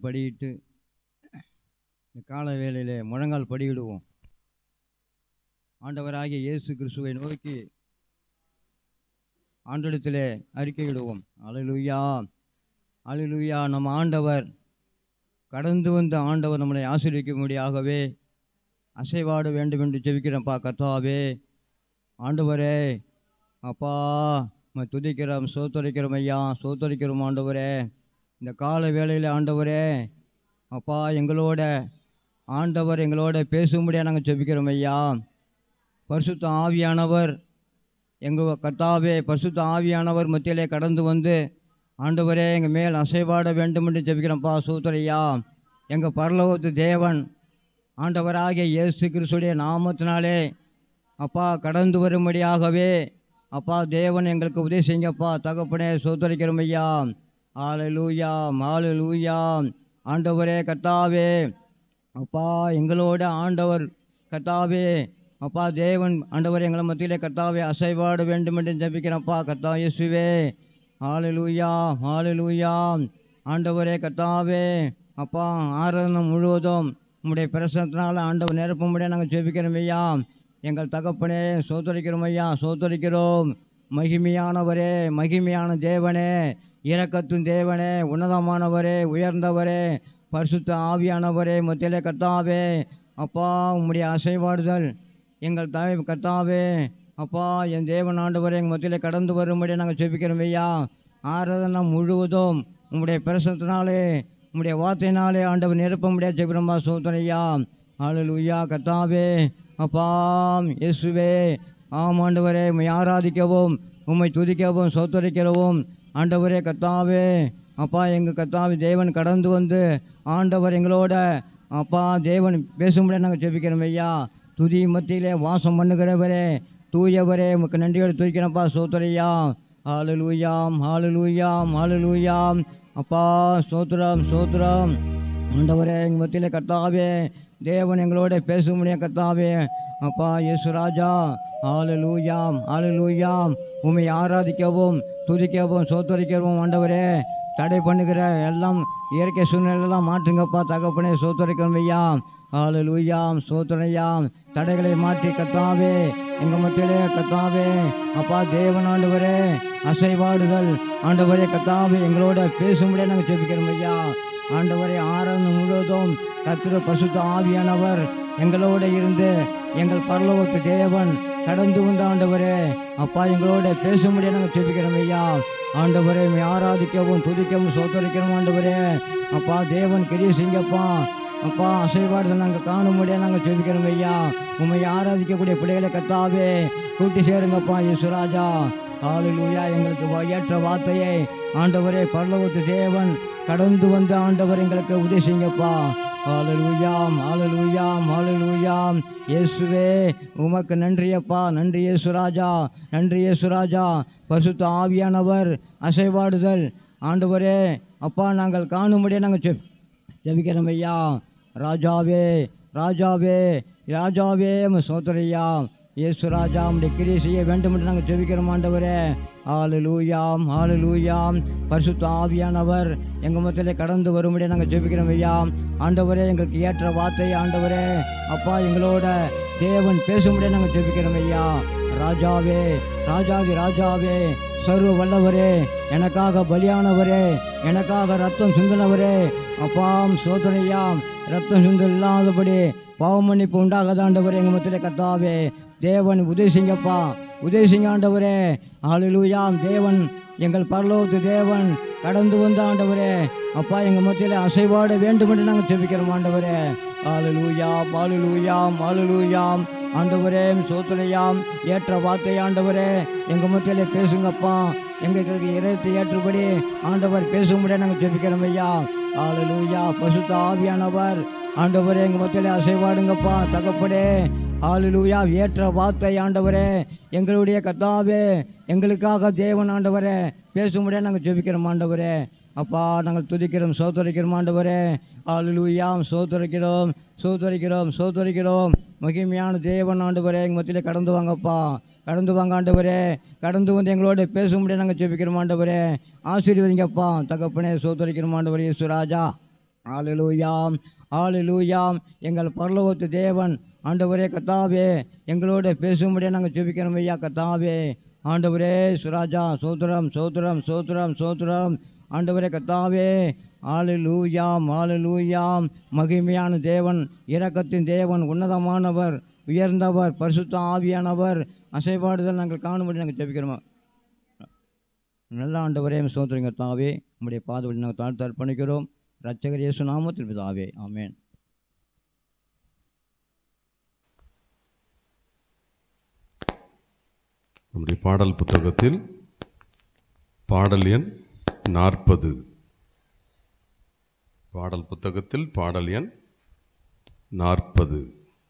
முழங்கால் படியிட்டு இந்த கால வேளையிலே முழங்கால் படியிடுவோம் ஆண்டவராகிய இயேசு கிறிஸ்துவை நோக்கி ஆண்டஇடத்திலே அறிக்கையிடுவோம் அலலுயா அலலுயா நம்ம ஆண்டவர் கடந்து வந்த ஆண்டவர் நம்மளை ஆசீர்விக்கும்படியாகவே அசைவாட வேண்டும் என்று ஜெபிக்கிறேன்ப்பா கத்தாவே ஆண்டவரே அப்பா நம்ம துதிக்கிறோம் சோத்தரிக்கிறோம் ஐயா சோத்தரிக்கிறோம் ஆண்டவரே இந்த கால வேளையில் ஆண்டவரே அப்பா எங்களோட ஆண்டவர் எங்களோட பேசும்படியாக நாங்கள் ஜெபிக்கிறோம் ஐயா பரிசுத்த ஆவியானவர் எங்கள் கத்தாவே பரிசுத்த ஆவியானவர் மத்தியிலே கடந்து வந்து ஆண்டவரே எங்கள் மேல் அசைவாட வேண்டும் என்று ஜெபிக்கிறோம்ப்பா சூத்தரையா எங்கள் பரலோகத்து தேவன் ஆண்டவராகிய இயேசு கிறிஸ்துடைய நாமத்தினாலே அப்பா கடந்து வரும்படியாகவே அப்பா தேவன் எங்களுக்கு உதவி செய்யுங்கப்பா தகப்பனே சோத்தரிக்கிறோம் ஐயா ஆலலூயா மாலலூயா ஆண்டவரே கத்தாவே அப்பா எங்களோட ஆண்டவர் கத்தாவே அப்பா தேவன் ஆண்டவர் எங்களை மத்தியிலே கத்தாவே அசைவாட வேண்டும் என்று ஜெபிக்கிறப்பா கத்தா இயேசுவே ஹாலலூயா ஹாலலூயா ஆண்டவரே கத்தாவே அப்பா ஆராதனை முழுவதும் உம்முடைய பிரசனத்தினால ஆண்டவர் நிரப்பும்படியாக நாங்கள் ஜெபிக்கிறோம் ஐயா எங்கள் தகப்பனே சோத்தரிக்கிறோம் ஐயா சோத்தரிக்கிறோம் மகிமையானவரே மகிமையான தேவனே இரக்கத்தின் தேவனே உன்னதமானவரே உயர்ந்தவரே பரிசுத்த ஆவியானவரே மத்தியிலே கர்த்தாவே அப்பா உம்முடைய அசைவாடுதல் எங்கள் தாய் கர்த்தாவே அப்பா என் தேவன் ஆண்டவரே எங்கள் மத்தியிலே கடந்து வரும்படி நாங்கள் ஜெபிக்கிறோம் ஐயா ஆராதனை முழுவதும் உம்முடைய பிரசனத்தினாலே உம்முடைய வார்த்தையினாலே ஆண்டவர் நிரப்ப முடியாது ஜெபிக்கிறோம்பா சோதனையா ஆளுயா கர்த்தாவே அப்பா இயேசுவே ஆம் ஆண்டவரே உம்மை ஆராதிக்கவும் உம்மை துதிக்கவும் சோத்தரிக்கிறவும் ஆண்டவரே கர்த்தாவே அப்பா எங்கள் கர்த்தாவே தேவன் கடந்து வந்து ஆண்டவர் எங்களோட அப்பா தேவன் பேசும்படியாக நாங்கள் ஜெபிக்கிறோம் ஐயா துதி மத்தியிலே வாசம் பண்ணுகிறவரே தூயவரே உமக்கு நன்றியோடு துதிக்கிறப்பா சோத்தரையா ஹாலலூயாம் ஹாலலூயாம் ஹாலலூயாம் அப்பா சோத்திரம் சோத்திரம் ஆண்டவரே எங்கள் மத்தியிலே கர்த்தாவே தேவன் எங்களோட பேச முடியும் கர்த்தாவே அப்பா இயேசுராஜா ஆலலூயாம் ஆலலூயாம் உம்மை ஆராதிக்கவும் துதிக்கவும் சோத்தரிக்கவும் ஆண்டவரே தடை பண்ணுகிற எல்லாம் இயற்கை சூழ்நிலையெல்லாம் மாற்றுங்கப்பா தகப்பனே சோத்தரிக்கணும் ஐயா ஆலலூயாம் சோத்தனையாம் தடைகளை மாற்றி கத்தாவே எங்கள் மத்தியிலே கத்தாவே அப்பா தேவன் ஆண்டவரே அசைவாடுதல் ஆண்டவரே கத்தாவே எங்களோட பேசும்படியாக நாங்கள் ஜெபிக்கிறோம் ஐயா ஆண்டவரே ஆராதனை முழுவதும் கத்திர பசுத்த ஆவியானவர் எங்களோட இருந்து எங்கள் பரலோகத்து தேவன் கடந்து வந்த ஆண்டவரே அப்பா எங்களோட பேசும்படியாக நாங்கள் ஜெபிக்கிறோம் ஐயா ஆண்டவரே உம்மை ஆராதிக்கவும் துதிக்கவும் சோத்தரிக்கிறோம் ஆண்டவரே அப்பா தேவன் கிரிய செஞ்சப்பா அப்பா அசைவாடுதல் நாங்கள் காணும்படியாக நாங்கள் ஜெபிக்கிறோம் ஐயா உண்மை ஆராதிக்கக்கூடிய பிள்ளைகளை கத்தாவே கூட்டி சேருங்கப்பா யேசுராஜா ஆளுலூயா எங்களுக்கு வ- ஏற்ற வார்த்தையை ஆண்டவரே பரலோகத்து தேவன் கடந்து வந்த ஆண்டவர் எங்களுக்கு உதவி செய்யுங்கப்பா ஆலலூயாம் ஆலலூயாம் ஆலலூயாம் இயேசுவே உமக்கு நன்றியப்பா நன்றி இயேசுராஜா நன்றி இயேசுராஜா பசுத்த ஆவியானவர் அசைவாடுதல் ஆண்டவரே அப்பா நாங்கள் காணும்படியாக நாங்கள் ஜெப் ஜெபிக்கிறோம் ஐயா ராஜாவே ராஜாவே ராஜாவே சோதரையா இயேசு ராஜா உடைய கிரியை செய்ய வேண்டும் என்று நாங்கள் ஜெபிக்கிறோம் ஆண்டவரே ஆளு லூயாம் ஆளு லூயாம் பரிசுத்த ஆவியானவர் எங்கள் மத்தியிலே கடந்து வரும்படி நாங்கள் ஜெபிக்கிறோம் ஐயா ஆண்டவரே எங்களுக்கு ஏற்ற வார்த்தை ஆண்டவரே அப்பா எங்களோட தேவன் பேசும்படியே நாங்கள் ஜெபிக்கிறோம் ஐயா ராஜாவே ராஜாவி ராஜாவே சர்வ வல்லவரே எனக்காக பலியானவரே எனக்காக ரத்தம் சிந்தினவரே அப்பாம் சோதனையாம் ரத்தம் சிந்து இல்லாதபடி பாவ மன்னிப்பு உண்டாகாதாண்டவரே எங்கள் மத்தியிலே கர்த்தாவே தேவன் உதவி செய்யுங்கப்பா உதவி செய்யுங்க ஆண்டவரே ஆளிலூயாம் தேவன் எங்கள் பரலோகத்து தேவன் கடந்து வந்த ஆண்டவரே அப்பா எங்கள் மத்தியில் அசைவாட வேண்டும் என்று நாங்கள் ஜெபிக்கிறோம் ஆண்டவரே ஆளுலூயாம் ஆளுலூயாம் ஆளுலூயாம் ஆண்டவரே சோத்துரையாம் ஏற்ற வார்த்தை ஆண்டவரே எங்கள் மத்தியிலே பேசுங்கப்பா எங்களுக்கு இறைத்தை ஏற்றுபடி ஆண்டவர் பேசும்படியாக நாங்கள் ஜெபிக்கிறோம் ஐயா ஆளுலூயா பசுத்த ஆவியானவர் ஆண்டவரே எங்கள் மத்தியிலே அசைவாடுங்கப்பா தகப்படே ஆளுலூயா ஏற்ற வார்த்தை ஆண்டவரே எங்களுடைய கத்தாவே எங்களுக்காக தேவன் ஆண்டவரே பேசும்படியாக நாங்கள் ஜெபிக்கிறோம் ஆண்டவரே அப்பா நாங்கள் துதிக்கிறோம் சோத்தரிக்கிறோம் ஆண்டவரே ஆளுலூயாம் சோத்தரிக்கிறோம் சோத்தரிக்கிறோம் சோத்தரிக்கிறோம் மகிமையான தேவன் ஆண்டவரே எங்கள் மத்தியிலே கடந்து வாங்கப்பா கடந்து வாங்க ஆண்டவரே கடந்து வந்து எங்களோட பேசும்படியாக நாங்கள் ஜெபிக்கிறோம் ஆண்டவரே ஆசீர்வதிங்கப்பா தகப்பனே சோத்தரிக்கிறோம் ஆண்டவரே சுராஜா ஆலிலூயாம் ஆலிலூயாம் எங்கள் பரலோகத்து தேவன் ஆண்டவரே கத்தாவே எங்களோட பேசும்படியாக நாங்கள் ஜெபிக்கிறோம் ஐயா கத்தாவே ஆண்டவரே சுராஜா சோத்திரம் சோத்திரம் சோத்திரம் சோத்திரம் ஆண்டவரே கத்தாவே ஆலிலூயாம் ஆலிலூயாம் மகிமையான தேவன் இரக்கத்தின் தேவன் உன்னதமானவர் உயர்ந்தவர் பரிசுத்த ஆவியானவர் அசைபாடுதல் நாங்கள் காணும்படி நாங்கள் ஜெபிக்கிறோம் நல்ல ஆண்டவரே சோதரிங்க தாவே உம்முடைய பாதவழி நாங்கள் தாழ்த்து அர்ப்பணிக்கிறோம் ரட்சகர் இயேசு நாமத்தில் பிதாவே ஆமென் நம்முடைய பாடல் புத்தகத்தில் பாடல் எண் நாற்பது பாடல் புத்தகத்தில் பாடல் எண் நாற்பது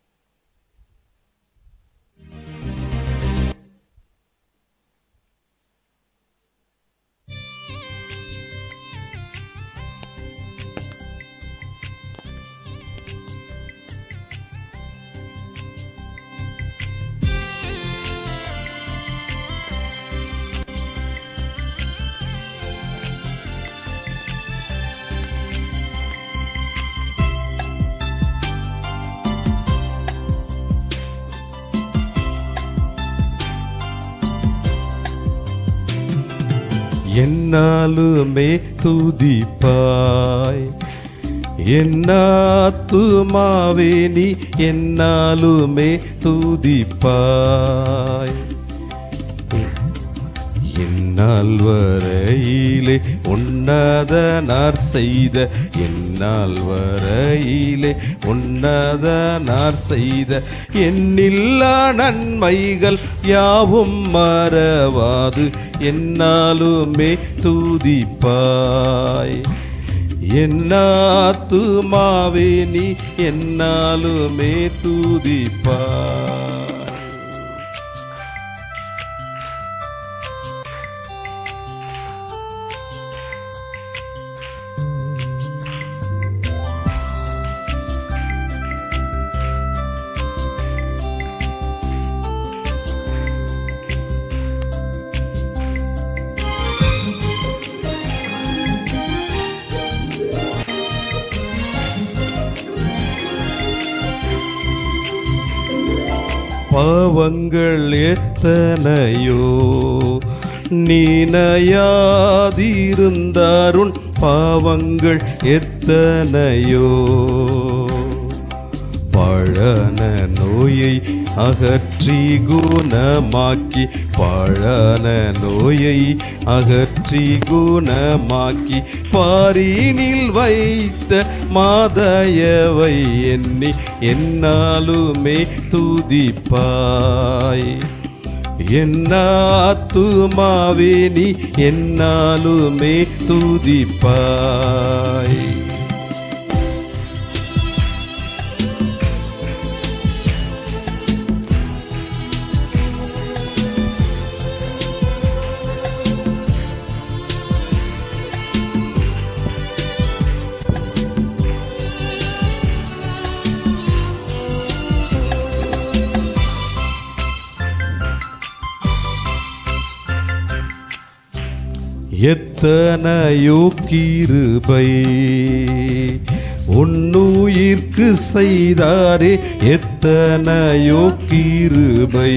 என்னாலுமே துதிப்பாய் என்னாத்துமாவே நீ என்னாலுமே துதிப்பாய் என்னால் வரையிலே உன்னதனார் செய்த என்னால் வரையிலே உன்னதனார் செய்த எண்ணில்லா நன்மைகள் யாவும் மறவாது என்னாலுமே துதிப்பாய் என்னாத்துமாவே நீ என்னாலுமே துதிப்பாய் பாவங்கள் எத்தனையோ நீனையாதிருந்தாருன் பாவங்கள் எத்தனையோ பழன நோயை அகற்றி குணமாக்கி பழன நோயை அகற்றி குணமாக்கி பாரினில் வைத்த மாதயவை எண்ணி என்னாலுமே துதிப்பாய் என்னாத்துமாவே நீ என்னாலுமே துதிப்பாய் எத்தனையோ கிருபை உன்னுயிர்க்கு செய்தாரே எத்தனையோ கிருபை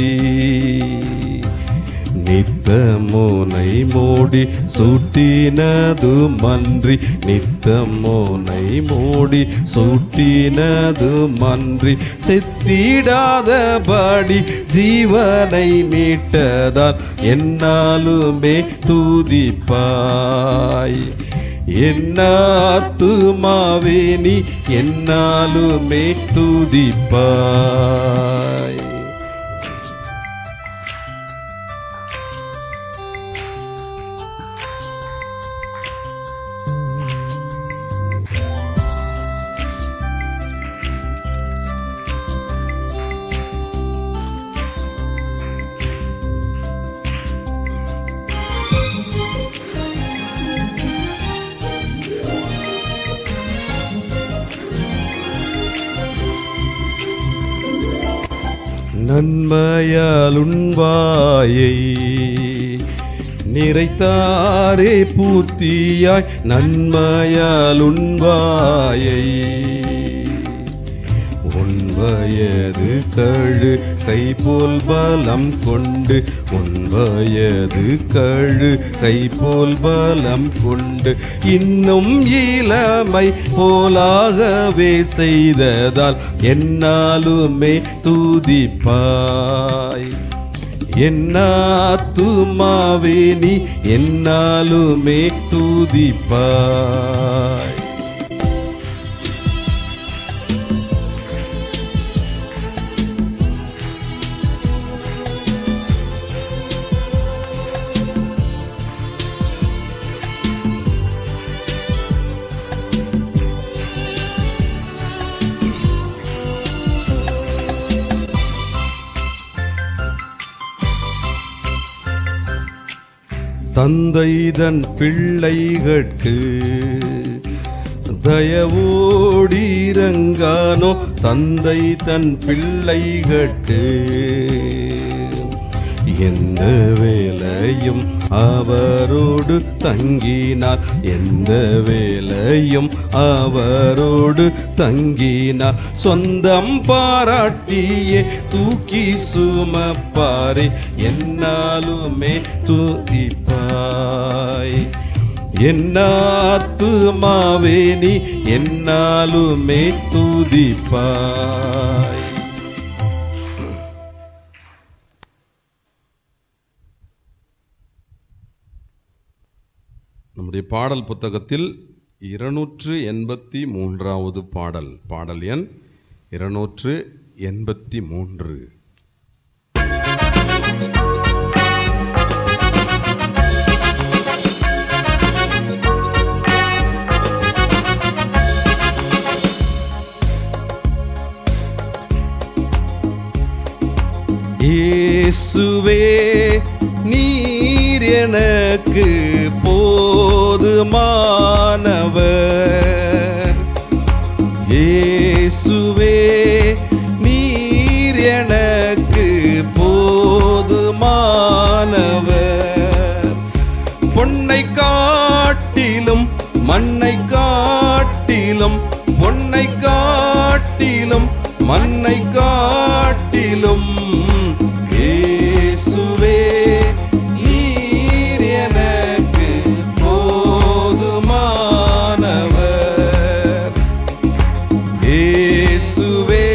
நித்தமோனை மூடி சூட்டினது மன்றி நித்தமோனை மூடி சூட்டினது மன்றி செத்திடாதபடி ஜீவனை மீட்டதால் என்னாலுமே துதிப்பாய் என்னாத்துமாவே நீ என்னாலுமே துதிப்பாய் நன்மையால் உண்வாயை நிறைத்தாரே பூர்த்தியாய் நன்மையால் உண்பாயை உன் வயது கழு கை போல் பலம் கொண்டு உன் வயது கழு கை போல் பலம் கொண்டு இன்னும் இளமை போலாகவே செய்ததால் என்னாலுமே தூதிப்பாய் என்னாத்துமாவே நீ என்னாலுமே தூதிப்பாய் தந்தைதன் பிள்ளைகட்கு தயவோடிரங்கானோ தந்தை தன் பிள்ளைகட்கு எந்த வேலையும் அவரோடு தங்கினார் எந்த வேலையும் அவரோடு தங்கினார் சொந்தம் பாராட்டியே தூக்கி சுமப்பாரே என்னாலுமே துதிப்பாய் என்னாத்துமாவே நீ என்னாலுமே துதிப்பாய் நம்முடைய பாடல் புத்தகத்தில் இருநூற்று எண்பத்தி மூன்றாவது பாடல் பாடல் எண் இருநூற்று எண்பத்தி மூன்று இயேசுவே நீர் எனக்கு போதுமானவர் இயேசுவே நீர் எனக்கு போதுமானவர் பொன்னை காட்டிலும் மண்ணை காட்டிலும் பொன்னை காட்டிலும் மண்ணை காட்டிலும் இயேசுவே நீர் எனக்கு போதுமானவர் இயேசுவே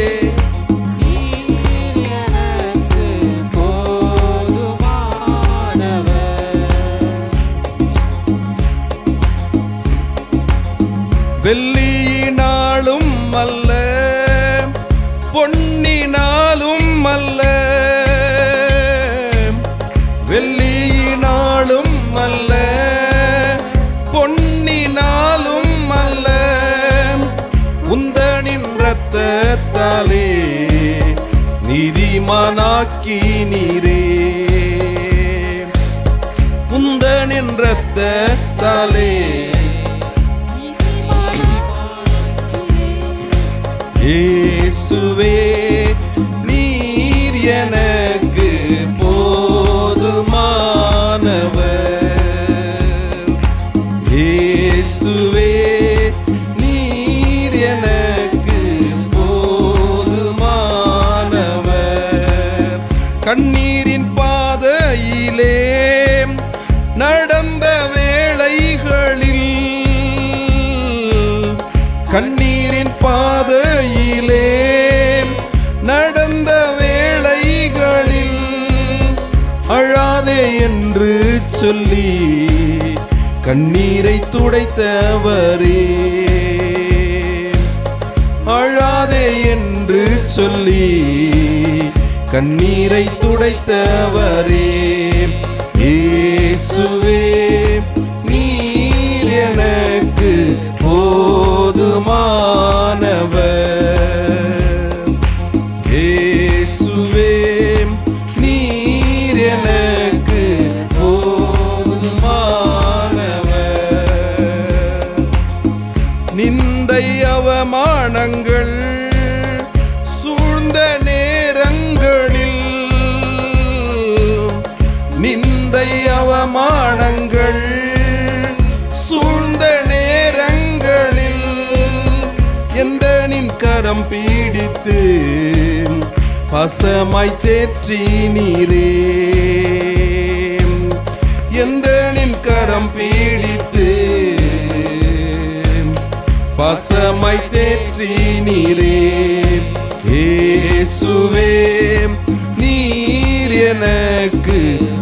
வெள்ளியினாலும் அல்ல பொன்னினாலும் அல்ல வெள்ளியினாலும் அல்ல பொன்னினாலும் அல்ல உந்தனின் ரத்தத்தாலே நீதிமானாக்கி நீரே உந்தனின் ரத்தத்தாலே இயேசுவே நீர் எனக்கு போதுமானவர் இயேசுவே நீர் எனக்கு போதுமானவர் கண்ணீரின் பாதையிலே நடந்த வேளைகளில் கண்ணீரின் பாதையிலே நடந்த வேளைகளில் அழாதே என்று சொல்லி கண்ணீரை துடைத்தவரே அழாதே என்று சொல்லி கண்ணீரை துடைத்தவரே இயேசுவே நீர் எனக்கு போதுமானவர் இயேசுவே நீர் எனக்கு போதுமானவர் நிந்தை அவமானங்கள் சூழ்ந்த நேரங்களில் நிந்தை அவமானங்கள் அவமானங்கள் சூழ்ந்த நேரங்களில் எந்த நின் கரம் பீடித்து பசமாய் தேற்றி நீரே எந்த நின் கரம் பீடித்து பசமாய் தேற்றி நீரே இயேசுவே நீர் எனக்கு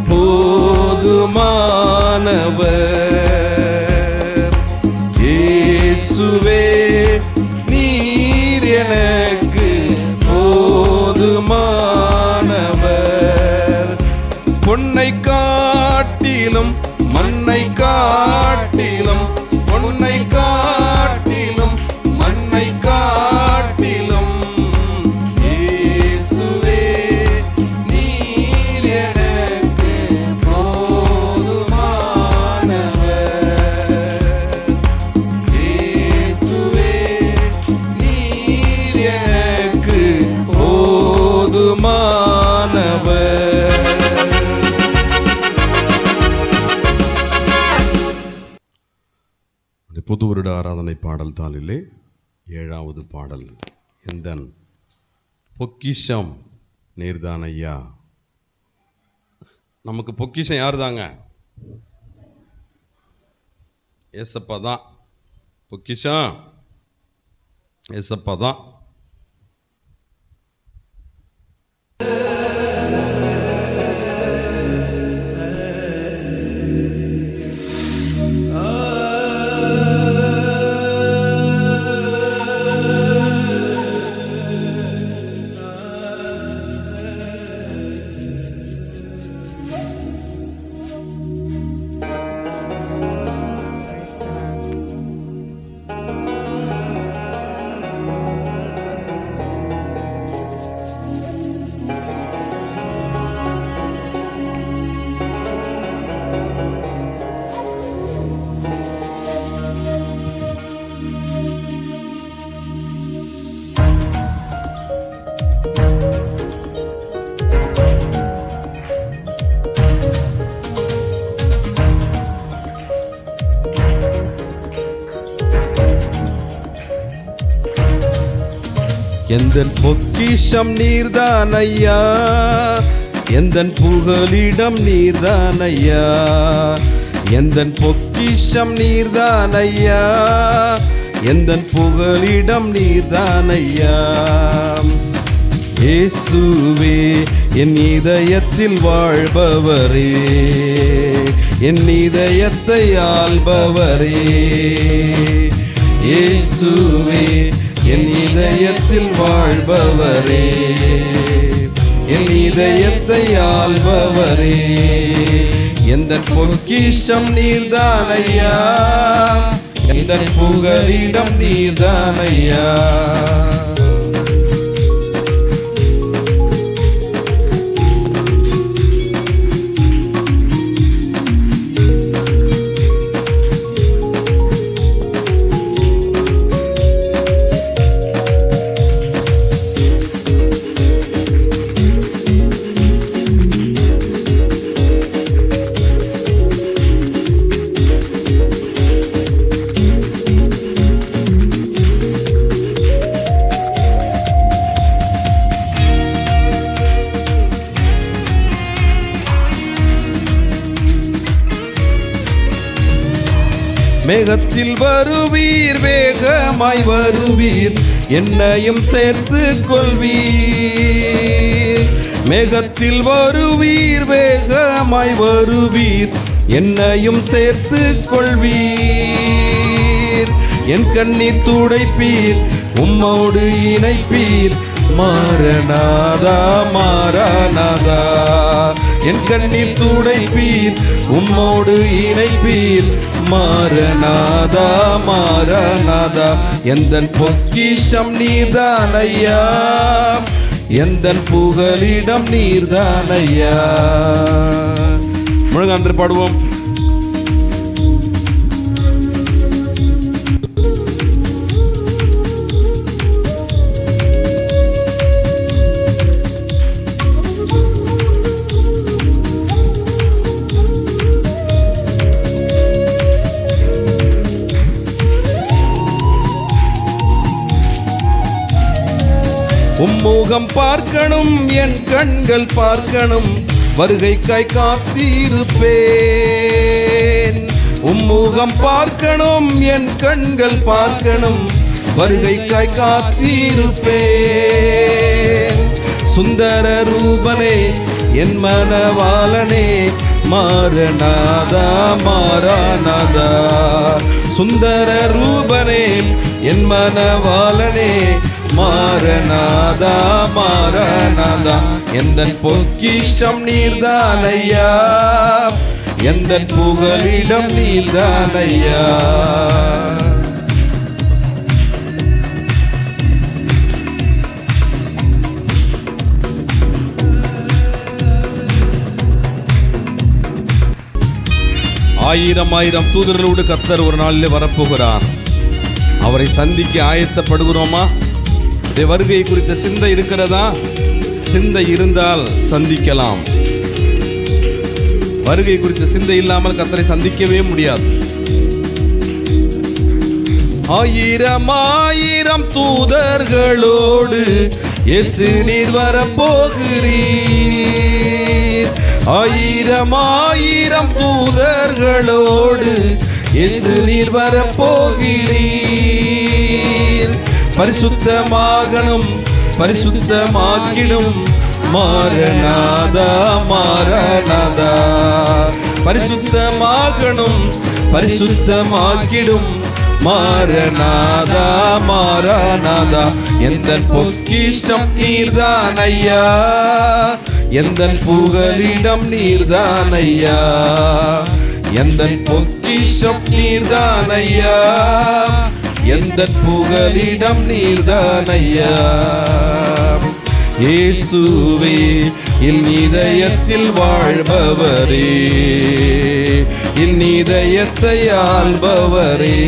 போதுமானவர் இயேசுவே நீர் எனக்கு போதுமானவர் பொன்னை காட்டிலும் மண்ணை காட்டிலும் பொன்னை காட்டிலும் மண்ணை காட்டிலும் இயேசுவே நீர் எனக்கு போதுமானவர் இயேசுவே நீர் எனக்கு போதுமானவர் இந்த புது வருட ஆராதனை பாடல் தாளிலே ஏழாவது பாடல் எந்தன் பொக்கிஷம் நீர்தான் ஐயா நமக்கு பொக்கிஷம் யார் தாங்க ஏசப்பா தான் பொக்கிஷம் ஏசப்பா தான் எந்தன் பொக்கிஷம் நீர்தான் ஐயா எந்தன் புகலிடம் நீர்தான் ஐயா எந்தன் பொக்கிஷம் நீர்தான் ஐயா எந்தன் புகலிடம் நீர்தான் ஐயா இயேசுவே என் இதயத்தில் வாழ்பவரே என் இதயத்தை ஆள்பவரே இயேசுவே என் இதயத்தில் வாழ்பவரே என் இதயத்தை ஆள்பவரே எந்த பொக்கிஷம் நீர்தான் ஐயா எந்த புகலிடம் நீர்தான் ஐயா மேகத்தில் வருவீர் வேகமாய் வருவீர் என்னையும் சேர்த்து கொள்வீர் மேகத்தில் வருவீர் வேகமாய் வருவீர் என்னையும் சேர்த்து கொள்வீர் என் கண்ணீர் துடைப்பீர் உம்மோடு இணைப்பீர் மாறனாதா மாறனாதா என் கண்ணீர் துடைப்பீர் உம்மோடு இணைப்பீர் மாறனாதா மாறனாதா எந்தன் பொக்கிஷம் நீர்தான் ஐயா எந்தன் புகலிடம் நீர்தான் ஐயா முழுங்கான்று பாடுவோம் உம்முகம் பார்க்கணும் என் கண்கள் பார்க்கணும் வருகைக்காய் காத்திருப்பேன் உம்முகம் பார்க்கணும் என் கண்கள் பார்க்கணும் வருகைக்காய் காத்திருப்பேன் சுந்தர ரூபனே என் மனவாளனே மாறநாதா மாறாநாதா சுந்தர ரூபனே என் மனவாளனே மாறநாதா மாறநாதா எந்த பொக்கிஷம் நீர்தானையா எந்த புகலிடம் நீர்தானையா ஆயிரம் ஆயிரம் தூதர்களோடு கத்தர் ஒரு நாளில் வரப்போகிறார் அவரை சந்திக்க ஆயத்தப்படுகிறோமா இந்த வருகை குறித்த சிந்தை இருக்கிறதா சிந்தை இருந்தால் சந்திக்கலாம் வருகை குறித்த சிந்தை இல்லாமல் கத்தரை சந்திக்கவே முடியாது ஆயிரம் ஆயிரம் தூதர்களோடு இயேசு நீர் வரப்போகிறீர் ஆயிரம் ஆயிரம் தூதர்களோடு இயேசு நீர் வரப்போகிறீர் பரிசுத்தமாகணும் பரிசுத்தமாக்கிடும் மாறநாதா மாறநாதா பரிசுத்தமாகணும் பரிசுத்தமாக்கிடும் மாறநாதா மாறநாதா எந்த பொக்கிஷம் நீர்தான் ஐயா எந்த புகலிடம் நீர்தான் ஐயா எந்த பொக்கிஷம் நீர்தான் ஐயா எந்த புகலிடம் நீர்தான் ஐயா இயேசுவே என் இதயத்தில் வாழ்பவரே என் இதயத்தை ஆள்பவரே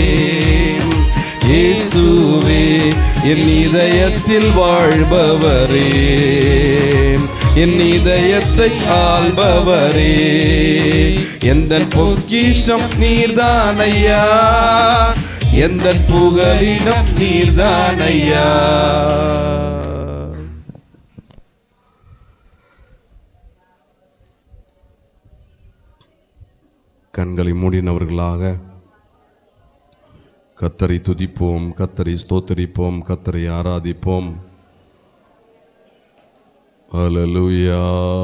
இயேசுவே என் இதயத்தில் வாழ்பவரே என் இதயத்தை ஆள்பவரே எந்த பொக்கிஷம் நீர்தானையா எந்த புகலிடம் நீர்தானையா கண்களை மூடினவர்களாக கத்தரை துதிப்போம் கத்தரை ஸ்தோத்தரிப்போம் கத்தரை ஆராதிப்போம் ஹalleluya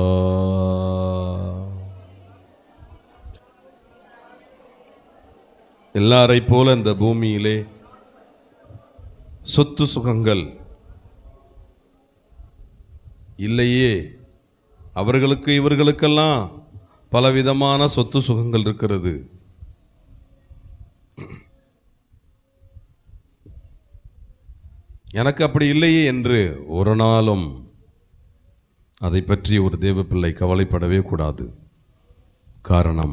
எல்லாரை போல இந்த பூமியிலே சொத்து சுகங்கள் இல்லையே அவர்களுக்கு இவர்களுக்கெல்லாம் பலவிதமான சொத்து சுகங்கள் இருக்கிறது எனக்கு அப்படி இல்லையே என்று ஒரு நாளும் அதை பற்றி ஒரு தேவ பிள்ளை கவலைப்படவே கூடாது காரணம்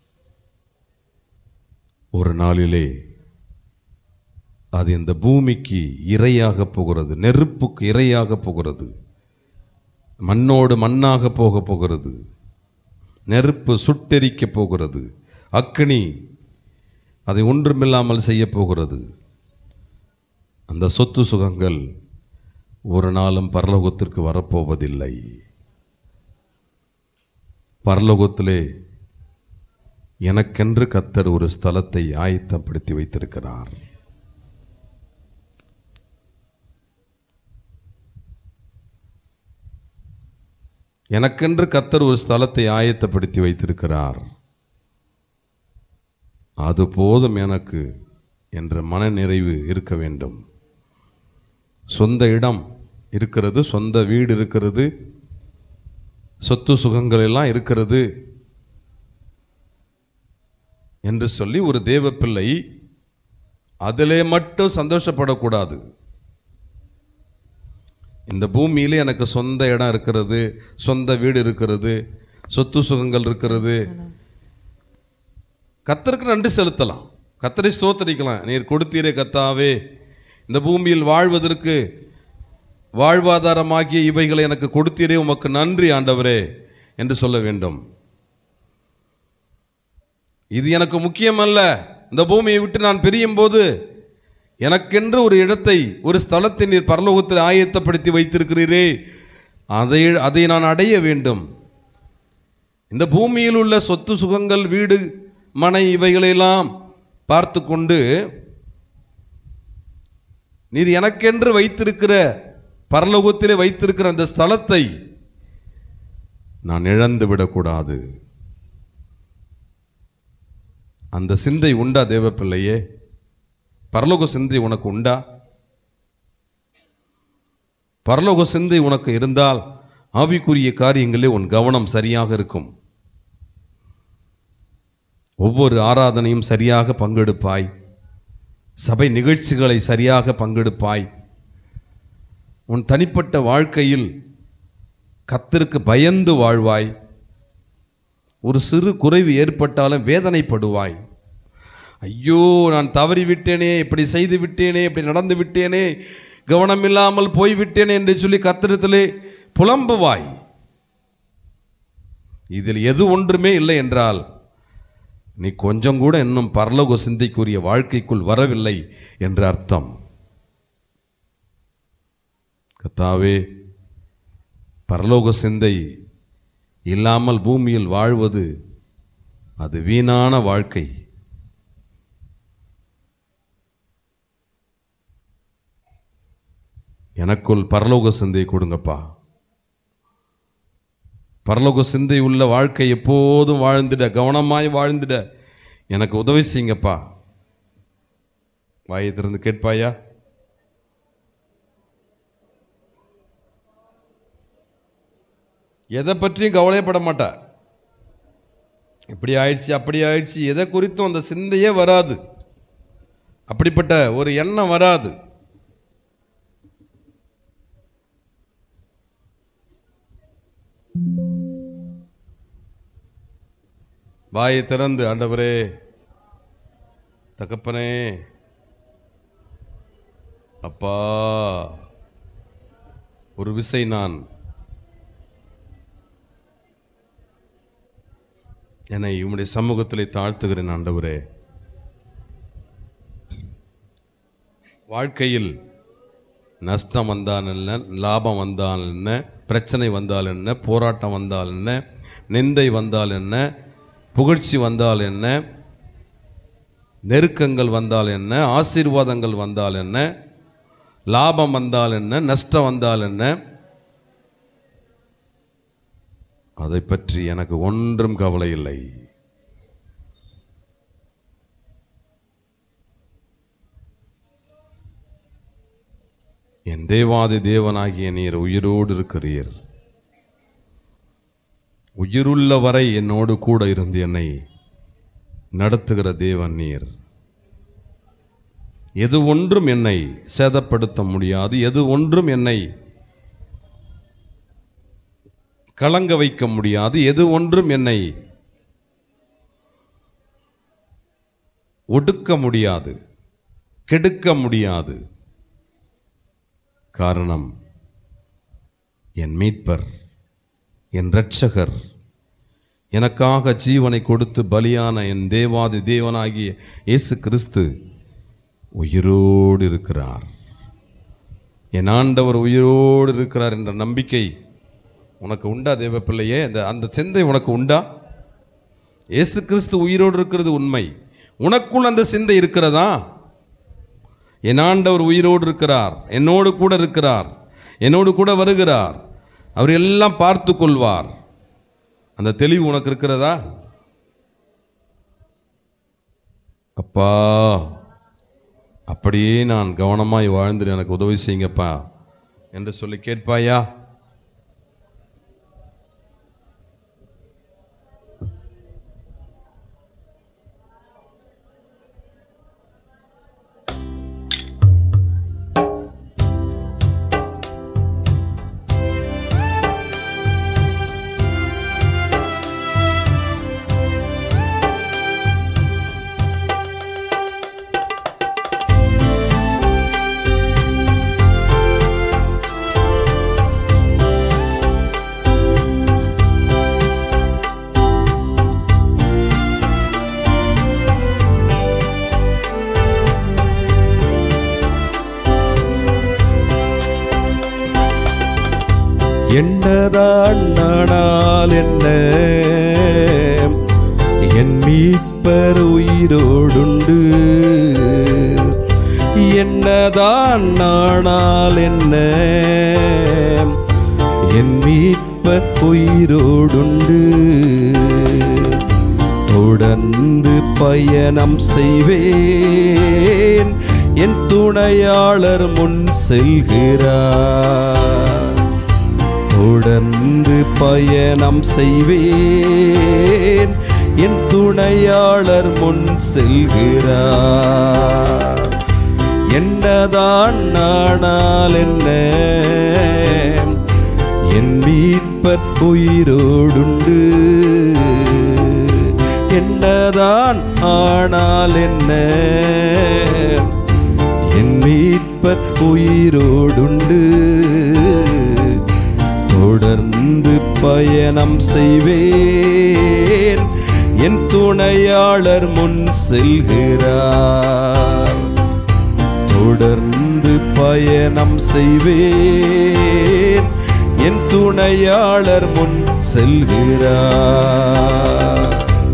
ஒரு நாளிலே அது இந்த பூமிக்கு இரையாக போகிறது நெருப்புக்கு இரையாக போகிறது மண்ணோடு மண்ணாக போக போகிறது நெருப்பு சுட்டெரிக்க போகிறது அக்கினி அதை ஒன்றுமில்லாமல் செய்ய போகிறது அந்த சொத்து சுகங்கள் ஒரு நாளும் பரலோகத்திற்கு வரப்போவதில்லை பரலோகத்திலே எனக்கென்று கத்தர் ஒரு ஸ்தலத்தை ஆயத்தப்படுத்தி வைத்திருக்கிறார் எனக்கென்று கத்தர் ஒரு ஸ்தலத்தை ஆயத்தப்படுத்தி வைத்திருக்கிறார் அது போதும் எனக்கு என்ற மனநிறைவு இருக்க வேண்டும் சொந்த இடம் இருக்கிறது சொந்த வீடு இருக்கிறது சொத்து சுகங்கள் எல்லாம் இருக்கிறது என்று சொல்லி ஒரு தேவ பிள்ளை அதிலே மட்டும் சந்தோஷப்படக்கூடாது இந்த பூமியிலே எனக்கு சொந்த இடம் இருக்கிறது சொந்த வீடு இருக்கிறது சொத்து சுகங்கள் இருக்கிறது கத்தருக்கு நன்றி செலுத்தலாம் கத்தரை ஸ்தோத்தரிக்கலாம் நீர் கொடுத்தீரே கத்தாவே இந்த பூமியில் வாழ்வதற்கு வாழ்வாதாரமாகிய இவைகளை எனக்கு கொடுத்தீரே உமக்கு நன்றி ஆண்டவரே என்று சொல்ல வேண்டும் இது எனக்கு முக்கியமல்ல இந்த பூமியை விட்டு நான் பிரியும் போது எனக்கென்று ஒரு இடத்தை ஒரு ஸ்தலத்தை நீர் பரலோகத்தில் ஆயத்தப்படுத்தி வைத்திருக்கிறீரே அதை அதை நான் அடைய வேண்டும் இந்த பூமியில் உள்ள சொத்து சுகங்கள் வீடு மனை இவைகளெல்லாம் பார்த்து கொண்டு நீர் எனக்கென்று வைத்திருக்கிற பரலோகத்திலே வைத்திருக்கிற அந்த ஸ்தலத்தை நான் இழந்து விடக்கூடாது அந்த சிந்தை உண்டா தேவப்பிள்ளையே பரலோக சிந்தை உனக்கு உண்டா பரலோக சிந்தை உனக்கு இருந்தால் ஆவிக்குரிய காரியங்களே உன் கவனம் சரியாக இருக்கும் ஒவ்வொரு ஆராதனையும் சரியாக பங்கெடுப்பாய் சபை நிகழ்ச்சிகளை சரியாக பங்கெடுப்பாய் உன் தனிப்பட்ட வாழ்க்கையில் கத்திற்கு பயந்து வாழ்வாய் ஒரு சிறு குறைவு ஏற்பட்டாலும் வேதனைப்படுவாய் ஐயோ நான் தவறி விட்டேனே இப்படி செய்து விட்டேனே இப்படி நடந்து விட்டேனே கவனமில்லாமல் போய்விட்டேனே என்று சொல்லி கத்திரத்திலே புலம்புவாய் இதில் எது ஒன்றுமே இல்லை என்றால் நீ கொஞ்சம் கூட இன்னும் பரலோக சிந்தைக்குரிய வாழ்க்கைக்குள் வரவில்லை என்று அர்த்தம் கத்தாவே பரலோக சிந்தை இல்லாமல் பூமியில் வாழ்வது அது வீணான வாழ்க்கை எனக்குள் பரலோக சிந்தை கொடுங்கப்பா பரலோக சிந்தை உள்ள வாழ்க்கை எப்போதும் வாழ்ந்திட கவனமாய் வாழ்ந்திட எனக்கு உதவி செய்யுங்கப்பா வாயை திறந்து கேட்பாயா எதை பற்றியும் கவலைப்பட மாட்டா இப்படி ஆயிடுச்சு அப்படி ஆயிடுச்சு எதை குறித்தும் அந்த சிந்தையே வராது அப்படிப்பட்ட ஒரு எண்ணம் வராது வாயை திறந்து ஆண்டவரே தகப்பனே அப்பா ஒரு விசை நான் என்னை உம்முடைய சமூகத்திலே தாழ்த்துகிறேன் ஆண்டவரே வாழ்க்கையில் நஷ்டம் வந்தால் என்ன லாபம் வந்தால் என்ன பிரச்சனை வந்தால் என்ன போராட்டம் வந்தால் என்ன நிந்தை வந்தால் என்ன புகழ்ச்சி வந்தால் என்ன நெருக்கங்கள் வந்தால் என்ன ஆசீர்வாதங்கள் வந்தால் என்ன லாபம் வந்தால் என்ன நஷ்டம் வந்தால் என்ன அதை பற்றி எனக்கு ஒன்றும் கவலை இல்லை என் தேவாதி தேவனாகிய நீர் உயிரோடு இருக்கிறீர் உயிருள்ள வரை என்னோடு கூட இருந்து என்னை நடத்துகிற தேவன் நீர் எது ஒன்றும் என்னை சேதப்படுத்த முடியாது எது ஒன்றும் என்னை கலங்க வைக்க முடியாது எது ஒன்றும் என்னை ஒடுக்க முடியாது கெடுக்க முடியாது காரணம் என் மீட்பர் என் இரட்சகர் எனக்காக ஜீவனை கொடுத்து பலியான என் தேவாதி தேவனாகிய இயேசு கிறிஸ்து உயிரோடு இருக்கிறார் என் ஆண்டவர் உயிரோடு இருக்கிறார் என்ற நம்பிக்கை உனக்கு உண்டா தேவ பிள்ளையே அந்த அந்த சிந்தை உனக்கு உண்டா இயேசு கிறிஸ்து உயிரோடு இருக்கிறது உண்மை உனக்குள் அந்த சிந்தை இருக்கிறதா என் ஆண்டவர் உயிரோடு இருக்கிறார் என்னோடு கூட இருக்கிறார் என்னோடு கூட வருகிறார் அவர் எல்லாம் பார்த்து கொள்வார் அந்த தெளிவு உனக்கு இருக்கிறதா அப்பா அப்படியே நான் கவனமாய் வாழ்ந்து எனக்கு உதவி செய்யுங்கப்பா என்று சொல்லி கேட்பாயா என்னதான் நானால் என்ன என் மீட்பர் உயிரோடுண்டு என்னதான் நானால் என்ன என் மீட்பர் உயிரோடுண்டு தொடர்ந்து பயணம் செய்வேன் என் துணையாளர் முன் செல்கிறார் தொடர்ந்து பயணம் செய்வேன் என் துணையாளர் முன் செல்கிறார் என்னதான் நானால் என்ன என் மீட்பர் உயிரோடுண்டு என்னதான் ஆனால் என்ன என் மீட்பர் உயிரோடுண்டு தொடர்ந்து பயணம் செய்வேன் என் துணையாளர் முன் செல்கிறார் தொடர்ந்து பயணம் செய்வேன் என் துணையாளர் முன் செல்கிறார்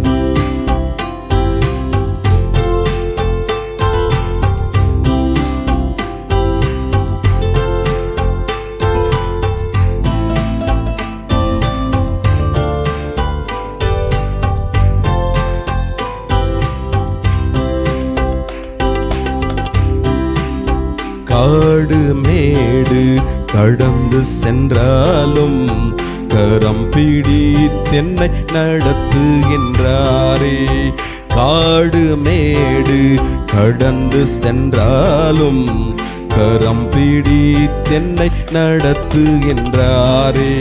காடு மேடு கடந்து சென்றாலும் கரம் பிடித்தென்னை நடத்துகின்றாரே காடு மேடு கடந்து சென்றாலும் கரம் பிடித்தென்னை நடத்துகின்றாரே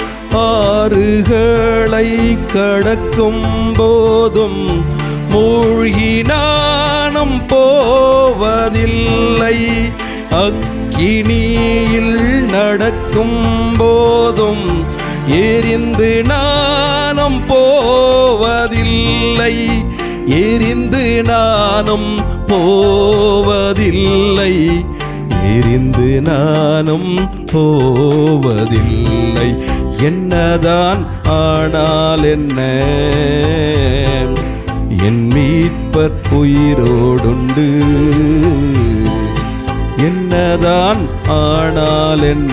ஆறுகளை கடக்கும் போதும் மூழ்கி நானும் போவதில்லை அக்கினியில் நடக்கும் போதும் எரிந்து நானும் போவதில்லை எரிந்து நானும் போவதில்லை எரிந்து நானும் போவதில்லை என்னதான் ஆனால் என்ன என் மீட்பர் உயிரோடுண்டு என்னதான் ஆனால் என்ன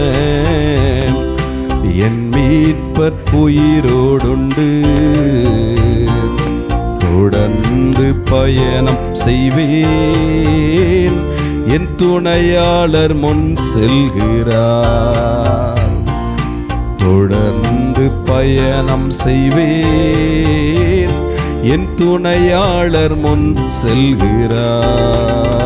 என் மீட்பர் உயிரோடுண்டு தொடர்ந்து பயணம் செய்வேன் என் துணையாளர் முன் செல்கிறார் தொடர்ந்து பயணம் செய்வேன் என் துணையாளர் முன் செல்கிறார்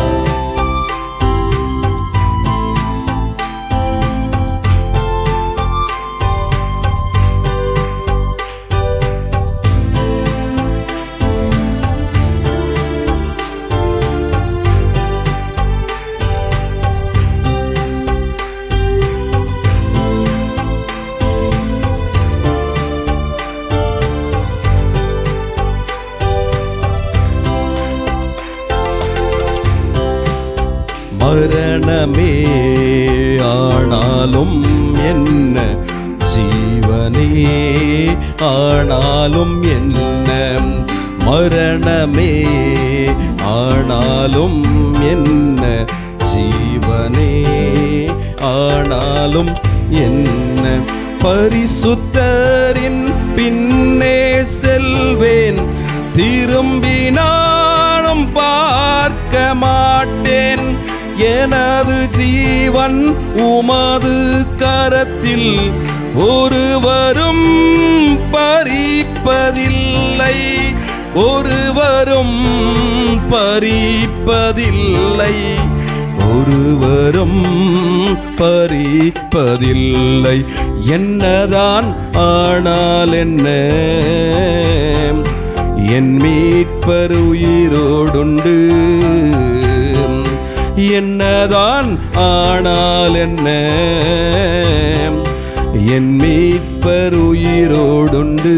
மரணமே ஆனாலும் என்ன ஜீவனே ஆனாலும் என்ன மரணமே ஆனாலும் என்ன ஜீவனே ஆனாலும் என்ன பரிசுத்தரின் பின்னே செல்வேன் திரும்பி நானும் பார்க்க மாட்டேன் எனது ஜீவன் உமது கரத்தில் ஒருவரும் பறிப்பதில்லை ஒருவரும் பறிப்பதில்லை ஒருவரும் பறிப்பதில்லை என்னதான் ஆனால் என்ன என் மீட்பர் உயிரோடுண்டு என்னதான் ஆனால் என்ன என் மீட்பர் உயிரோடுண்டு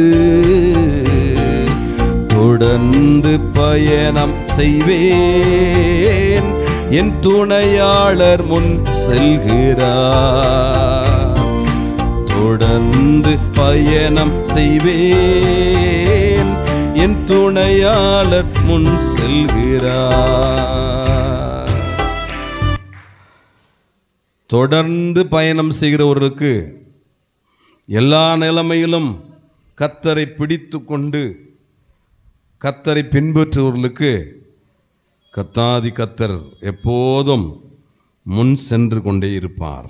தொடர்ந்து பயணம் செய்வேன் என் துணையாளர் முன் செல்கிறார் தொடர்ந்து பயணம் செய்வேன் என் துணையாளர் முன் செல்கிறார் தொடர்ந்து பயணம் செய்கிறவர்களுக்கு எல்லா நிலைமையிலும் கத்தரை பிடித்து கொண்டு கத்தரை பின்பற்றுவர்களுக்கு கத்தாதி கத்தர் எப்போதும் முன் சென்று கொண்டே இருப்பார்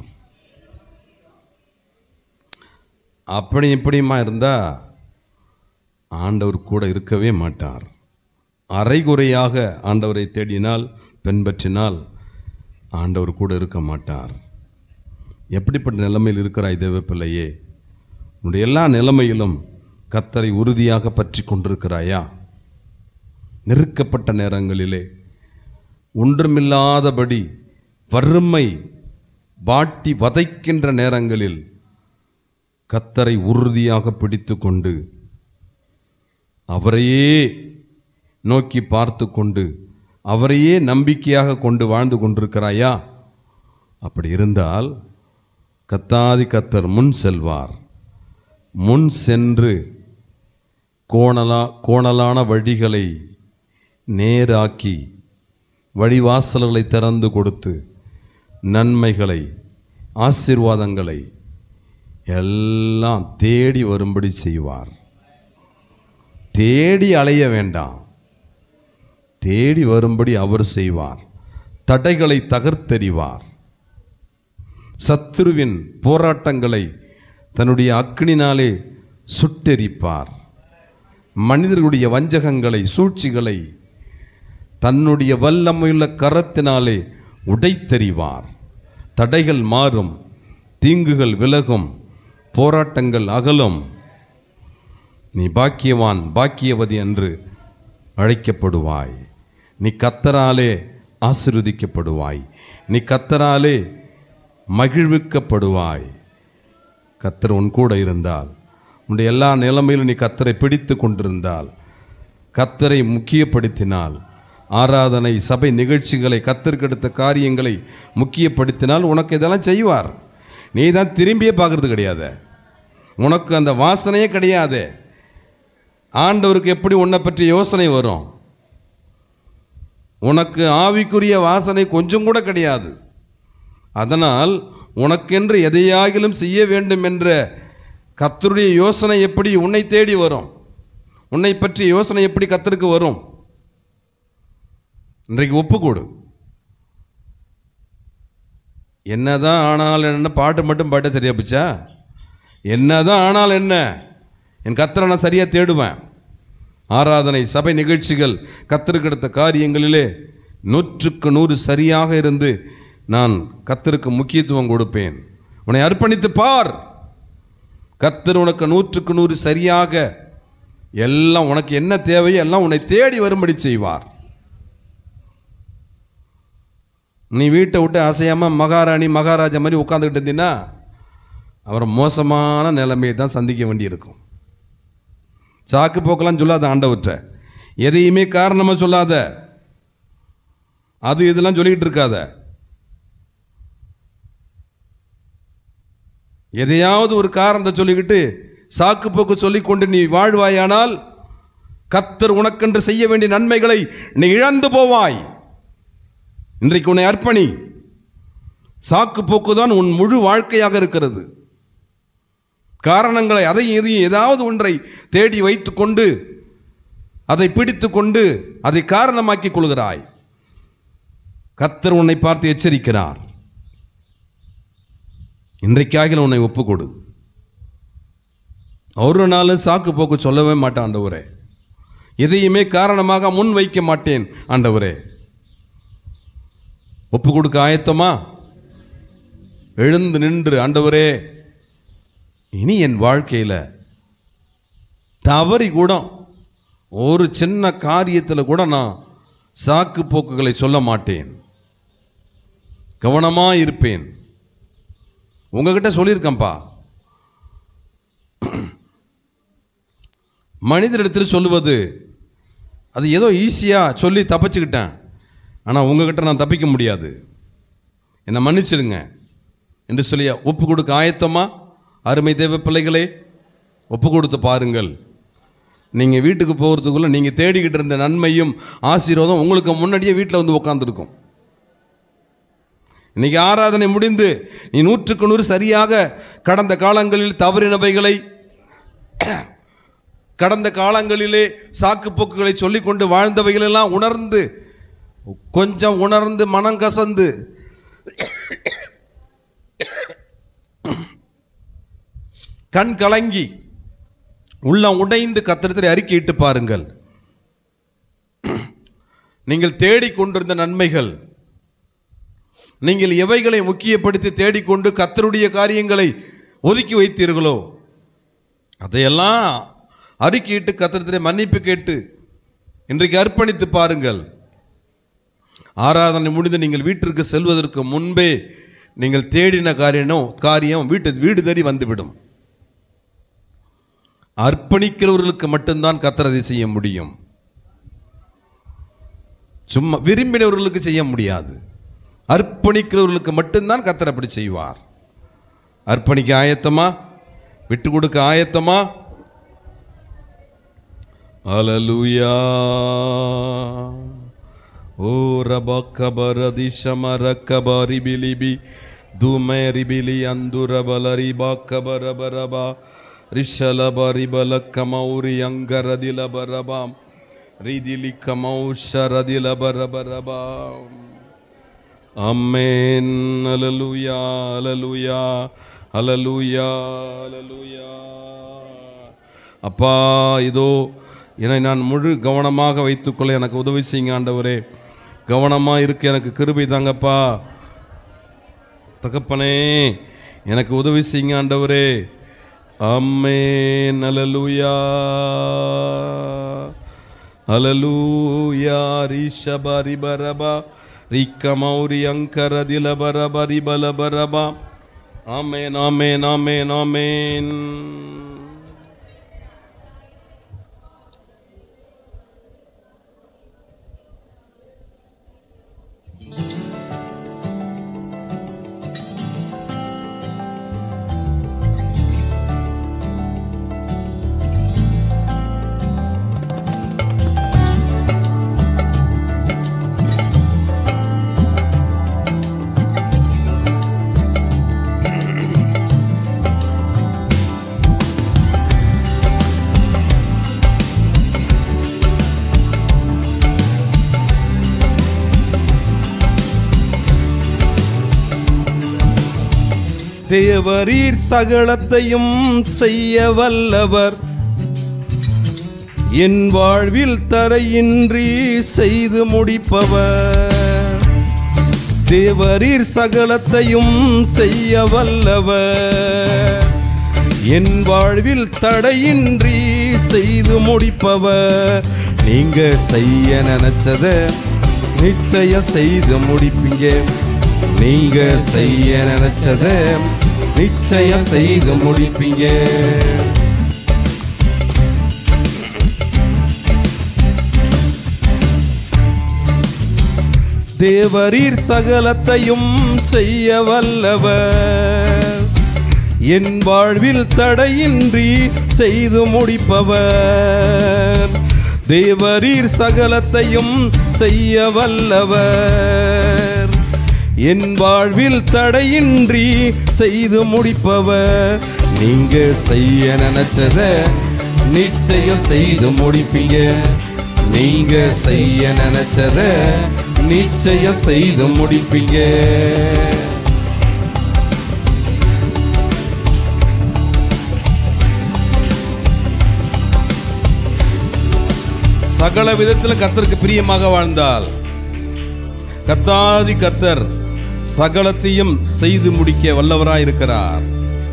அப்படி இப்படியுமா இருந்தா ஆண்டவர் கூட இருக்கவே மாட்டார் அரைகுறையாக ஆண்டவரை தேடினால் பின்பற்றினால் ஆண்டவர் கூட இருக்க மாட்டார் எப்படிப்பட்ட நிலைமையில் இருக்கிறாய் தேவ பிள்ளையே உன்னுடைய எல்லா நிலைமையிலும் கத்தரை உறுதியாக பற்றி கொண்டிருக்கிறாயா நெருக்கப்பட்ட நேரங்களிலே ஒன்றுமில்லாதபடி வறுமை வாட்டி வதைக்கின்ற நேரங்களில் கத்தரை உறுதியாக பிடித்து கொண்டு அவரையே நோக்கி பார்த்து கொண்டு அவரையே நம்பிக்கையாக கொண்டு வாழ்ந்து கொண்டிருக்கிறாயா அப்படி இருந்தால் கத்தாதி கத்தர் முன் செல்வார் முன் சென்று கோணலா கோணலான வழிகளை நேராக்கி வழிவாசல்களை திறந்து கொடுத்து நன்மைகளை ஆசீர்வாதங்களை எல்லாம் தேடி வரும்படி செய்வார் தேடி அலைய வேண்டாம் தேடி வரும்படி அவர் செய்வார் தடைகளை தகர்த்தெறிவார் சத்துருவின் போராட்டங்களை தன்னுடைய அக்கினினாலே சுட்டெரிப்பார் மனிதர்களுடைய வஞ்சகங்களை சூழ்ச்சிகளை தன்னுடைய வல்லமையுள்ள கரத்தினாலே உடைத்தெறிவார் தடைகள் மாறும் தீங்குகள் விலகும் போராட்டங்கள் அகலும் நீ பாக்கியவான் பாக்கியவதி என்று அழைக்கப்படுவாய் நீ கத்தராலே ஆசிர்வதிக்கப்படுவாய் நீ கத்தராலே மகிழ்விக்கப்படுவாய் கத்தர் உன் கூட இருந்தால் உன்னுடைய எல்லா நிலைமையிலும் நீ கத்தரை பிடித்து கொண்டிருந்தால் கத்தரை முக்கியப்படுத்தினால் ஆராதனை சபை நிகழ்ச்சிகளை கத்தருக்கெடுத்த காரியங்களை முக்கியப்படுத்தினால் உனக்கு இதெல்லாம் செய்வார் நீ தான் திரும்பியே பார்க்கறது கிடையாது உனக்கு அந்த வாசனையே கிடையாது ஆண்டவருக்கு எப்படி உன்னை பற்றி யோசனை வரும் உனக்கு ஆவிக்குரிய வாசனை கொஞ்சம் கூட கிடையாது அதனால் உனக்கென்று எதையாகிலும் செய்ய வேண்டும் என்ற கத்தருடைய யோசனை எப்படி உன்னை தேடி வரும் உன்னை பற்றிய யோசனை எப்படி கத்தருக்கு வரும் இன்றைக்கு ஒப்புக்கொடு என்னதான் ஆனால் என்ன பாட்டு மட்டும் பாட்ட சரியா போச்சா என்னதான் ஆனால் என்ன என் கத்தரை நான் சரியாக தேடுவேன் ஆராதனை சபை நிகழ்ச்சிகள் கத்தருக்கு எடுத்த காரியங்களிலே நூற்றுக்கு நூறு சரியாக இருந்து நான் கத்தருக்கு முக்கியத்துவம் கொடுப்பேன் உன்னை அர்ப்பணித்து பார் கத்தர் உனக்கு நூற்றுக்கு நூறு சரியாக எல்லாம் உனக்கு என்ன தேவையோ எல்லாம் உன்னை தேடி வரும்படி செய்வார் நீ வீட்டை விட்டு அசையாம மகாராணி மகாராஜா மாதிரி உட்காந்துக்கிட்டு இருந்தீன்னா அவர் மோசமான நிலைமையை தான் சந்திக்க வேண்டியிருக்கும் சாக்கு போக்கெல்லாம் சொல்லாத ஆண்டவற்றை எதையுமே காரணமாக சொல்லாத அது இதெல்லாம் சொல்லிக்கிட்டு இருக்காத எதையாவது ஒரு காரணத்தை சொல்லிக்கிட்டு சாக்கு போக்கு சொல்லிக்கொண்டு நீ வாழ்வாயானால் கத்தர் உனக்கென்று செய்ய வேண்டிய நன்மைகளை நீ இழந்து போவாய் இன்றைக்கு உன்னை அர்ப்பணி சாக்கு போக்கு தான் உன் முழு வாழ்க்கையாக இருக்கிறது காரணங்களை அதையும் இதையும் ஏதாவது ஒன்றை தேடி வைத்துக்கொண்டு அதை பிடித்து கொண்டு அதை காரணமாக்கிக் கொள்கிறாய் கத்தர் உன்னை பார்த்து எச்சரிக்கிறார் இன்றைக்காகில உன்னை ஒப்புக்கொடு ஒரு நாள் சாக்கு போக்கு சொல்லவே மாட்டேன் ஆண்டவரே எதையுமே காரணமாக முன் வைக்க மாட்டேன் ஆண்டவரே ஒப்பு கொடுக்க ஆயத்தமா எழுந்து நின்று ஆண்டவரே இனி என் வாழ்க்கையில் தவறி கூட ஒரு சின்ன காரியத்தில் கூட நான் சாக்கு போக்குகளை சொல்ல மாட்டேன் கவனமாக இருப்பேன் உங்ககிட்ட சொல்லியிருக்கேன்ப்பா மனிதரிடத்தில் சொல்லுவது அது ஏதோ ஈஸியாக சொல்லி தப்பிச்சுக்கிட்டேன் ஆனால் உங்ககிட்ட நான் தப்பிக்க முடியாது என்னை மன்னிச்சிடுங்க என்று சொல்லி ஒப்பு கொடுக்க ஆயத்தமா அருமை தேவ பிள்ளைகளே ஒப்பு கொடுத்து பாருங்கள் நீங்கள் வீட்டுக்கு போகிறதுக்குள்ளே நீங்கள் தேடிக்கிட்டு இருந்த நன்மையும் ஆசீர்வாதம் உங்களுக்கு முன்னாடியே வீட்டில் வந்து உட்காந்துருக்கும் இன்னைக்கு ஆராதனை முடிந்து நீ நூற்றுக்கு நூறு சரியாக கடந்த காலங்களில் தவறினவைகளை கடந்த காலங்களிலே சாக்கு போக்குகளை சொல்லிக்கொண்டு வாழ்ந்தவைகளெல்லாம் உணர்ந்து கொஞ்சம் உணர்ந்து மனம் கசந்து கண் கலங்கி உள்ளம் உடைந்து கத்திரத்தை அறிக்கையிட்டு பாருங்கள் நீங்கள் தேடிக்கொண்டிருந்த நன்மைகள் நீங்கள் எவைகளை முக்கியப்படுத்தி தேடிக்கொண்டு கத்தருடைய காரியங்களை ஒதுக்கி வைத்தீர்களோ அதையெல்லாம் அறிக்கையிட்டு கத்திரத்திலே மன்னிப்பு கேட்டு இன்றைக்கு அர்ப்பணித்து பாருங்கள் ஆராதனை முடிந்து நீங்கள் வீட்டிற்கு செல்வதற்கு முன்பே நீங்கள் தேடின காரியம் காரியம் வீட்டு வீடு தேடி வந்துவிடும் அர்ப்பணிக்கிறவர்களுக்கு மட்டும்தான் கத்தரதை செய்ய முடியும் சும்மா விரும்பினவர்களுக்கு செய்ய முடியாது அர்ப்பணிக்கிறவர்களுக்கு மட்டும்தான் கத்தர் அப்படி செய்வார் அர்ப்பணிக்க ஆயத்தமா விட்டு கொடுக்க ஆயத்தமா அலலுயா ஓ ரபக்கபரதி ஷமரக்கபரி பிலிபி துமேரிபிலி அந்துரபலரி பாக்கபரபரபா ரிஷலபரிபலக்கமௌரி அங்கரதிலபரபாம் ரிதிலிக்கமௌஷரதிலபரபரபாம் அம்மேன் அலலுயா அலலுயா அலலுயா அலலுயா அப்பா இதோ என்னை நான் முழு கவனமாக வைத்துக்கொள்ள எனக்கு உதவி செய்யுங்க ஆண்டவரே கவனமாக இருக்க எனக்கு கிருபை தாங்கப்பா தகப்பனே எனக்கு உதவி செய்யுங்க ஆண்டவரே அம்மே நலலுயா அலலூயா ரிஷபரி பரபா ரிக்கமௌரி அங்கரதில பரபரி பல பரபா ஆமேன் ஆமேன் ஆமேன் ஆமேன் தேவரீர் சகலத்தையும் செய்ய வல்லவர் என் வாழ்வில் தரையின்றி செய்து முடிப்பவர் தேவரீர் சகலத்தையும் செய்ய வல்லவர் என் வாழ்வில் தடையின்றி செய்து முடிப்பவர் நீங்க செய்ய நினைச்சத நிச்சயம் செய்து முடிப்பீங்க நீங்க செய்ய நினைச்சத நிச்சயம் செய்து முடிப்பீங்க தேவரீர் சகலத்தையும் செய்ய வல்லவர் என் வாழ்வில் தடையின்றி செய்து முடிப்பவர் தேவரீர் சகலத்தையும் செய்ய வல்லவர் என் வாழ்வில் தடையின்றி செய்து முடிப்பவர் நீங்க செய்ய நினைச்சத நிச்சயம் செய்து முடிப்பீங்க நீங்க செய்ய நினைச்சத நிச்சயம் செய்து முடிப்பீங்க சகல விதத்தில் கத்தருக்கு பிரியமாக வாழ்ந்தால் கத்தாதி கத்தர் சகலத்தையும் செய்து முடிக்க வல்லவராய் இருக்கிறார்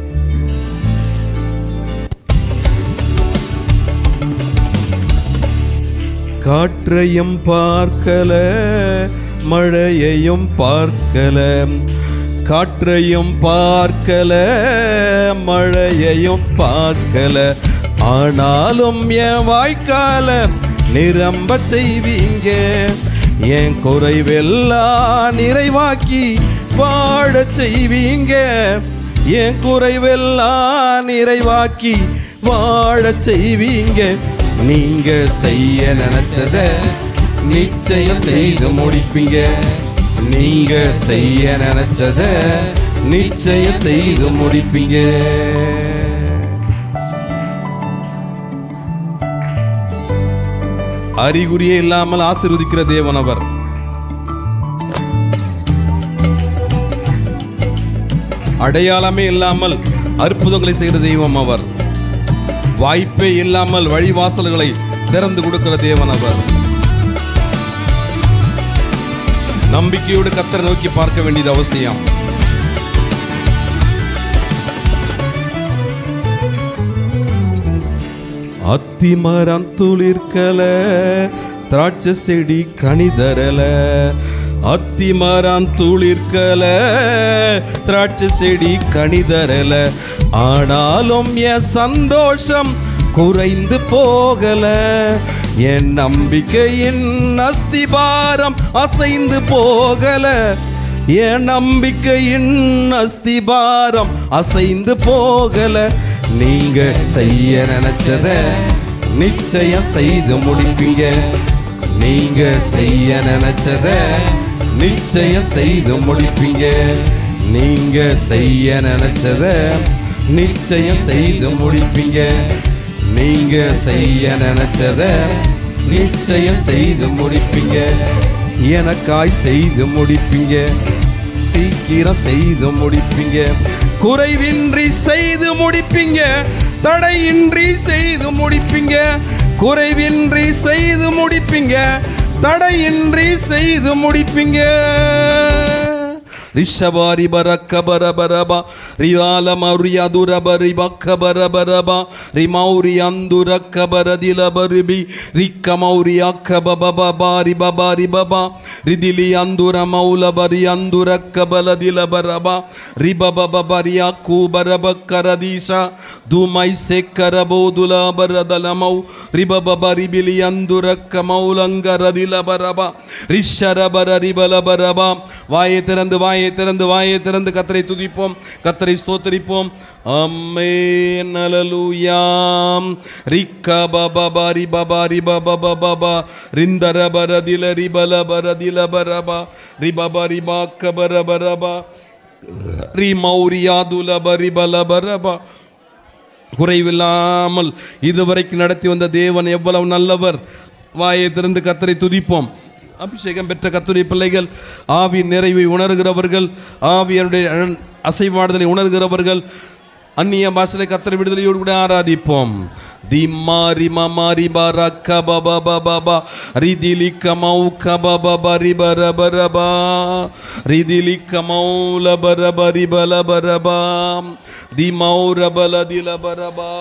காற்றையும் பார்க்கல மழையையும் பார்க்கல காற்றையும் பார்க்கல மழையையும் பார்க்கல ஆனாலும் என் வாய்க்கால நிரம்ப செய்வீங்க என் குறைவெல்லாம் நிறைவாக்கி வாழ செய்வீங்க என் குறைவெல்லாம் நிறைவாக்கி வாழச் செய்வீங்க நீங்க செய்ய நினைச்சத நிச்சயம் செய்து முடிப்பீங்க நீங்க செய்ய நினைச்சத நிச்சயம் செய்து முடிப்பீங்க அறிகுறியே இல்லாமல் ஆசீர்வதிக்கிற தேவன் அவர் அடையாளமே இல்லாமல் அற்புதங்களை செய்கிற தெய்வம் அவர் வாய்ப்பே இல்லாமல் வழிவாசல்களை திறந்து கொடுக்கிற தேவன் அவர் நம்பிக்கையோடு கத்தரை நோக்கி பார்க்க வேண்டியது அவசியம் அத்திமரம் துளிர்க்கல திராட்சை செடி கனிதரல அத்திமரம் துளிர்க்கல திராட்சை செடி கனிதரல ஆனாலும் என் சந்தோஷம் குறைந்து போகல என் நம்பிக்கையின் அஸ்திபாரம் அசைந்து போகல என் நம்பிக்கையின் அஸ்திபாரம் அசைந்து போகல நீங்க செய்ய நினைச்சத நிச்சயம் செய்து முடிப்பீங்க நீங்க செய்ய நினைச்சத நிச்சயம் செய்து முடிப்பீங்க நீங்க செய்ய நினைச்சத நிச்சயம் செய்து முடிப்பீங்க நீங்க செய்ய நினைச்சத நிச்சயம் செய்து முடிப்பீங்க எனக்காய் செய்து முடிப்பீங்க சீக்கிரம் செய்து முடிப்பீங்க குறைவின்றி செய்து முடிப்பீங்க தடையின்றி செய்து முடிப்பீங்க குறைவின்றி செய்து முடிப்பீங்க தடையின்றி செய்து முடிப்பீங்க ரிஷபாரி பரக்க பரபரபா ரிவால மௌரி அதுரபரி பக்க பரபரபா ரிமௌரி அந்துரக்க பரதில பருபி ரிக்க மௌரி அக்க பபபா ரிபபா ரிபபா ரிதிலி அந்துர மௌல பரி அந்துரக்க பலதில பரபா ரிபபபரி அக்கு பரப கரதீஷா துமை செக்கர போதுல பரதலமௌ ரிபபப ரிபிலி அந்துரக்க மௌலங்கரதில பரபா ரிஷரபர ரிபல பரபா வாயை திறந்து வாயை திறந்து வாயை திறந்து கத்தரை துதிப்போம் கத்தரை ஸ்தோத்தரிப்போம் அம்மே நலலுயாம் ரிக்க பபா ரி பபா ரி பபா பபா ரிந்தர பரதில ரிபல பரதில பரபா ரிபபா ரிபாக்க பர பரபா ரிமௌரியாதுல பரிபல பரபா குறைவில்லாமல் இதுவரைக்கும் நடத்தி வந்த தேவன் எவ்வளவு நல்லவர் வாயை திறந்து கத்தரை துதிப்போம் அபிஷேகம் பெற்ற கத்துடைய பிள்ளைகள் ஆவி நிறைவை உணர்கிறவர்கள் ஆவியனுடைய அழ- அசைவாடுதலை உணர்கிறவர்கள் அந்நிய பாஷையில கத்தரை விடுதலையோடு கூட ஆராதிப்போம் திம்மாரி மமாரி பரக்க பபா பபா ரிதிலி கமௌ கபபா ரிபர பரபா ரிதிலி கமௌல பரப ரிபல பரபா திமௌர பலதில பரபா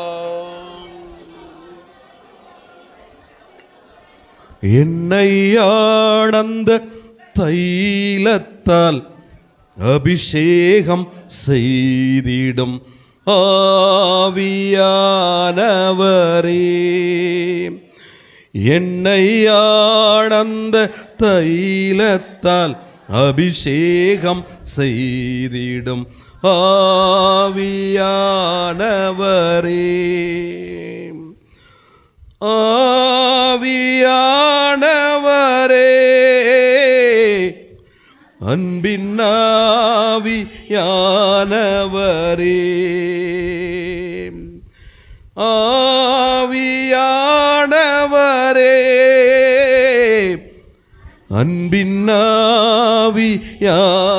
என்னை ஆனந்த தைலத்தால் அபிஷேகம் செய்திடும் ஆவியானவரே என்னை ஆனந்த தைலத்தால் அபிஷேகம் செய்திடும் ஆவியானவரே ஆவியானவரே அன்பின் ஆவியானவரே ஆவியானவரே அன்பின் ஆவியானவரே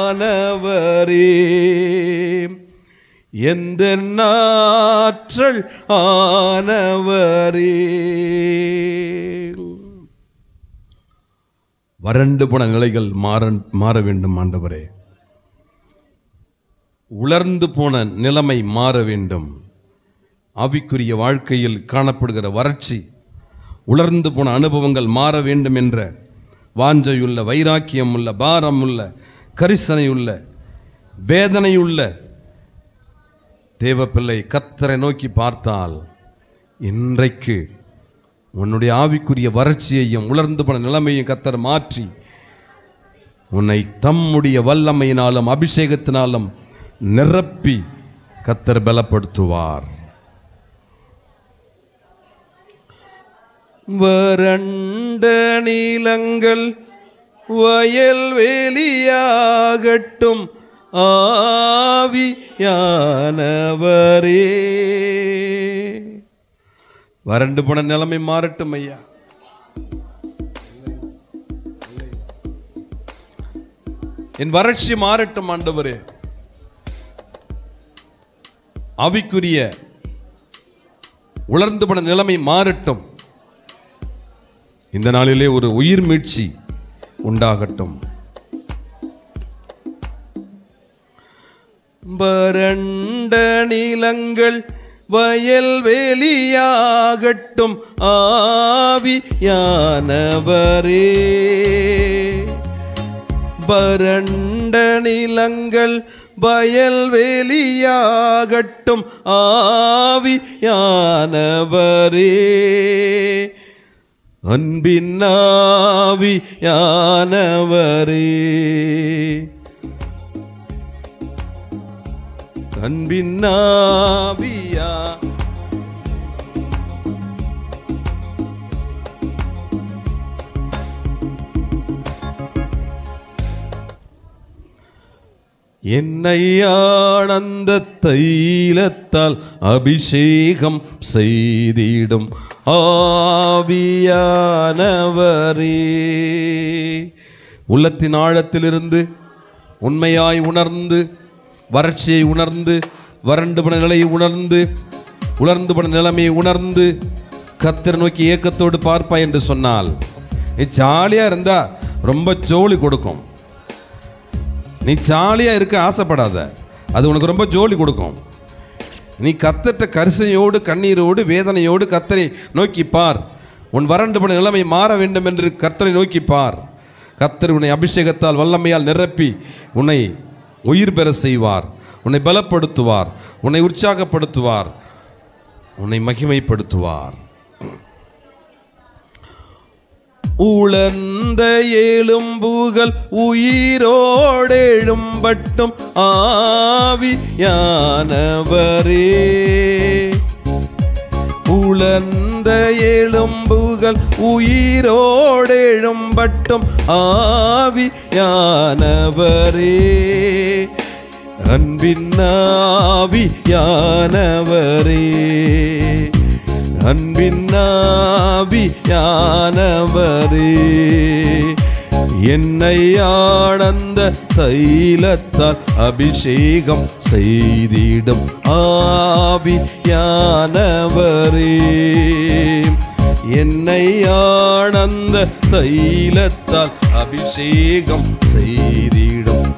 எந்த நாற்றல் ஆனவரே வறண்டு போன நிலைகள் மாற மாற வேண்டும் ஆண்டவரே உலர்ந்து போன நிலைமை மாற வேண்டும் ஆவிக்குரிய வாழ்க்கையில் காணப்படுகிற வறட்சி உலர்ந்து போன அனுபவங்கள் மாற வேண்டும் என்ற வாஞ்சையுள்ள வைராக்கியம் உள்ள பாரம் உள்ள கரிசனையுள்ள வேதனையுள்ள தேவப்பிள்ளை கத்தரை நோக்கி பார்த்தால் இன்றைக்கு உன்னுடைய ஆவிக்குரிய வறட்சியையும் உலர்ந்து போன நிலைமையும் கத்தர் மாற்றி உன்னை தம்முடைய வல்லமையினாலும் அபிஷேகத்தினாலும் நிரப்பி கத்தர் பலப்படுத்துவார் வறண்ட நீலங்கள் வயல் வெளியாகட்டும் ஆவியானவரே வறண்டு போன நிலைமை மாறட்டும் ஐயா என் வறட்சி மாறட்டும் ஆண்டவரே ஆவிக்குரிய உலர்ந்து போன நிலைமை மாறட்டும் இந்த நாளிலே ஒரு உயிர் மீட்சி உண்டாகட்டும் வறண்ட நிலங்கள் வயல் வெளியாகட்டும் ஆவியானவரே வறண்ட நிலங்கள் வயல் வெளியாகட்டும் ஆவியானவரே அன்பின் ஆவியானவரே அன்பின் ஆவியா என்னை ஆனந்த தைலத்தால் அபிஷேகம் செய்திடும் ஆவியானவரே உள்ளத்தின் ஆழத்திலிருந்து உண்மையாய் உணர்ந்து வறட்சியை உணர்ந்து வறண்டு போன நிலையை உணர்ந்து உலர்ந்து போன நிலைமையை உணர்ந்து கத்தர் நோக்கி ஏக்கத்தோடு பார்ப்பாய் என்று சொன்னால் நீ ஜாலியாக இருந்தா ரொம்ப ஜோலி கொடுக்கும் நீ ஜாலியாக இருக்க ஆசைப்படாத அது உனக்கு ரொம்ப ஜோலி கொடுக்கும் நீ கத்தட்ட கரிசையோடு கண்ணீரோடு வேதனையோடு கத்தரை நோக்கி பார் உன் வறண்டு போன நிலைமை மாற வேண்டும் என்று கர்த்தரை நோக்கி பார் கர்த்தர் உன்னை அபிஷேகத்தால் வல்லமையால் நிரப்பி உன்னை உயிர் பெற செய்வார் உன்னை பலப்படுத்துவார் உன்னை உற்சாகப்படுத்துவார் உன்னை மகிமைப்படுத்துவார் உளர்ந்த எலும்புகள் உயிரோடெழும்பட்டும் ஆவியானவரே உளர்ந்த எலும்புகள் உயிரோடெழும்பட்டும் ஆவியானவரே அன்பின் ஆவியானவரே அன்பின் ஆவியானவரே என்னை ஆனந்த தைலத்தால் அபிஷேகம் செய்திடும் ஆவியானவரே என்னை ஆனந்த தைலத்தால் அபிஷேகம் செய்திடும்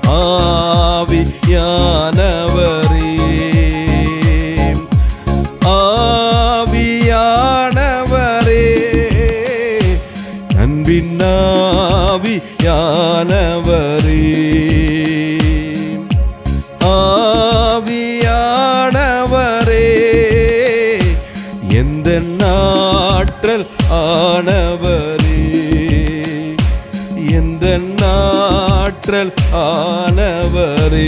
ஆவியானவரே ஆவியானவரே அன்பின் ஆவியானவரே ஆவியானவரே எந்த நாற்றல் ஆனவரே எந்த நாற்றல் ஆனவரே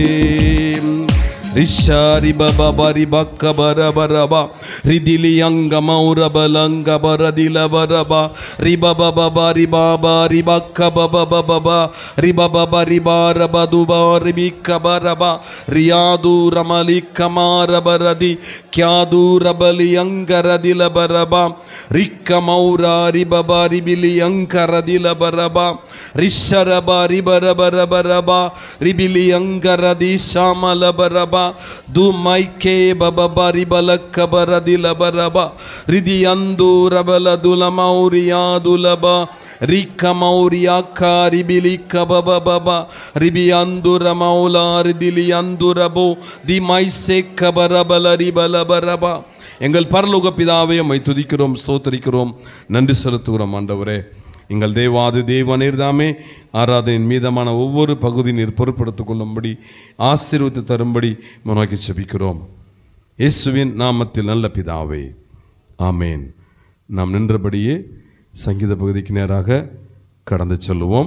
ரிஷாரி பபா பரி பக்க பர பரபா ரிதிலி அங்க மௌரபலங்க பரதில பரபா ரிப பபா ரிபாபா ரிபக்க பப பபா ரிப பப ரிபார பதுபா ரிபிக்க பரபா ரியாது ரமலி கமார பரதி கியாது ரபலி அங்கரதில பரபா ரிக்க மௌரா ரிபபா ரிபிலி அங்கரதில பரபா ரிஷரபா ரிபரபர பரபா ரிபிலி அங்கரதி ஷாமல பரபா து மைக்கே பபபா ரிபலக்க பரதில பரபா ரிதி அந்து ரபல துல மௌரியா துலபா ரிக்க மௌரியா காரிபிலி கபப பபா ரிபி அந்துர மௌலா ரிதிலி அந்துரபோ தி மைசே கபரபல ரிபல பரபா எங்கள் பரலோக பிதாவை உம்மை துதிக்கிறோம் ஸ்தோத்தரிக்கிறோம் நன்றி செலுத்துகிறோம் ஆண்டவரே எங்கள் தேவாதி தேவநீர் தாமே ஆராதனையின் மீதமான ஒவ்வொரு பகுதி நீர் பொறுப்படுத்திக் கொள்ளும்படி ஆசீர்வத்து தரும்படி நோக்கி செபிக்கிறோம் இயேசுவின் நாமத்தில் நல்ல பிதாவே ஆமேன் நாம் நின்றபடியே சங்கீத பகுதிக்கு நேராக கடந்து செல்லுவோம்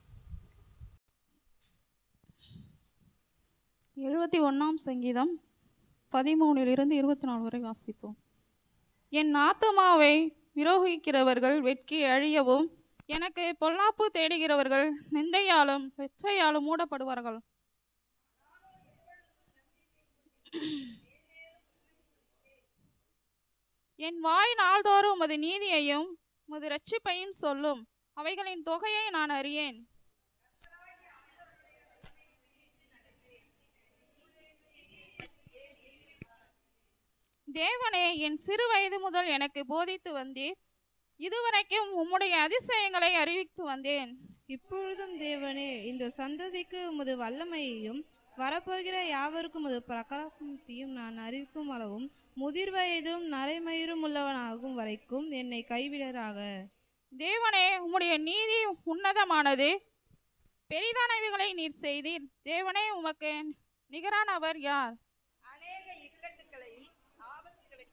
எழுபத்தி ஒன்றாம் சங்கீதம் பதிமூணிலிருந்து இருபத்தி நாலு வரை வாசிப்போம் என் ஆத்துமாவை விரோகிக்கிறவர்கள் வெட்கி அழியவும் எனக்கு பொல்லாப்பு தேடுகிறவர்கள் நிந்தையாலும் வெச்சையாலும் மூடப்படுவார்கள் என் வாய் நாள்தோறும் உமது நீதியையும் உமது இரட்சிப்பையும் சொல்லும் அவைகளின் தொகையை நான் அறியேன் தேவனே என் சிறு வயது முதல் எனக்கு போதித்து வந்தீர் இதுவரைக்கும் உம்முடைய அதிசயங்களை அறிவித்து வந்தேன் இப்பொழுதும் தேவனே இந்த சந்ததிக்கு உமது வல்லமையையும் வரப்போகிற யாவருக்கும் உமது பிரகாசத்தையும் நான் அறிவிக்கும் அளவும் முதிர் வயதும் நரைமயிரும் உள்ளவனாகும் வரைக்கும் என்னை கைவிடராக தேவனே உம்முடைய நீதி உன்னதமானது பெரிதானவைகளை நீர் செய்தீர் தேவனே உமக்கு நிகரானவர் யார் அநேக இக்கட்டுகளையும் ஆபத்துகளையும்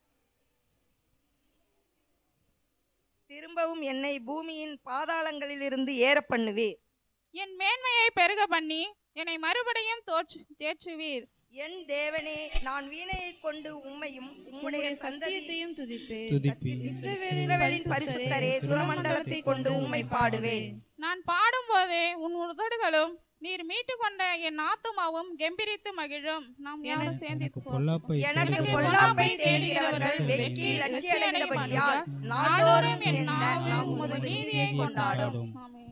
திரும்பவும் என்னை பூமியின் பாதாளங்களிலிருந்து ஏற பண்ணுவீர் என் மேன்மையை பெருக பண்ணி என்னை மறுபடியும் தோற்று தேற்றுவீர் என் தேவனே நான் வீணையை கொண்டு உம்மையும் உம்முடைய உம்முடைய சந்ததியையும் சத்தியத்தையும் துதிப்பேன் துதிப்பேன் இஸ்ரவேலின் பரிசுத்தரே சுரமண்டலத்தை கொண்டு உம்மை பாடுவேன் நான் பாடும்போதே உன் உதடுகளும் நீர் மீட்டு கொண்ட என் ஆத்துமாவும் கெம்பீரித்து மகிழும் நாம் யாரும் சேர்ந்து பொல்லாப்பை எனக்கு எனக்கு பொல்லாப்பை பொல்லாப்பை தேடுகிறவர்கள் தேடுகிறவர்கள் வெட்கி வெட்கி லட்சியடைந்தபடியால் லட்சியடைந்தபடியால் நாள்தோறும் என் என் நாவும் நாவும் உமது உமது நீதியை நீதியை கொண்டாடும் கொண்டாடும் ஆமென்.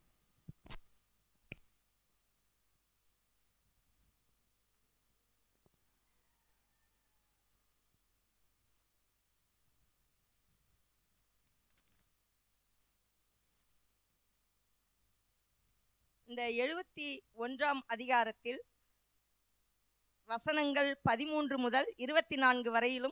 இந்த எழுபத்தி ஒன்றாம் அதிகாரத்தில் வசனங்கள் பதிமூன்று முதல் இருபத்தி நான்கு வரையிலும்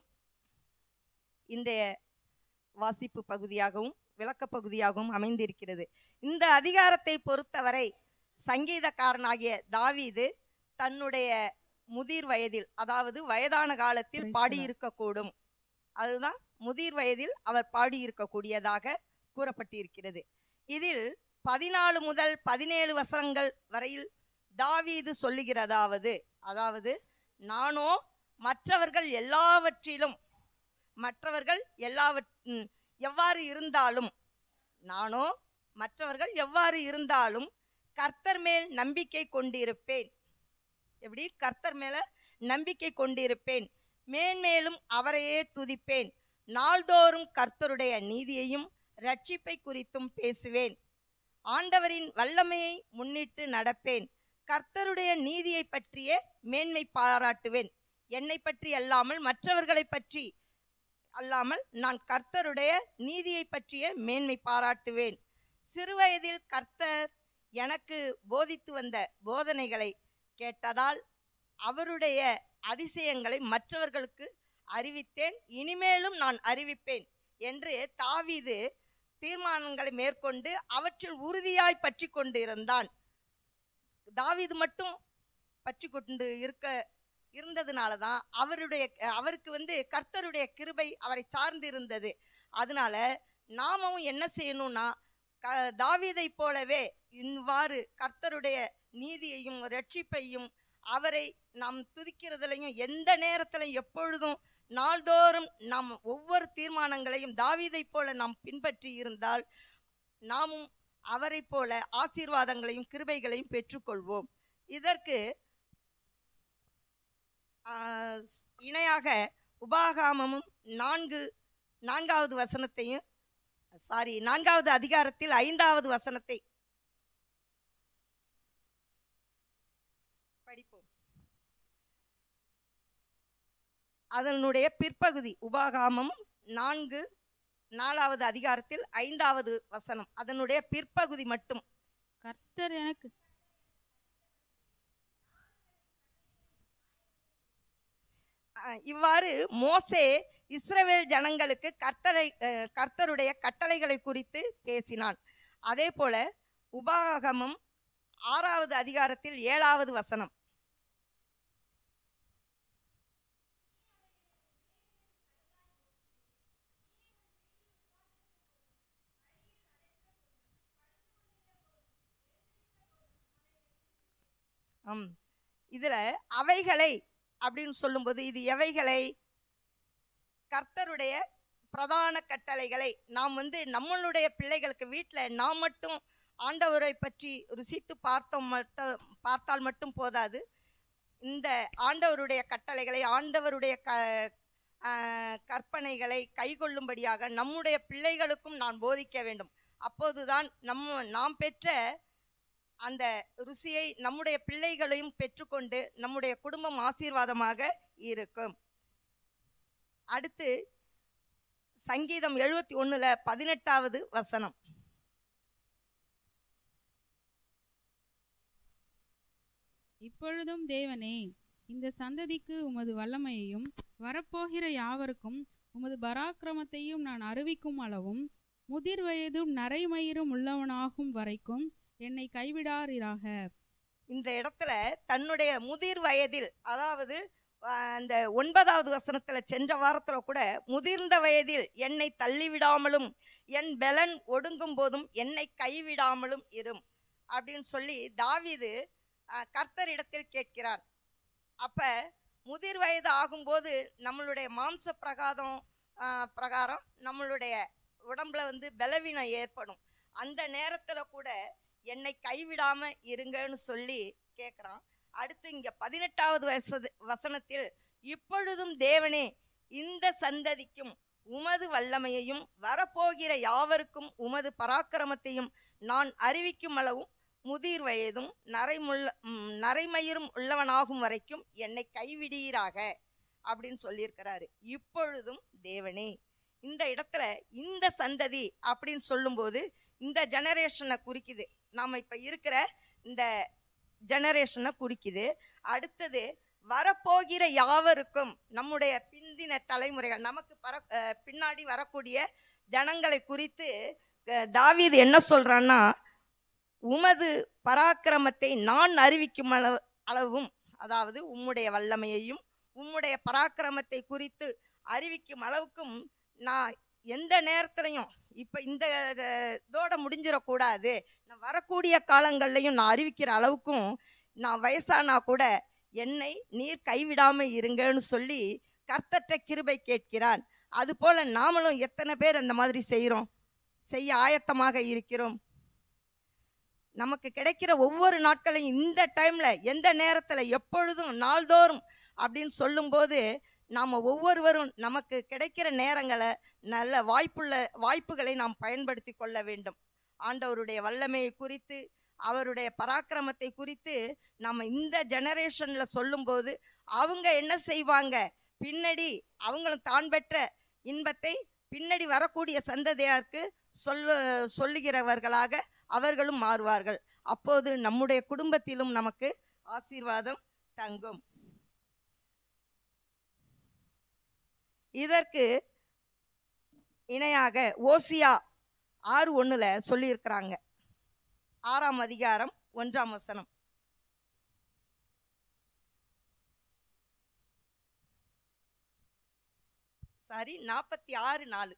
இன்றைய வாசிப்பு பகுதியாகவும் விளக்கப் பகுதியாகவும் அமைந்திருக்கிறது இந்த அதிகாரத்தை பொறுத்தவரை சங்கீதக்காரனாகிய தாவீது தன்னுடைய முதிர் வயதில் அதாவது வயதான காலத்தில் பாடியிருக்கக்கூடும் அதுதான் முதிர் வயதில் அவர் பாடியிருக்கக்கூடியதாக கூறப்பட்டிருக்கிறது இதில் பதினாலு முதல் பதினேழு வசனங்கள் வரையில் தாவீது சொல்லுகிறதாவது அதாவது நானோ மற்றவர்கள் எல்லாவற்றிலும் மற்றவர்கள் எல்லாவற் ம், எவ்வாறு இருந்தாலும் நானோ மற்றவர்கள் எவ்வாறு இருந்தாலும் கர்த்தர் மேல் நம்பிக்கை கொண்டிருப்பேன் எப்படி கர்த்தர் மேல நம்பிக்கை கொண்டிருப்பேன் மேன்மேலும் அவரையே துதிப்பேன் நாள்தோறும் கர்த்தருடைய நீதியையும் ரட்சிப்பை குறித்தும் பேசுவேன் ஆண்டவரின் வல்லமையை முன்னிட்டு நடப்பேன் கர்த்தருடைய நீதியை பற்றியே மேன்மை பாராட்டுவேன் என்னை பற்றி அல்லாமல் மற்றவர்களை பற்றி அல்லாமல் நான் கர்த்தருடைய நீதியை பற்றிய மேன்மை பாராட்டுவேன் சிறுவயதில் கர்த்தர் எனக்கு போதித்து வந்த போதனைகளை கேட்டதால் அவருடைய அதிசயங்களை மற்றவர்களுக்கு அறிவித்தேன் இனிமேலும் நான் அறிவிப்பேன் என்று தாவீது தீர்மானங்களை மேற்கொண்டு அவற்றில் உறுதியாய் பற்றி கொண்டிருந்தான் தாவீது மட்டும் பற்றி கொண்டு இருக்க இருந்ததுனால தான் அவருடைய அவருக்கு வந்து கர்த்தருடைய கிருபை அவரை சார்ந்து இருந்தது அதனால நாமும் என்ன செய்யணும்னா க தாவீதைப் போலவே இவ்வாறு கர்த்தருடைய நீதியையும் ரட்சிப்பையும் அவரை நாம் துதிக்கிறதுலையும் எந்த நேரத்திலும் எப்பொழுதும் நாள்தோறும் நாம் ஒவ்வொரு தீர்மானங்களையும் தாவீதைப் போல நாம் பின்பற்றி இருந்தால் நாமும் அவரைப் போல ஆசீர்வாதங்களையும் கிருபைகளையும் பெற்றுக்கொள்வோம் இதற்கு ஆஹ், இணையாக உபாகாமமும் நான்கு நான்காவது வசனத்தையும் சாரி நான்காவது அதிகாரத்தில் ஐந்தாவது வசனத்தை படிப்போம் அதனுடைய பிற்பகுதி உபாகாமம் நான்கு நாலாவது அதிகாரத்தில் ஐந்தாவது வசனம் அதனுடைய பிற்பகுதி மட்டும் கர்த்தர் எனக்கு அஹ், இவ்வாறு மோசே இஸ்ரவேல் ஜனங்களுக்கு கர்த்தரை அஹ், கர்த்தருடைய கட்டளைகளை குறித்து பேசினான் அதே போல உபாகமம் ஆறாவது அதிகாரத்தில் ஏழாவது வசனம் ஆம் இதுல அவைகளை அப்படின்னு சொல்லும்போது இது எவைகளை கர்த்தருடைய பிரதான கட்டளைகளை நாம் வந்து நம்மளுடைய பிள்ளைகளுக்கு வீட்டில் நாம் மட்டும் ஆண்டவரை பற்றி ருசித்து பார்த்தோம் மட்டும் பார்த்தால் மட்டும் போதாது இந்த ஆண்டவருடைய கட்டளைகளை ஆண்டவருடைய க ஆஹ் கற்பனைகளை கைக்கொள்ளும்படியாக நம்முடைய பிள்ளைகளுக்கும் நான் போதிக்க வேண்டும் அப்போதுதான் நம்ம நாம் பெற்ற அந்த ருசியை நம்முடைய பிள்ளைகளையும் பெற்றுக்கொண்டு நம்முடைய குடும்பம் ஆசீர்வாதமாக இருக்கும் அடுத்து சங்கீதம் எழுபத்தி ஒண்ணுல பதினெட்டாவது வசனம் இப்பொழுதும் தேவனே இந்த சந்ததிக்கு உமது வல்லமையையும் வரப்போகிற யாவருக்கும் உமது பராக்கிரமத்தையும் நான் அறிவிக்கும் அளவும் முதிர் வயதும் நரைமயிரும் உள்ளவனாகும் வரைக்கும் என்னை கைவிடாரிராக இந்த இடத்துல தன்னுடைய முதிர் வயதில் அதாவது ஆஹ், அந்த ஒன்பதாவது வசனத்துல சென்ற வாரத்துல கூட முதிர்ந்த வயதில் என்னை தள்ளிவிடாமலும் என் பெலன் ஒடுங்கும் போதும் என்னை கைவிடாமலும் இரும் அப்படின்னு சொல்லி தாவீது ஆஹ், கர்த்தரிடத்தில் கேட்கிறான் அப்ப முதிர் வயது ஆகும்போது நம்மளுடைய மாம்ச பிரகாதம் ஆஹ், பிரகாரம் நம்மளுடைய உடம்புல வந்து பலவீனம் ஏற்படும் அந்த நேரத்துல கூட என்னை கைவிடாம இருங்கன்னு சொல்லி கேட்குறான் அடுத்து இங்க பதினெட்டாவது வசது வசனத்தில் இப்பொழுதும் தேவனே இந்த சந்ததிக்கும் உமது வல்லமையையும் வரப்போகிற யாவருக்கும் உமது பராக்கிரமத்தையும் நான் அறிவிக்கும் அளவும் முதிர் வயதும் நரைமுள்ள ம், நரைமயிரும் உள்ளவனாகும் வரைக்கும் என்னை கைவிடீராக அப்படின்னு சொல்லியிருக்கிறாரு இப்பொழுதும் தேவனே இந்த இடத்துல இந்த சந்ததி அப்படின்னு சொல்லும்போது இந்த ஜெனரேஷனை குறிக்குது நாம் இப்போ இருக்கிற இந்த ஜெனரேஷனை குறிக்குது அடுத்தது வரப்போகிற யாவருக்கும் நம்முடைய பிந்தின தலைமுறைகள் நமக்கு பர அஹ் பின்னாடி வரக்கூடிய ஜனங்களை குறித்து அஹ் தாவீது என்ன சொல்றான்னா உமது பராக்கிரமத்தை நான் அறிவிக்கும் அளவு அளவும் அதாவது உம்முடைய வல்லமையையும் உம்முடைய பராக்கிரமத்தை குறித்து அறிவிக்கும் அளவுக்கும் நான் எந்த நேரத்துலையும் இப்போ இந்த அஹ், இதோட முடிஞ்சிடக்கூடாது நான் வரக்கூடிய காலங்கள்லையும் நான் அறிவிக்கிற அளவுக்கும் நான் வயசானா கூட என்னை நீர் கைவிடாம இருங்கன்னு சொல்லி கர்த்தற்ற கிருபை கேட்கிறான் அதுபோல நாமளும் எத்தனை பேர் அந்த மாதிரி செய்கிறோம் செய்ய ஆயத்தமாக இருக்கிறோம் நமக்கு கிடைக்கிற ஒவ்வொரு நாட்களையும் இந்த டைம்ல எந்த நேரத்துல எப்பொழுதும் நாள்தோறும் அப்படின்னு சொல்லும்போது நாம் ஒவ்வொருவரும் நமக்கு கிடைக்கிற நேரங்களை நல்ல வாய்ப்புள்ள வாய்ப்புகளை நாம் பயன்படுத்தி கொள்ள வேண்டும் ஆண்டவருடைய வல்லமையை குறித்து அவருடைய பராக்கிரமத்தை குறித்து நம்ம இந்த ஜெனரேஷன்ல சொல்லும்போது அவங்க என்ன செய்வாங்க பின்னாடி அவங்களும் தான் பெற்ற இன்பத்தை பின்னாடி வரக்கூடிய சந்ததியாருக்கு சொல்ல சொல்லுகிறவர்களாக அவர்களும் மாறுவார்கள் அப்போது நம்முடைய குடும்பத்திலும் நமக்கு ஆசீர்வாதம் தங்கும் இதற்கு இணையாக ஓசியா ஆறு ஒண்ணுல சொல்லியிருக்கிறாங்க ஆறாம் அதிகாரம் ஒன்றாம் வசனம் சாரி நாற்பத்தி ஆறு நாலு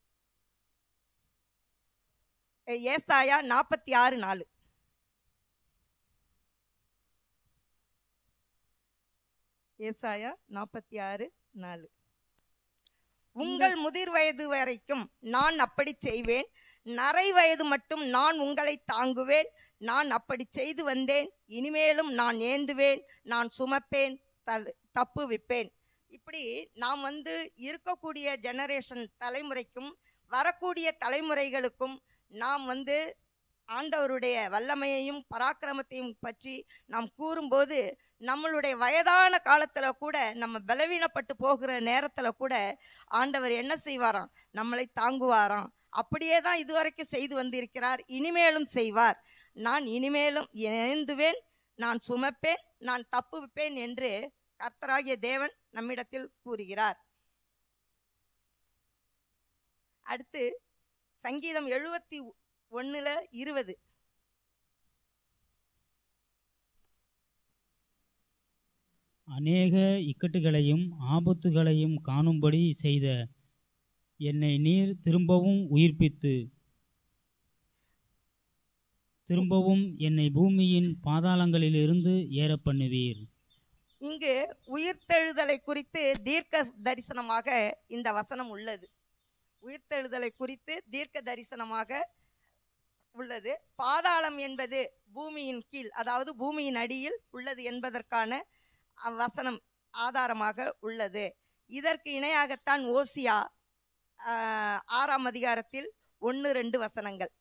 எ- ஏசாயா நாற்பத்தி ஆறு நாலு ஏசாயா நாற்பத்தி ஆறு நாலு உங்கள் முதிர் வயது வரைக்கும் நான் அப்படி செய்வேன் நரை வயது மட்டும் நான் உங்களை தாங்குவேன் நான் அப்படி செய்து வந்தேன் இனிமேலும் நான் ஏந்துவேன் நான் சுமப்பேன் தவி- தப்புவிப்பேன் இப்படி நாம் வந்து இருக்கக்கூடிய ஜெனரேஷன் தலைமுறைக்கும் வரக்கூடிய தலைமுறைகளுக்கும் நாம் வந்து ஆண்டவருடைய வல்லமையையும் பராக்கிரமத்தையும் பற்றி நாம் கூறும்போது நம்மளுடைய வயதான காலத்தில் கூட நம்ம பலவீனப்பட்டு போகிற நேரத்தில் கூட ஆண்டவர் என்ன செய்வாராம் நம்மளை தாங்குவாராம் அப்படியே தான் இதுவரைக்கும் செய்து வந்திருக்கிறார் இனிமேலும் செய்வார் நான் இனிமேலும் ஏந்துவேன் நான் சுமப்பேன் நான் தப்புவிப்பேன் என்று கர்த்தராகிய தேவன் நம்மிடத்தில் கூறுகிறார் அடுத்து சங்கீதம் எழுபத்தி ஒண்ணுல இருபது அநேக இக்கட்டுகளையும் ஆபத்துகளையும் காணும்படி செய்த என்னை நீர் திரும்பவும் உயிர்ப்பித்து திரும்பவும் என்னை பூமியின் பாதாளங்களிலிருந்து ஏற பண்ணுவீர் இங்கு உயிர்த்தெழுதலை குறித்து தீர்க்க தரிசனமாக இந்த வசனம் உள்ளது உயிர்த்தெழுதலை குறித்து தீர்க்க தரிசனமாக உள்ளது பாதாளம் என்பது பூமியின் கீழ் அதாவது பூமியின் அடியில் உள்ளது என்பதற்கான அஹ், வசனம் ஆதாரமாக உள்ளது இதற்கு இணையாகத்தான் ஓசியா ஆஹ், ஆறாம் அதிகாரத்தில் ஒன்று ரெண்டு வசனங்கள்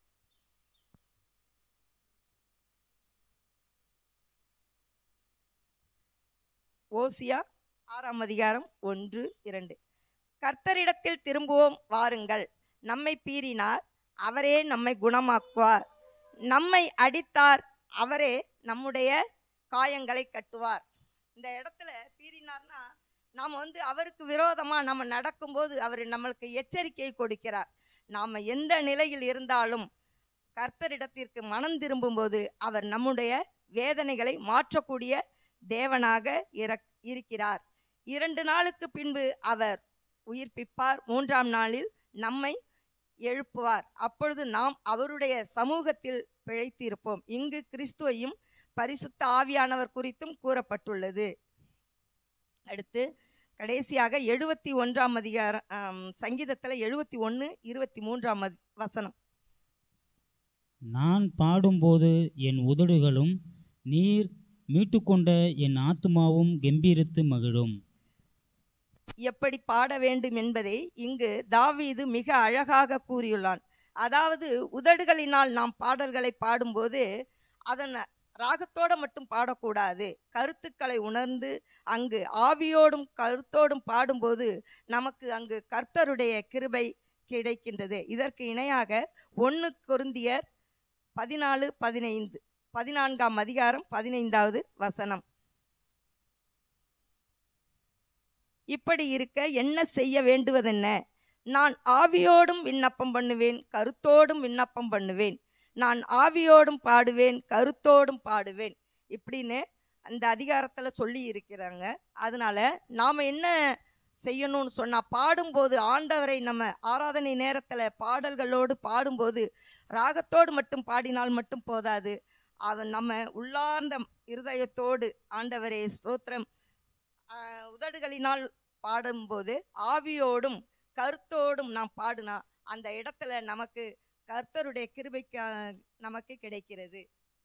ஓசியா ஆறாம் அதிகாரம் ஒன்று இரண்டு கர்த்தரிடத்தில் திரும்புவோம் வாருங்கள் நம்மை பீறினார் அவரே நம்மை குணமாக்குவார் நம்மை அடித்தார் அவரே நம்முடைய காயங்களை கட்டுவார் இந்த இடத்துல பீறினார்னா நாம் வந்து அவருக்கு விரோதமாக நம்ம நடக்கும்போது அவர் நம்மளுக்கு எச்சரிக்கை கொடுக்கிறார் நாம் எந்த நிலையில் இருந்தாலும் கர்த்தரிடத்திற்கு மனம் திரும்பும்போது அவர் நம்முடைய வேதனைகளை மாற்றக்கூடிய தேவனாக இர- இருக்கிறார் இரண்டு நாளுக்கு பின்பு அவர் உயிர்ப்பிப்பார் மூன்றாம் நாளில் நம்மை எழுப்புவார் அப்பொழுது நாம் அவருடைய சமூகத்தில் பிழைத்திருப்போம் இங்கு கிறிஸ்துவையும் பரிசுத்த ஆவியானவர் குறித்தும் கூறப்பட்டுள்ளது அடுத்து கடைசியாக எழுபத்தி ஒன்றாம் அதிகாரம் ஆம், சங்கீதத்துல எழுபத்தி ஒன்று இருபத்தி மூன்றாம் அதி- வசனம் நான் பாடும்போது என் உதடுகளும் நீர் மீட்டுக்கொண்ட என் ஆத்துமாவும் கெம்பீரித்து மகிழும் எப்படி பாட வேண்டும் என்பதை இங்கு தாவீது மிக அழகாக கூறியுள்ளான் அதாவது உதடுகளினால் நாம் பாடல்களை பாடும்போது அதன் ராகத்தோட மட்டும் பாடக்கூடாது கருத்துக்களை உணர்ந்து அங்கு ஆவியோடும் கருத்தோடும் பாடும்போது நமக்கு அங்கு கர்த்தருடைய கிருபை கிடைக்கின்றது இதற்கு இணையாக ஒன்று கொருந்தியர் பதினாலு பதினைந்து பதினான்காம் அதிகாரம் பதினைந்தாவது வசனம் இப்படி இருக்க என்ன செய்ய வேண்டுவதென்ன நான் ஆவியோடும் விண்ணப்பம் பண்ணுவேன் கருத்தோடும் விண்ணப்பம் பண்ணுவேன் நான் ஆவியோடும் பாடுவேன் கருத்தோடும் பாடுவேன் இப்படின்னு அந்த அதிகாரத்தில் சொல்லி இருக்கிறாங்க அதனால நாம் என்ன செய்யணும்னு சொன்னால் பாடும்போது ஆண்டவரை நம்ம ஆராதனை நேரத்தில் பாடல்களோடு பாடும்போது ராகத்தோடு மட்டும் பாடினால் மட்டும் போதாது அவன் நம்ம உள்ளார்ந்த இருதயத்தோடு ஆண்டவரே ஸ்தோத்திரம் ஆஹ், உதடுகளினால் பாடும்போது ஆவியோடும் கருத்தோடும் நாம் பாடினா அந்த இடத்துல நமக்கு கர்த்தருடைய கிருபைக்கு நமக்கு கிடைக்கிறது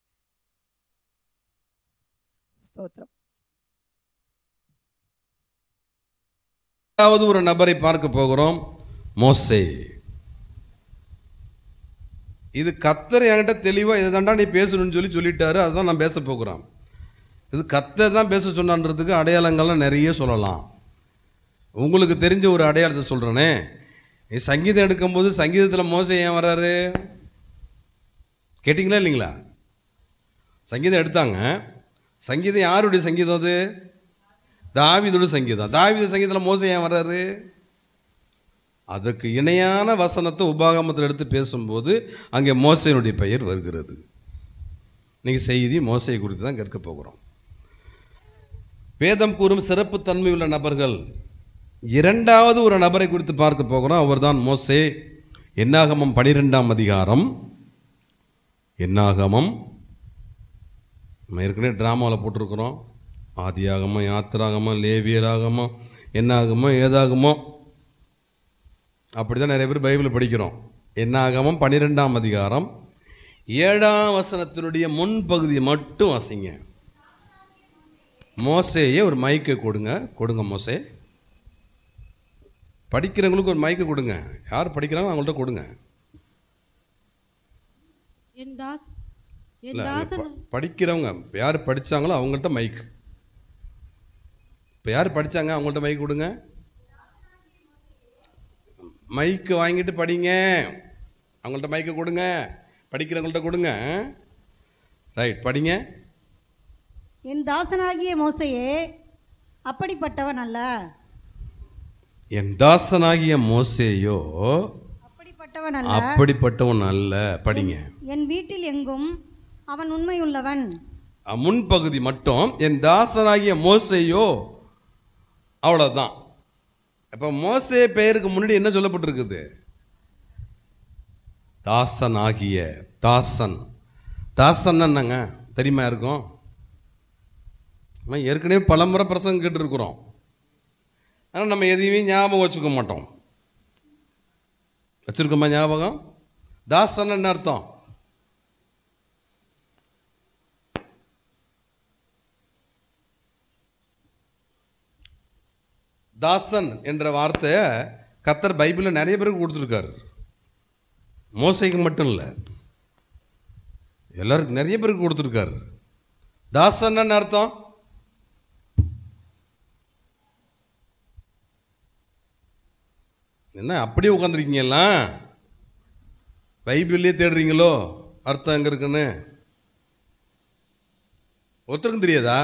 ஸ்தோத்திரம் இரண்டாவது ஒரு நபரை பார்க்க போகிறோம் மோசே இது கத்தர் என்கிட்ட தெளிவாக இதை தாண்டா நீ பேசணும்னு சொல்லி சொல்லிட்டாரு அதுதான் நான் பேச போகிறோம் இது கத்தர் தான் பேச சொன்னான்றதுக்கு அடையாளங்கள்லாம் நிறைய சொல்லலாம் உங்களுக்கு தெரிஞ்ச ஒரு அடையாளத்தை சொல்கிறேனே நீ சங்கீதம் எடுக்கும்போது சங்கீதத்தில் மோசை ஏன் வராரு கேட்டிங்களா இல்லைங்களா சங்கீதம் எடுத்தாங்க சங்கீதம் யாருடைய சங்கீதம் அது தாவீதோட சங்கீதம் தாவீது சங்கீதத்தில் மோசை ஏன் வர்றாரு அதுக்கு இணையான வசனத்தை உபாகமத்தில் எடுத்து பேசும்போது அங்கே மோசையினுடைய பெயர் வருகிறது இன்னைக்கு செய்தி மோசையை குறித்து தான் கற்க போகிறோம் வேதம் கூறும் சிறப்பு தன்மை உள்ள நபர்கள் இரண்டாவது ஒரு நபரை குறித்து பார்க்க போகிறோம் அவர்தான் மோசே என்னாகமம் பனிரெண்டாம் அதிகாரம் என்னாகமம் நம்ம ஏற்கனவே ட்ராமாவில் போட்டிருக்கிறோம் ஆதியாகமம் யாத்திராகமம் லேவியராகமம் என்னாகமோ ஏதாகமோ அப்படி தான் நிறைய பேர் பைபிள் படிக்கிறோம் என்னாகமம் பன்னிரெண்டாம் அதிகாரம் ஏழாம் வசனத்தினுடைய முன்பகுதியை மட்டும் வாசிங்க மோசேயே ஒரு மைக்கை கொடுங்க கொடுங்க மோசே படிக்கிறவங்களுக்கு ஒரு மைக்கை கொடுங்க யார் படிக்கிறாங்களோ அவங்கள்ட்ட கொடுங்க என் தாஸ் என் இல்லை தாசன் படிக்கிறவங்க யார் படித்தாங்களோ அவங்கள்ட்ட மைக் இப்போ யார் படித்தாங்க அவங்கள்ட்ட மைக் கொடுங்க மைக்கு வாங்கிட்டு படிங்க அவங்கள்ட்ட மைக்கை கொடுங்க படிக்கிறவங்கள்ட்ட கொடுங்க ரைட் படிங்க என் தாசனாகிய மோசையே அப்படிப்பட்டவன் அல்ல என் தாசனாகிய மோசேயோ அப்படிப்பட்டவன் அல்ல அப்படிப்பட்டவன் அல்ல படிங்க என் வீட்டில் எங்கும் அவன் உண்மையுள்ளவன் அஹ், முன்பகுதி மட்டும் என் தாசனாகிய மோசேயோ அவ்வளோதான் இப்போ மோசே பெயருக்கு முன்னாடி என்ன சொல்லப்பட்டிருக்குது தாசனாகிய தாசன் தாசன் என்னங்க தெரியுமா இருக்கும் நம்ம ஏற்கனவே பலமுறை பிரசங்கம் கேட்டுருக்குறோம் ஆனால் நம்ம எதையுமே ஞாபகம் வச்சுக்க மாட்டோம் வச்சிருக்கோமா ஞாபகம் தாசன் என்ன அர்த்தம் தாசன் என்ற வார்த்தையை கத்தர் பைபிளில் நிறைய பேருக்கு கொடுத்துருக்காரு மோசைக்கு மட்டும் இல்லை எல்லாருக்கும் நிறைய பேருக்கு கொடுத்துருக்காரு தாசன் என்ன அர்த்தம் என்ன அப்படியே உட்காந்துருக்கீங்களா பைபிள்லேயே தேடுறீங்களோ அர்த்தம் எங்கே இருக்குன்னு ஒருத்தருக்கும் தெரியாதா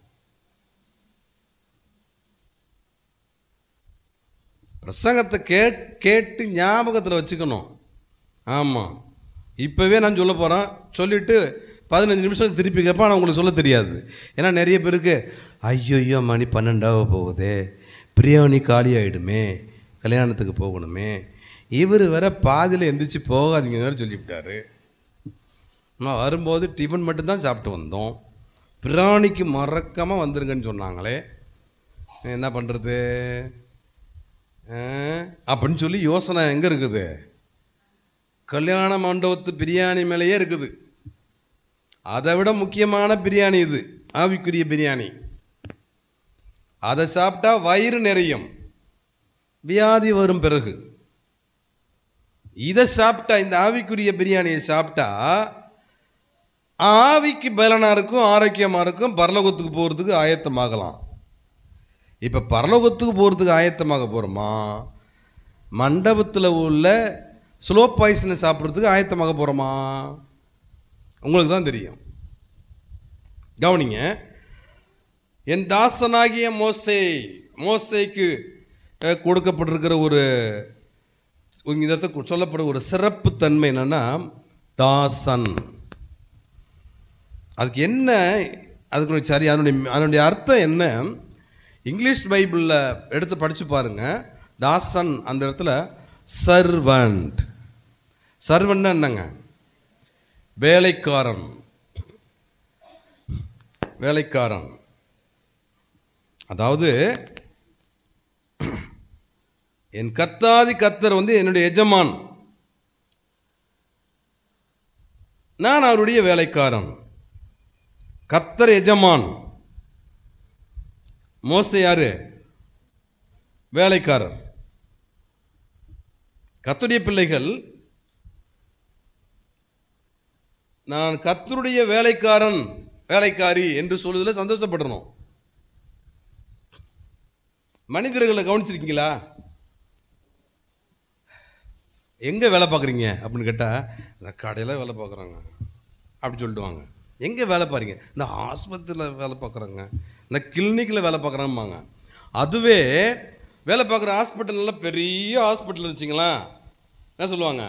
பிரசங்கத்தை கேட் கேட்டு ஞாபகத்தில் வச்சுக்கணும் ஆமாம் இப்போவே நான் சொல்ல போகிறேன் சொல்லிவிட்டு பதினஞ்சு நிமிஷம் திருப்பி கேட்பேன் ஆனால் உங்களுக்கு சொல்ல தெரியாது ஏன்னா நிறைய பேருக்கு ஐயோ மணி பன்னெண்டாக போகுதே பிரியாணி காலி ஆகிடுமே கல்யாணத்துக்கு போகணுமே இவர் வேற பாதியில் எந்திரிச்சு போகாதீங்க வேறு சொல்லிவிட்டாரு நான் வரும்போது டிஃபன் மட்டும்தான் சாப்பிட்டு வந்தோம் பிராணிக்கு மறக்காமல் வந்துருங்கன்னு சொன்னாங்களே என்ன பண்ணுறது அப்படின்னு சொல்லி யோசனை எங்கே இருக்குது கல்யாண மண்டபத்து பிரியாணி மேலேயே இருக்குது அதை விட முக்கியமான பிரியாணி இது ஆவிக்குரிய பிரியாணி அதை சாப்பிட்டா வயிறு நிறையும் வியாதி வரும் பிறகு இதை சாப்பிட்டா இந்த ஆவிக்குரிய பிரியாணியை சாப்பிட்டா ஆவிக்கு பலனாக இருக்கும் ஆரோக்கியமாக இருக்கும் பரலோகத்துக்கு போகிறதுக்கு ஆயத்தமாகலாம் இப்போ பரலோகத்துக்கு போகிறதுக்கு ஆயத்தமாக போகிறோமா மண்டபத்தில் உள்ள ஸ்லோ பாய்சனை சாப்பிட்றதுக்கு ஆயத்தமாக போகிறோமா உங்களுக்கு தான் தெரியும் கவனிங்க என் தாசனாகிய மோசே மோசேக்கு அஹ், கொடுக்கப்பட்டிருக்கிற ஒரு இந்த இடத்துல சொல்லப்படும் ஒரு சிறப்பு தன்மை என்னன்னா தாசன் அதுக்கு என்ன அதுக்கு ஒரு சரி அதனுடைய அதனுடைய அர்த்தம் என்ன இங்கிலீஷ் பைபிளில் எடுத்து படித்து பாருங்க தாசன் அந்த இடத்துல சர்வன்ட் சர்வன்ட்னா என்னங்க வேலைக்காரன் வேலைக்காரன் அதாவது என் கத்தாதி கத்தர் வந்து என்னுடைய எஜமான் நான் அவருடைய வேலைக்காரன் கத்தர் எஜமான் மோசே யாரு வேலைக்காரர் கத்துடைய பிள்ளைகள் நான் கத்தருடைய வேலைக்காரன் வேலைக்காரி என்று சொல்லுவதில் சந்தோஷப்படணும் மனிதர்களை கவனிச்சிருக்கீங்களா எங்கே வேலை பார்க்குறீங்க அப்படின்னு கேட்டால் இந்த கடையில் வேலை பார்க்குறாங்க அப்படி சொல்லிட்டுவாங்க எங்கே வேலை பாருங்க இந்த ஆஸ்பத்திரியில் வேலை பார்க்குறாங்க இந்த கிளினிக்கில் வேலை பார்க்குறாம்பாங்க அதுவே வேலை பார்க்குற ஹாஸ்பிட்டல் நல்ல பெரிய ஹாஸ்பிட்டல் வச்சிங்களேன் என்ன சொல்லுவாங்க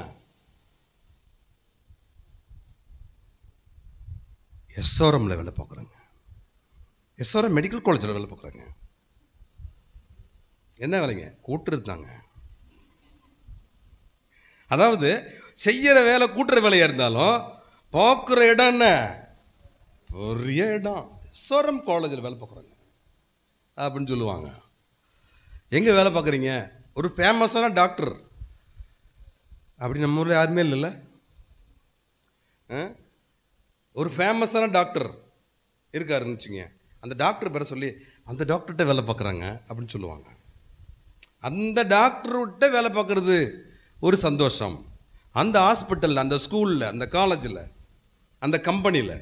எஸ்ஆர்எம்ல வேலை பார்க்குறாங்க எஸ்ஆர்எம் மெடிக்கல் காலேஜில் வேலை பார்க்குறாங்க என்ன வேலைங்க கூட்டுறதுதாங்க அதாவது செய்யற வேலை கூட்டுற வேலையாக இருந்தாலும் பார்க்குற இடம் என்ன பெரிய இடம் எஸ்ஆர்எம் காலேஜில் வேலை பார்க்குறாங்க அப்படின்னு சொல்லுவாங்க எங்கே வேலை பார்க்குறீங்க ஒரு ஃபேமஸான டாக்டர் அப்படி நம்ம ஊரில் யாருமே இல்லைல்ல ஆ? ஒரு ஃபேமஸான டாக்டர் இருக்காருன்னு வச்சுங்க அந்த டாக்டர் பேரை சொல்லி அந்த டாக்டர்கிட்ட வேலை பார்க்குறாங்க அப்படின்னு சொல்லுவாங்க அந்த டாக்டர்கிட்ட வேலை பார்க்குறது ஒரு சந்தோஷம் அந்த ஹாஸ்பிட்டலில் அந்த ஸ்கூலில் அந்த காலேஜில் அந்த கம்பெனியில்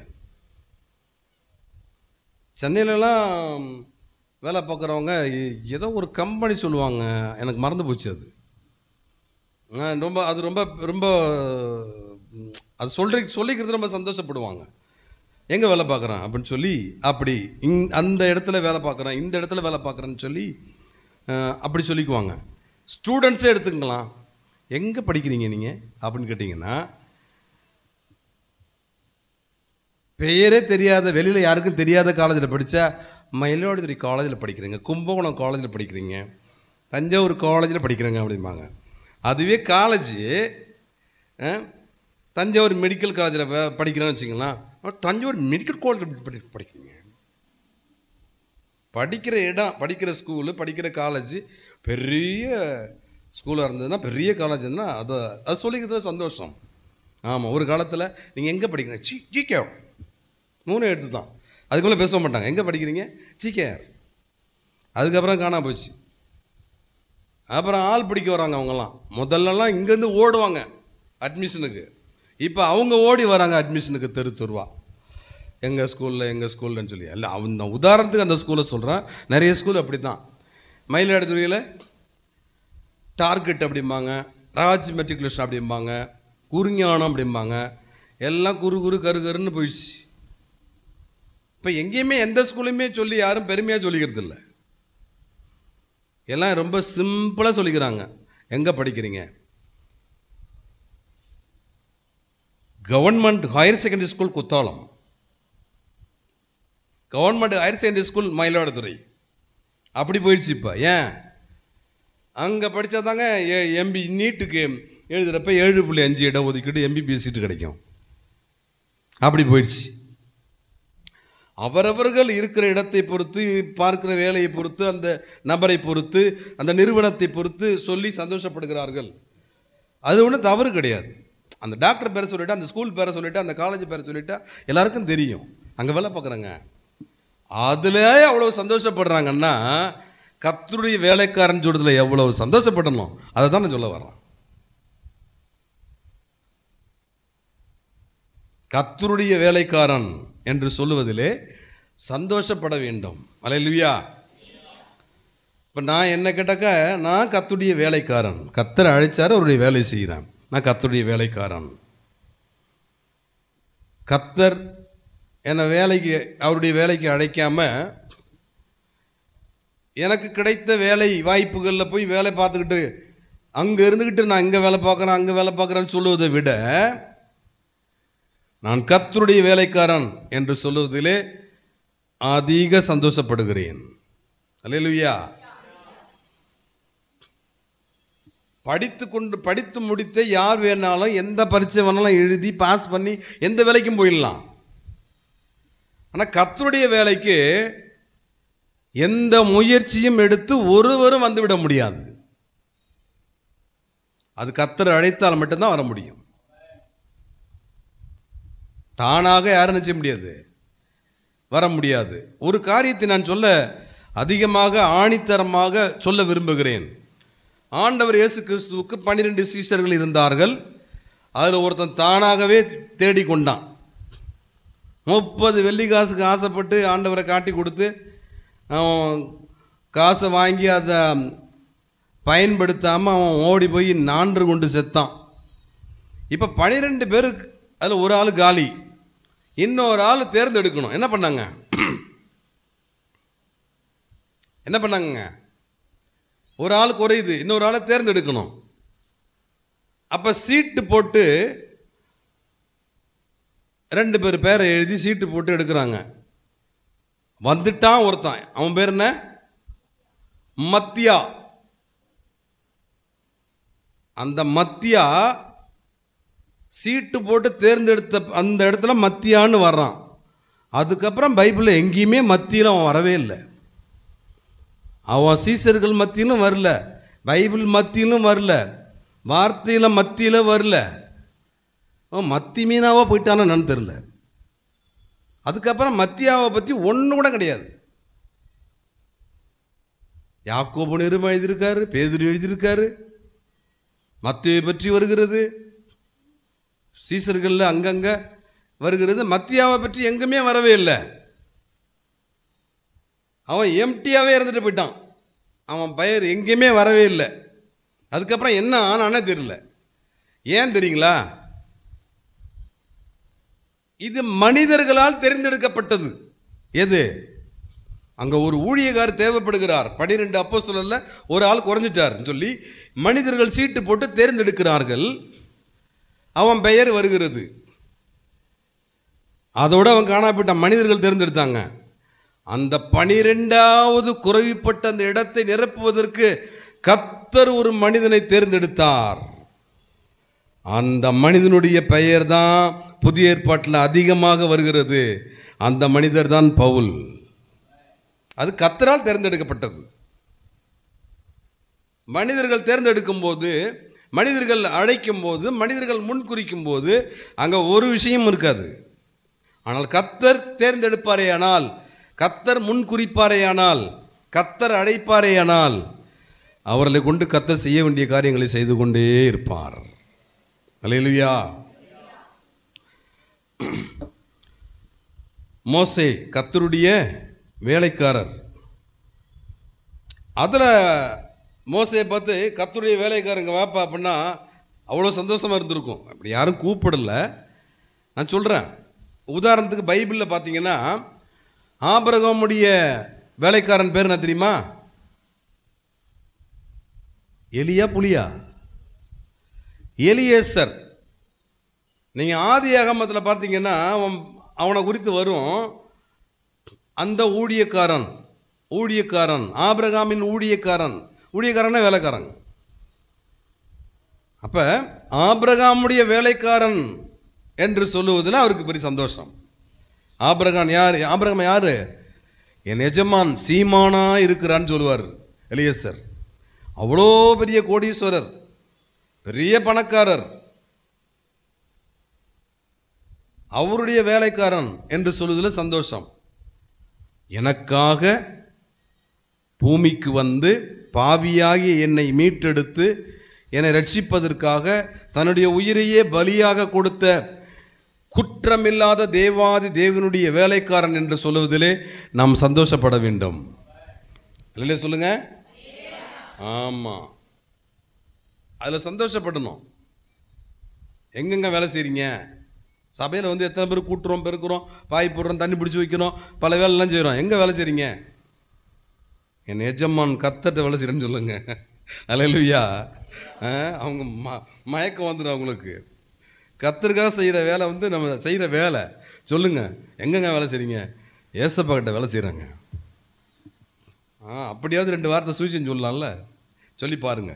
சென்னையிலலாம் வேலை பார்க்குறவங்க எ- ஏதோ ஒரு கம்பெனி சொல்லுவாங்க எனக்கு மறந்து போச்சு அது ஆ, ரொம்ப அது ரொம்ப ரொம்ப ம், அது சொல்ற சொல்லிக்கிறது ரொம்ப சந்தோஷப்படுவாங்க எங்கே வேலை பார்க்குறேன் அப்படின்னு சொல்லி அப்படி இங் அந்த இடத்துல வேலை பார்க்குறேன் இந்த இடத்துல வேலை பார்க்குறேன்னு சொல்லி ஆ, அப்படி சொல்லிக்குவாங்க ஸ்டூடெண்ட்ஸே எடுத்துக்கலாம் எங்கே படிக்கிறீங்க நீங்கள் அப்படின்னு கேட்டிங்கன்னா பெயரே தெரியாத வெளியில் யாருக்கும் தெரியாத காலேஜில் படித்தா மயிலாடுதுறை காலேஜில் படிக்கிறீங்க கும்பகோணம் காலேஜில் படிக்கிறீங்க தஞ்சாவூர் காலேஜில் படிக்கிறேங்க அப்படிம்பாங்க அதுவே காலேஜ் தஞ்சாவூர் மெடிக்கல் காலேஜில் படிக்கிறேன்னு வச்சுங்களேன் தஞ்சாவூர் மெடிக்கல் காலேஜில் படி படிக்கிறீங்க படிக்கிற இடம் படிக்கிற ஸ்கூலு படிக்கிற காலேஜ் பெரிய ஸ்கூலாக இருந்ததுன்னா பெரிய காலேஜ் இருந்ததுன்னா அதை அது சொல்லிக்கிறது சந்தோஷம் ஆமாம் ஒரு காலத்தில் நீங்கள் எங்கே படிக்கிறீங்க சி ஜிகே மூணு எடுத்து தான் அதுக்குள்ளே பேச மாட்டாங்க எங்கே படிக்கிறீங்க ஜிகேஆர் அதுக்கப்புறம் காணாம போச்சு அப்புறம் ஆள் பிடிக்க வராங்க அவங்கெல்லாம் முதல்லலாம் இங்கேருந்து ஓடுவாங்க அட்மிஷனுக்கு இப்போ அவங்க ஓடி வராங்க அட்மிஷனுக்கு தெரு தெருவா எங்கள் ஸ்கூலில் எங்கள் ஸ்கூல்லன்னு சொல்லி இல்லை அவன் நான் உதாரணத்துக்கு அந்த ஸ்கூலை சொல்கிறேன் நிறைய ஸ்கூல் அப்படி தான் மயிலாடுதுறையில் டார்கெட் அப்படிம்பாங்க ராஜ் மெட்ரிகுலேஷன் அப்படிம்பாங்க குறுஞானம் அப்படிம்பாங்க எல்லாம் குறு குறு கரு கருன்னு போயிடுச்சு இப்போ எங்கேயுமே எந்த ஸ்கூலையுமே சொல்லி யாரும் பெருமையாக சொல்லிக்கிறது இல்லை எல்லாம் ரொம்ப சிம்பிளாக சொல்லிக்கிறாங்க எங்கே படிக்கிறீங்க government higher secondary school Kuthalam government higher secondary school Mayiladuthurai அப்படி போயிடுச்சு இப்போ ஏன் அங்கே படித்தா தாங்க எம்பி நீட்டுக்கு எழுதுகிறப்ப ஏழு புள்ளி அஞ்சு இடம் ஒதுக்கிட்டு எம்பிபிஎஸ் சீட்டு கிடைக்கும் அப்படி போயிடுச்சு அவரவர்கள் இருக்கிற இடத்தை பொறுத்து பார்க்கிற வேலையை பொறுத்து அந்த நபரை பொறுத்து அந்த நிறுவனத்தை பொறுத்து சொல்லி சந்தோஷப்படுகிறார்கள் அது ஒன்றும் தவறு கிடையாது அந்த டாக்டர் பேரை சொல்லிட்டா அந்த ஸ்கூல் பேரை சொல்லிட்டா அந்த காலேஜ் பேரை சொல்லிட்டா எல்லாருக்கும் தெரியும் அங்கே வேலை பார்க்குறாங்க அதில் அவ்வளோ சந்தோஷப்படுறாங்கன்னா கத்தருடைய வேலைக்காரன் சொல்றதுல எவ்வளவு சந்தோஷப்படணும் அதை தான் நான் சொல்ல வர்றேன் கத்தருடைய வேலைக்காரன் என்று சொல்லுவதிலே சந்தோஷப்பட வேண்டும் அலையிலுயா இப்போ நான் என்ன கேட்டாக்க நான் கத்துடைய வேலைக்காரன் கத்தரை அழைச்சாரு அவருடைய வேலை செய்கிறேன் நான் கத்தருடைய வேலைக்காரன் கத்தர் என்னை வேலைக்கு அவருடைய வேலைக்கு அழைக்காம எனக்கு கிடைத்த வேலை வாய்ப்புகளில் போய் வேலை பார்த்துக்கிட்டு அங்கே இருந்துக்கிட்டு நான் இங்கே வேலை பார்க்குறேன் அங்கே வேலை பார்க்குறேன்னு சொல்லுவதை விட நான் கத்தருடைய வேலைக்காரன் என்று சொல்லுவதிலே அதிக சந்தோஷப்படுகிறேன் அல்லேலூயா படித்து கொண்டு படித்து முடித்த யார் வேணாலும் எந்த பரீட்சை வேணாலும் எழுதி பாஸ் பண்ணி எந்த வேலைக்கும் போயிடலாம் ஆனால் கத்தருடைய வேலைக்கு எந்த முயற்சியும் எடுத்து ஒருவரும் வந்துவிட முடியாது அது கத்தர் அழைத்தால் மட்டும்தான் வர முடியும் தானாக யாரும் நிச்சய முடியாது வர முடியாது ஒரு காரியத்தை நான் சொல்ல அதிகமாக ஆணித்தரமாக சொல்ல விரும்புகிறேன் ஆண்டவர் இயேசு கிறிஸ்துவுக்கு பன்னிரெண்டு சீஷர்கள் இருந்தார்கள் அதில் ஒருத்தன் தானாகவே தேடி கொண்டான் முப்பது வெள்ளி காசுக்கு ஆசைப்பட்டு ஆண்டவரை காட்டி கொடுத்து அவன் காசை வாங்கி அதை பயன்படுத்தாமல் அவன் ஓடி போய் நான்று கொண்டு செத்தான் இப்போ பனிரெண்டு பேர் அதில் ஒரு ஆள் காலி இன்னொரு ஆள் தேர்ந்தெடுக்கணும் என்ன பண்ணாங்க என்ன பண்ணாங்க ஒரு ஆள் குறையுது இன்னொரு ஆளை தேர்ந்தெடுக்கணும் அப்போ சீட்டு போட்டு ரெண்டு பேர் பேரை எழுதி சீட்டு போட்டு எடுக்கிறாங்க வந்துட்டான் ஒருத்தன் அவன் பேர் என்ன மத்தியா அந்த மத்தியா சீட்டு போட்டு தேர்ந்தெடுத்த அந்த இடத்துல மத்தியான்னு வர்றான் அதுக்கப்புறம் பைபிளில் எங்கேயுமே மத்தியில் அவன் வரவே இல்லை அவன் சீசர்கள் மத்தியிலும் வரல பைபிள் மத்தியிலும் வரல வார்த்தையில் மத்தியில் வரல அவன் மத்தி மீனாவாக போயிட்டானோ என்னன்னு தெரில அதுக்கப்புறம் மத்தியாவை பற்றி ஒன்று கூட கிடையாது யாக்கோபு நிறுவனம் எழுதியிருக்காரு பேதுரு எழுதியிருக்காரு மத்தியை பற்றி வருகிறது சீசர்களில் அங்கங்கே வருகிறது மத்தியாவை பற்றி எங்குமே வரவே இல்லை அவன் எம்டியாகவே இருந்துட்டு போயிட்டான் அவன் பெயர் எங்கேயுமே வரவே இல்லை அதுக்கப்புறம் என்ன ஆனானே தெரியல ஏன் தெரியுங்களா இது மனிதர்களால் தெரிந்தெடுக்கப்பட்டது எது அங்கே ஒரு ஊழியக்கார் தேவைப்படுகிறார் பனிரெண்டு அப்போ சொல்லல ஒரு ஆள் குறைஞ்சிட்டார்னு சொல்லி மனிதர்கள் சீட்டு போட்டு தேர்ந்தெடுக்கிறார்கள் அவன் பெயர் வருகிறது அதோட அவன் காணா போயிட்டான் மனிதர்கள் தேர்ந்தெடுத்தாங்க அந்த பனிரெண்டாவது குறைவுப்பட்ட அந்த இடத்தை நிரப்புவதற்கு கத்தர் ஒரு மனிதனை தேர்ந்தெடுத்தார் அந்த மனிதனுடைய பெயர் தான் புதிய ஏற்பாட்டில் அதிகமாக வருகிறது அந்த மனிதர் தான் பவுல் அது கத்தரால் தேர்ந்தெடுக்கப்பட்டது மனிதர்கள் தேர்ந்தெடுக்கும் போது மனிதர்கள் அழைக்கும் போது மனிதர்கள் முன்குறிக்கும் போது அங்கே ஒரு விஷயம் இருக்காது ஆனால் கத்தர் தேர்ந்தெடுப்பாரேயானால் கத்தர் முன்குறிப்பாரேயானால் கத்தர் அழைப்பாரேயானால் அவர்களை கொண்டு கத்தர் செய்ய வேண்டிய காரியங்களை செய்து கொண்டே இருப்பார் அல்லேலூயா மோசே கத்தருடைய வேலைக்காரர் அதில் மோசையை பார்த்து கத்தருடைய வேலைக்காரங்க வாப்பா அப்படின்னா அவ்வளோ சந்தோஷமாக இருந்திருக்கும் அப்படி யாரும் கூப்பிடல நான் சொல்கிறேன் உதாரணத்துக்கு பைபிளில் பார்த்தீங்கன்னா ஆபரகமுடைய வேலைக்காரன் பேர் என்ன தெரியுமா எலியா புலியா எலியேசர் நீங்கள் ஆதி ஆகமத்தில் பார்த்தீங்கன்னா அவன் அவனை குறித்து வரும் அந்த ஊழியக்காரன் ஊழியக்காரன் ஆபிரகாமின் ஊழியக்காரன் ஊழியக்காரனா வேலைக்காரன் அப்போ ஆபிரகாமுடைய வேலைக்காரன் என்று சொல்லுவதில் அவருக்கு பெரிய சந்தோஷம் ஆபிரகாம் யார் ஆபிரகாம் யார் என் எஜமான் சீமானா இருக்கிறான்னு சொல்லுவார் எலியேசர் அவ்வளோ பெரிய கோடீஸ்வரர் பெரிய பணக்காரர் அவருடைய வேலைக்காரன் என்று சொல்லுவதில் சந்தோஷம் எனக்காக பூமிக்கு வந்து பாவியாகி என்னை மீட்டெடுத்து என்னை ரட்சிப்பதற்காக தன்னுடைய உயிரையே பலியாக கொடுத்த குற்றமில்லாத தேவாதி தேவனுடைய வேலைக்காரன் என்று சொல்லுவதிலே நாம் சந்தோஷப்பட வேண்டும் இல்லையா சொல்லுங்க ஆமாம் அதில் சந்தோஷப்படணும் எங்கெங்க வேலை செய்கிறீங்க சபையில் வந்து எத்தனை பேர் கூட்டுறோம் பெருக்கிறோம் பாய் போடுறோம் தண்ணி பிடிச்சி வைக்கிறோம் பல வேலைலாம் செய்கிறோம் எங்கே வேலை செய்கிறீங்க என் எஜமான் கத்தட்ட வேலை செய்கிறேன்னு சொல்லுங்க அலையலுயா அவங்க ம மயக்கம் வந்துடும் அவங்களுக்கு கத்தருக்காக செய்கிற வேலை வந்து நம்ம செய்கிற வேலை சொல்லுங்க எங்கெங்க வேலை செய்கிறீங்க ஏசப்பா கிட்ட வேலை செய்கிறாங்க ஆ அப்படியாவது ரெண்டு வார்த்தை சூழ்ச்சின்னு சொல்லலாம்ல சொல்லி பாருங்க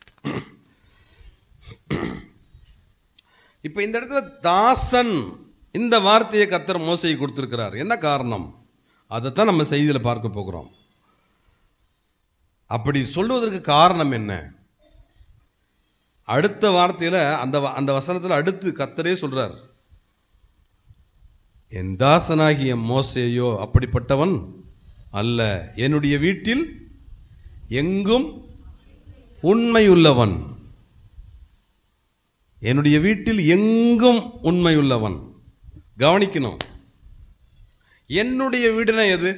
இப்போ இந்த இடத்துல தாசன் இந்த வார்த்தையை கத்தர் மோசையை கொடுத்துருக்கிறார் என்ன காரணம் அதைத்தான் நம்ம செய்தியில் பார்க்க போகிறோம் அப்படி சொல்லுவதற்கு காரணம் என்ன அடுத்த வார்த்தையில் அந்த வ- அந்த வசனத்தில் அடுத்து கத்தரே சொல்றார் என் தாசனாகிய மோசேயோ அப்படிப்பட்டவன் அல்ல என்னுடைய வீட்டில் எங்கும் உண்மையுள்ளவன் என்னுடைய வீட்டில் எங்கும் உண்மையுள்ளவன் கவனிக்கணும் என்னுடைய வீடுனா எது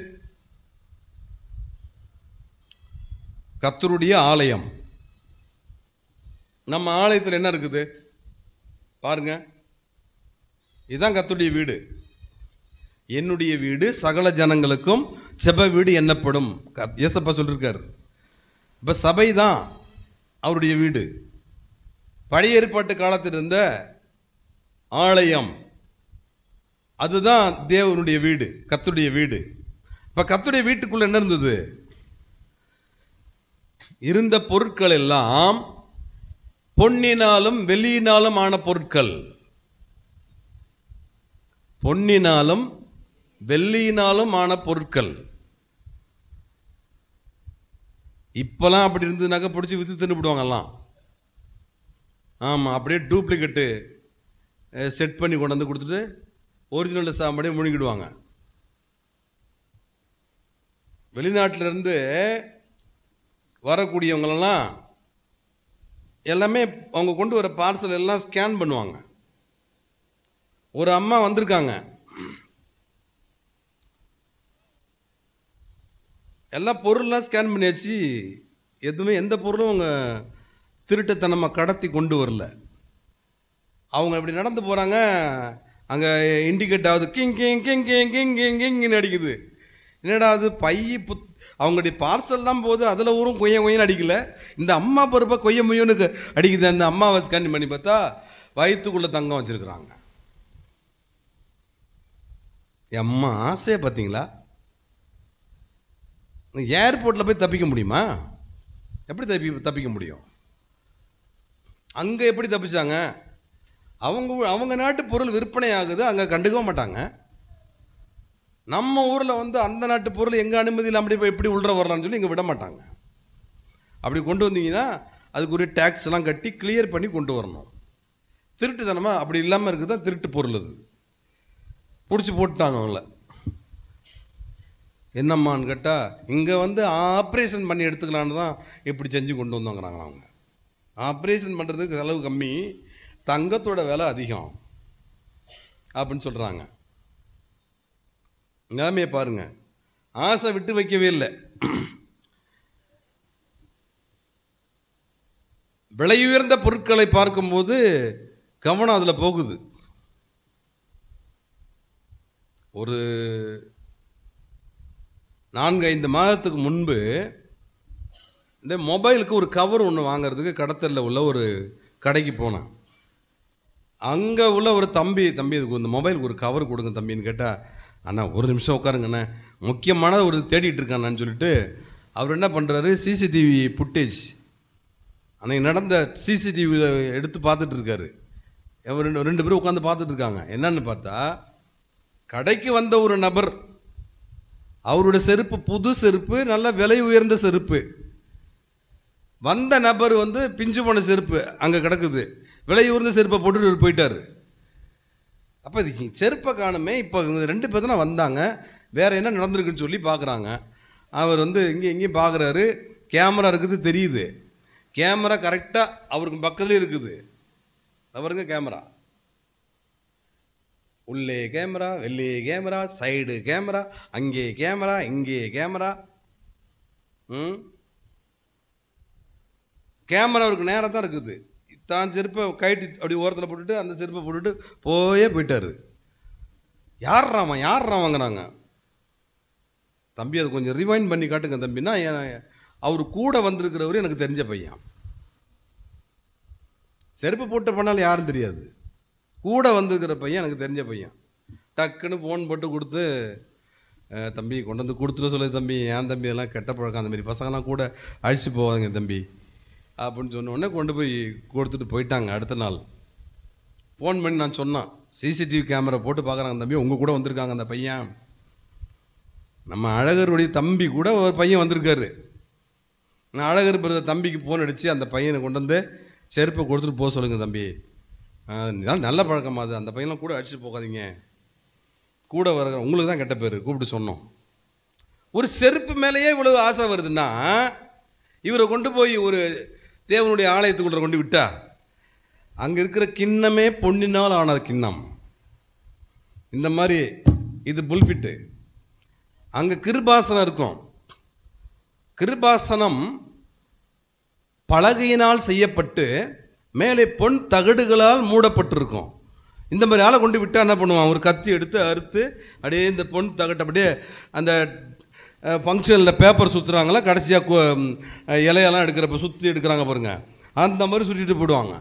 கத்தருடைய ஆலயம் நம்ம ஆலயத்தில் என்ன இருக்குது பாருங்க இதுதான் கத்துடைய வீடு என்னுடைய வீடு சகல ஜனங்களுக்கும் செப வீடு எண்ணப்படும் க- ஏசப்பா சொல்லியிருக்கார் இப்போ சபை தான் அவருடைய வீடு பழைய ஏற்பாட்டு காலத்தில் இருந்த ஆலயம் அதுதான் தேவனுடைய வீடு கத்துடைய வீடு இப்போ கத்துடைய வீட்டுக்குள்ள என்ன இருந்தது இருந்த பொருட்கள் எல்லாம் பொன்னினாலும் வெள்ளியினாலும் ஆன பொருட்கள் பொன்னினாலும் வெள்ளியினாலும் ஆன பொருட்கள் இப்போலாம் அப்படி இருந்ததுனாக்கா பிடிச்சி விற்று தின்னுபிடுவாங்க எல்லாம் ஆமாம் அப்படியே டூப்ளிகேட்டு செட் பண்ணி கொண்டு வந்து கொடுத்துட்டு ஒரிஜினல் சாம்படியே முழுங்கிடுவாங்க வெளிநாட்டுல இருந்து வரக்கூடியவங்களெல்லாம் எல்லாமே அவங்க கொண்டு வர பார்சல் எல்லாம் ஸ்கேன் பண்ணுவாங்க ஒரு அம்மா வந்திருக்காங்க எல்லா பொருள்லாம் ஸ்கேன் பண்ணியாச்சு எதுவுமே எந்த பொருளும் அவங்க திருட்டுத்தனமாக கடத்தி கொண்டு வரல அவங்க இப்படி நடந்து போகிறாங்க அங்கே இண்டிகேட் ஆகுது king king king king king king கிங்னு அடிக்குது என்னடா அது பை புத் அவங்களுடைய பார்சல்லாம் போது அதில் ஊரும் கொய்ய கொய்யன்னு அடிக்கல இந்த அம்மா பொறுப்பை கொய்ய முய்யன்னு க- அடிக்குது அந்த அம்மாவை ஸ்கேன் பண்ணி பார்த்தா வயிற்றுக்குள்ளே தங்கம் வச்சுருக்குறாங்க என் அம்மா ஆசையை பார்த்தீங்களா ஏர்போர்ட்டில் போய் தப்பிக்க முடியுமா எப்படி தப்பி தப்பிக்க முடியும் அங்கே எப்படி தப்பிச்சாங்க அவங்க அவங்க நாட்டு பொருள் விற்பனை ஆகுது அங்கே கண்டுக்கவே மாட்டாங்க நம்ம ஊரில் வந்து அந்த நாட்டு பொருள் எங்கள் அனுமதி இல்லாமல் அப்படி போய் எப்படி உள்ள வரலாம்னு சொல்லி இங்கே விட மாட்டாங்க அப்படி கொண்டு வந்தீங்கன்னா அதுக்குரிய டேக்ஸ் எல்லாம் கட்டி கிளியர் பண்ணி கொண்டு வரணும் திருட்டுத்தனமா அப்படி இல்லாமல் இருக்குது தான் திருட்டு பொருள் அது பிடிச்சி போட்டுட்டாங்க அவங்கள என்னம்மான்னு கேட்டால் இங்கே வந்து ஆப்ரேஷன் பண்ணி எடுத்துக்கலான்னு தான் இப்படி செஞ்சு கொண்டு வந்தோங்கிறாங்க அவங்க ஆப்ரேஷன் பண்ணுறதுக்கு செலவு கம்மி தங்கத்தோட விலை அதிகம் அப்படின்னு சொல்கிறாங்க நிலைமையை பாருங்க ஆசை விட்டு வைக்கவே இல்லை விலையுயர்ந்த பொருட்களை பார்க்கும்போது கவனம் அதில் போகுது ஒரு நான்கு ஐந்து மாதத்துக்கு முன்பு இந்த மொபைலுக்கு ஒரு கவர் ஒன்று வாங்குறதுக்கு கடத்தலில் உள்ள ஒரு கடைக்கு போனேன் அங்கே உள்ள ஒரு தம்பி தம்பி இதுக்கு இந்த மொபைலுக்கு ஒரு கவர் கொடுங்க தம்பின்னு கேட்டால் அண்ணா ஒரு நிமிஷம் உட்காருங்கண்ணே முக்கியமான ஒரு தேடிட்டு இருக்காண்ணான்னு சொல்லிட்டு அவர் என்ன பண்ணுறாரு சிசிடிவி ஃபுட்டேஜ் அன்னைக்கு நடந்த சிசிடிவியில் எடுத்து பார்த்துட்டு இருக்காரு இவர் ரெண்டு ரெண்டு பேரும் உட்காந்து பார்த்துட்டு இருக்காங்க என்னன்னு பார்த்தா கடைக்கு வந்த ஒரு நபர் அவருடைய செருப்பு புது செருப்பு நல்ல விலை உயர்ந்த செருப்பு வந்த நபர் வந்து பிஞ்சு போன செருப்பு அங்கே கிடக்குது விலை உயர்ந்த செருப்பை போட்டுட்டு இவர் போயிட்டாரு அப்போ இது செருப்பை காணுமே இப்போ இவங்க ரெண்டு பேர் தானே வந்தாங்க வேற என்ன நடந்திருக்குன்னு சொல்லி பார்க்குறாங்க அவர் வந்து இங்கே இங்கேயும் பார்க்குறாரு கேமரா இருக்குது தெரியுது கேமரா கரெக்டாக அவருக்கு பக்கத்துலேயே இருக்குது அவருங்க கேமரா உள்ளே கேமரா வெளியே கேமரா சைடு கேமரா அங்கே கேமரா இங்கே கேமரா ம் கேமரா அவருக்கு நேராக தான் இருக்குது தான் செருப்பை கைட்டு அப்படி ஓரத்தில் போட்டுட்டு அந்த செருப்பை போட்டுட்டு போயே போயிட்டாரு யார்றாமா யார்ரா வாங்குறாங்க தம்பி அதை கொஞ்சம் ரிவைண்ட் பண்ணி காட்டுங்க தம்பின்னா என்- அவர் கூட வந்திருக்கிறவர் எனக்கு தெரிஞ்ச பையன் செருப்பு போட்டு பண்ணாலும் யாரும் தெரியாது கூட வந்திருக்கிற பையன் எனக்கு தெரிஞ்ச பையன் டக்குன்னு ஃபோன் போட்டு கொடுத்து "அஹ், தம்பி கொண்டு வந்து கொடுத்துட்டு சொல்லு தம்பி ஏன் தம்பி எல்லாம் கெட்ட பழக்கம் அந்த மாதிரி பசங்களாம் கூட அழிச்சு போவாங்க தம்பி அப்படின்னு சொன்ன உடனே கொண்டு போய் கொடுத்துட்டு போயிட்டாங்க அடுத்த நாள் ஃபோன் பண்ணி நான் சொன்னேன் சிசிடிவி கேமரா போட்டு பார்க்குறாங்க தம்பி உங்கள் கூட வந்திருக்காங்க அந்த பையன் நம்ம அழகருடைய தம்பி கூட ஒரு பையன் வந்திருக்காரு நான் அழகர் பிறந்த தம்பிக்கு ஃபோன் அடித்து அந்த பையனை கொண்டு வந்து செருப்பை கொடுத்துட்டு போக சொல்லுங்க தம்பி ஆ, இதெல்லாம் நல்ல பழக்கமா அது அந்த பையன்லாம் கூட அடிச்சுட்டு போகாதீங்க கூட வர உங்களுக்கு தான் கெட்ட பேர் கூப்பிட்டு சொன்னோம் ஒரு செருப்பு மேலேயே இவ்வளவு ஆசை வருதுன்னா இவரை கொண்டு போய் ஒரு தேவனுடைய ஆலயத்துக்குள்ள கொண்டு விட்டா அங்கே இருக்கிற கிண்ணமே பொன்னினால் ஆனது கிண்ணம் இந்த மாதிரி இது புல்பிட்டு அங்கே கிருபாசனம் இருக்கும் கிருபாசனம் பலகையினால் செய்யப்பட்டு மேலே பொன் தகடுகளால் மூடப்பட்டிருக்கும் இந்த மாதிரி ஆளை கொண்டு விட்டா என்ன பண்ணுவான் ஒரு கத்தி எடுத்து அறுத்து அப்படியே இந்த பொன் தகட்டை அப்படியே அந்த ஃபங்க்ஷனில் பேப்பர் சுற்றுறாங்களா கடைசியாக இலையெல்லாம் எடுக்கிறப்ப சுற்றி எடுக்கிறாங்க பாருங்க அந்த மாதிரி சுற்றிட்டு போயிடுவாங்க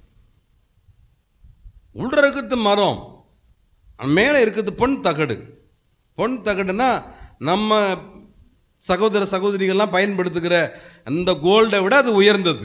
உள்ள இருக்கிறது மரம் மேலே இருக்கிறது பொன் தகடு பொன் தகடுனா நம்ம சகோதர சகோதரிகள்லாம் பயன்படுத்துகிற அந்த கோல்டை விட அது உயர்ந்தது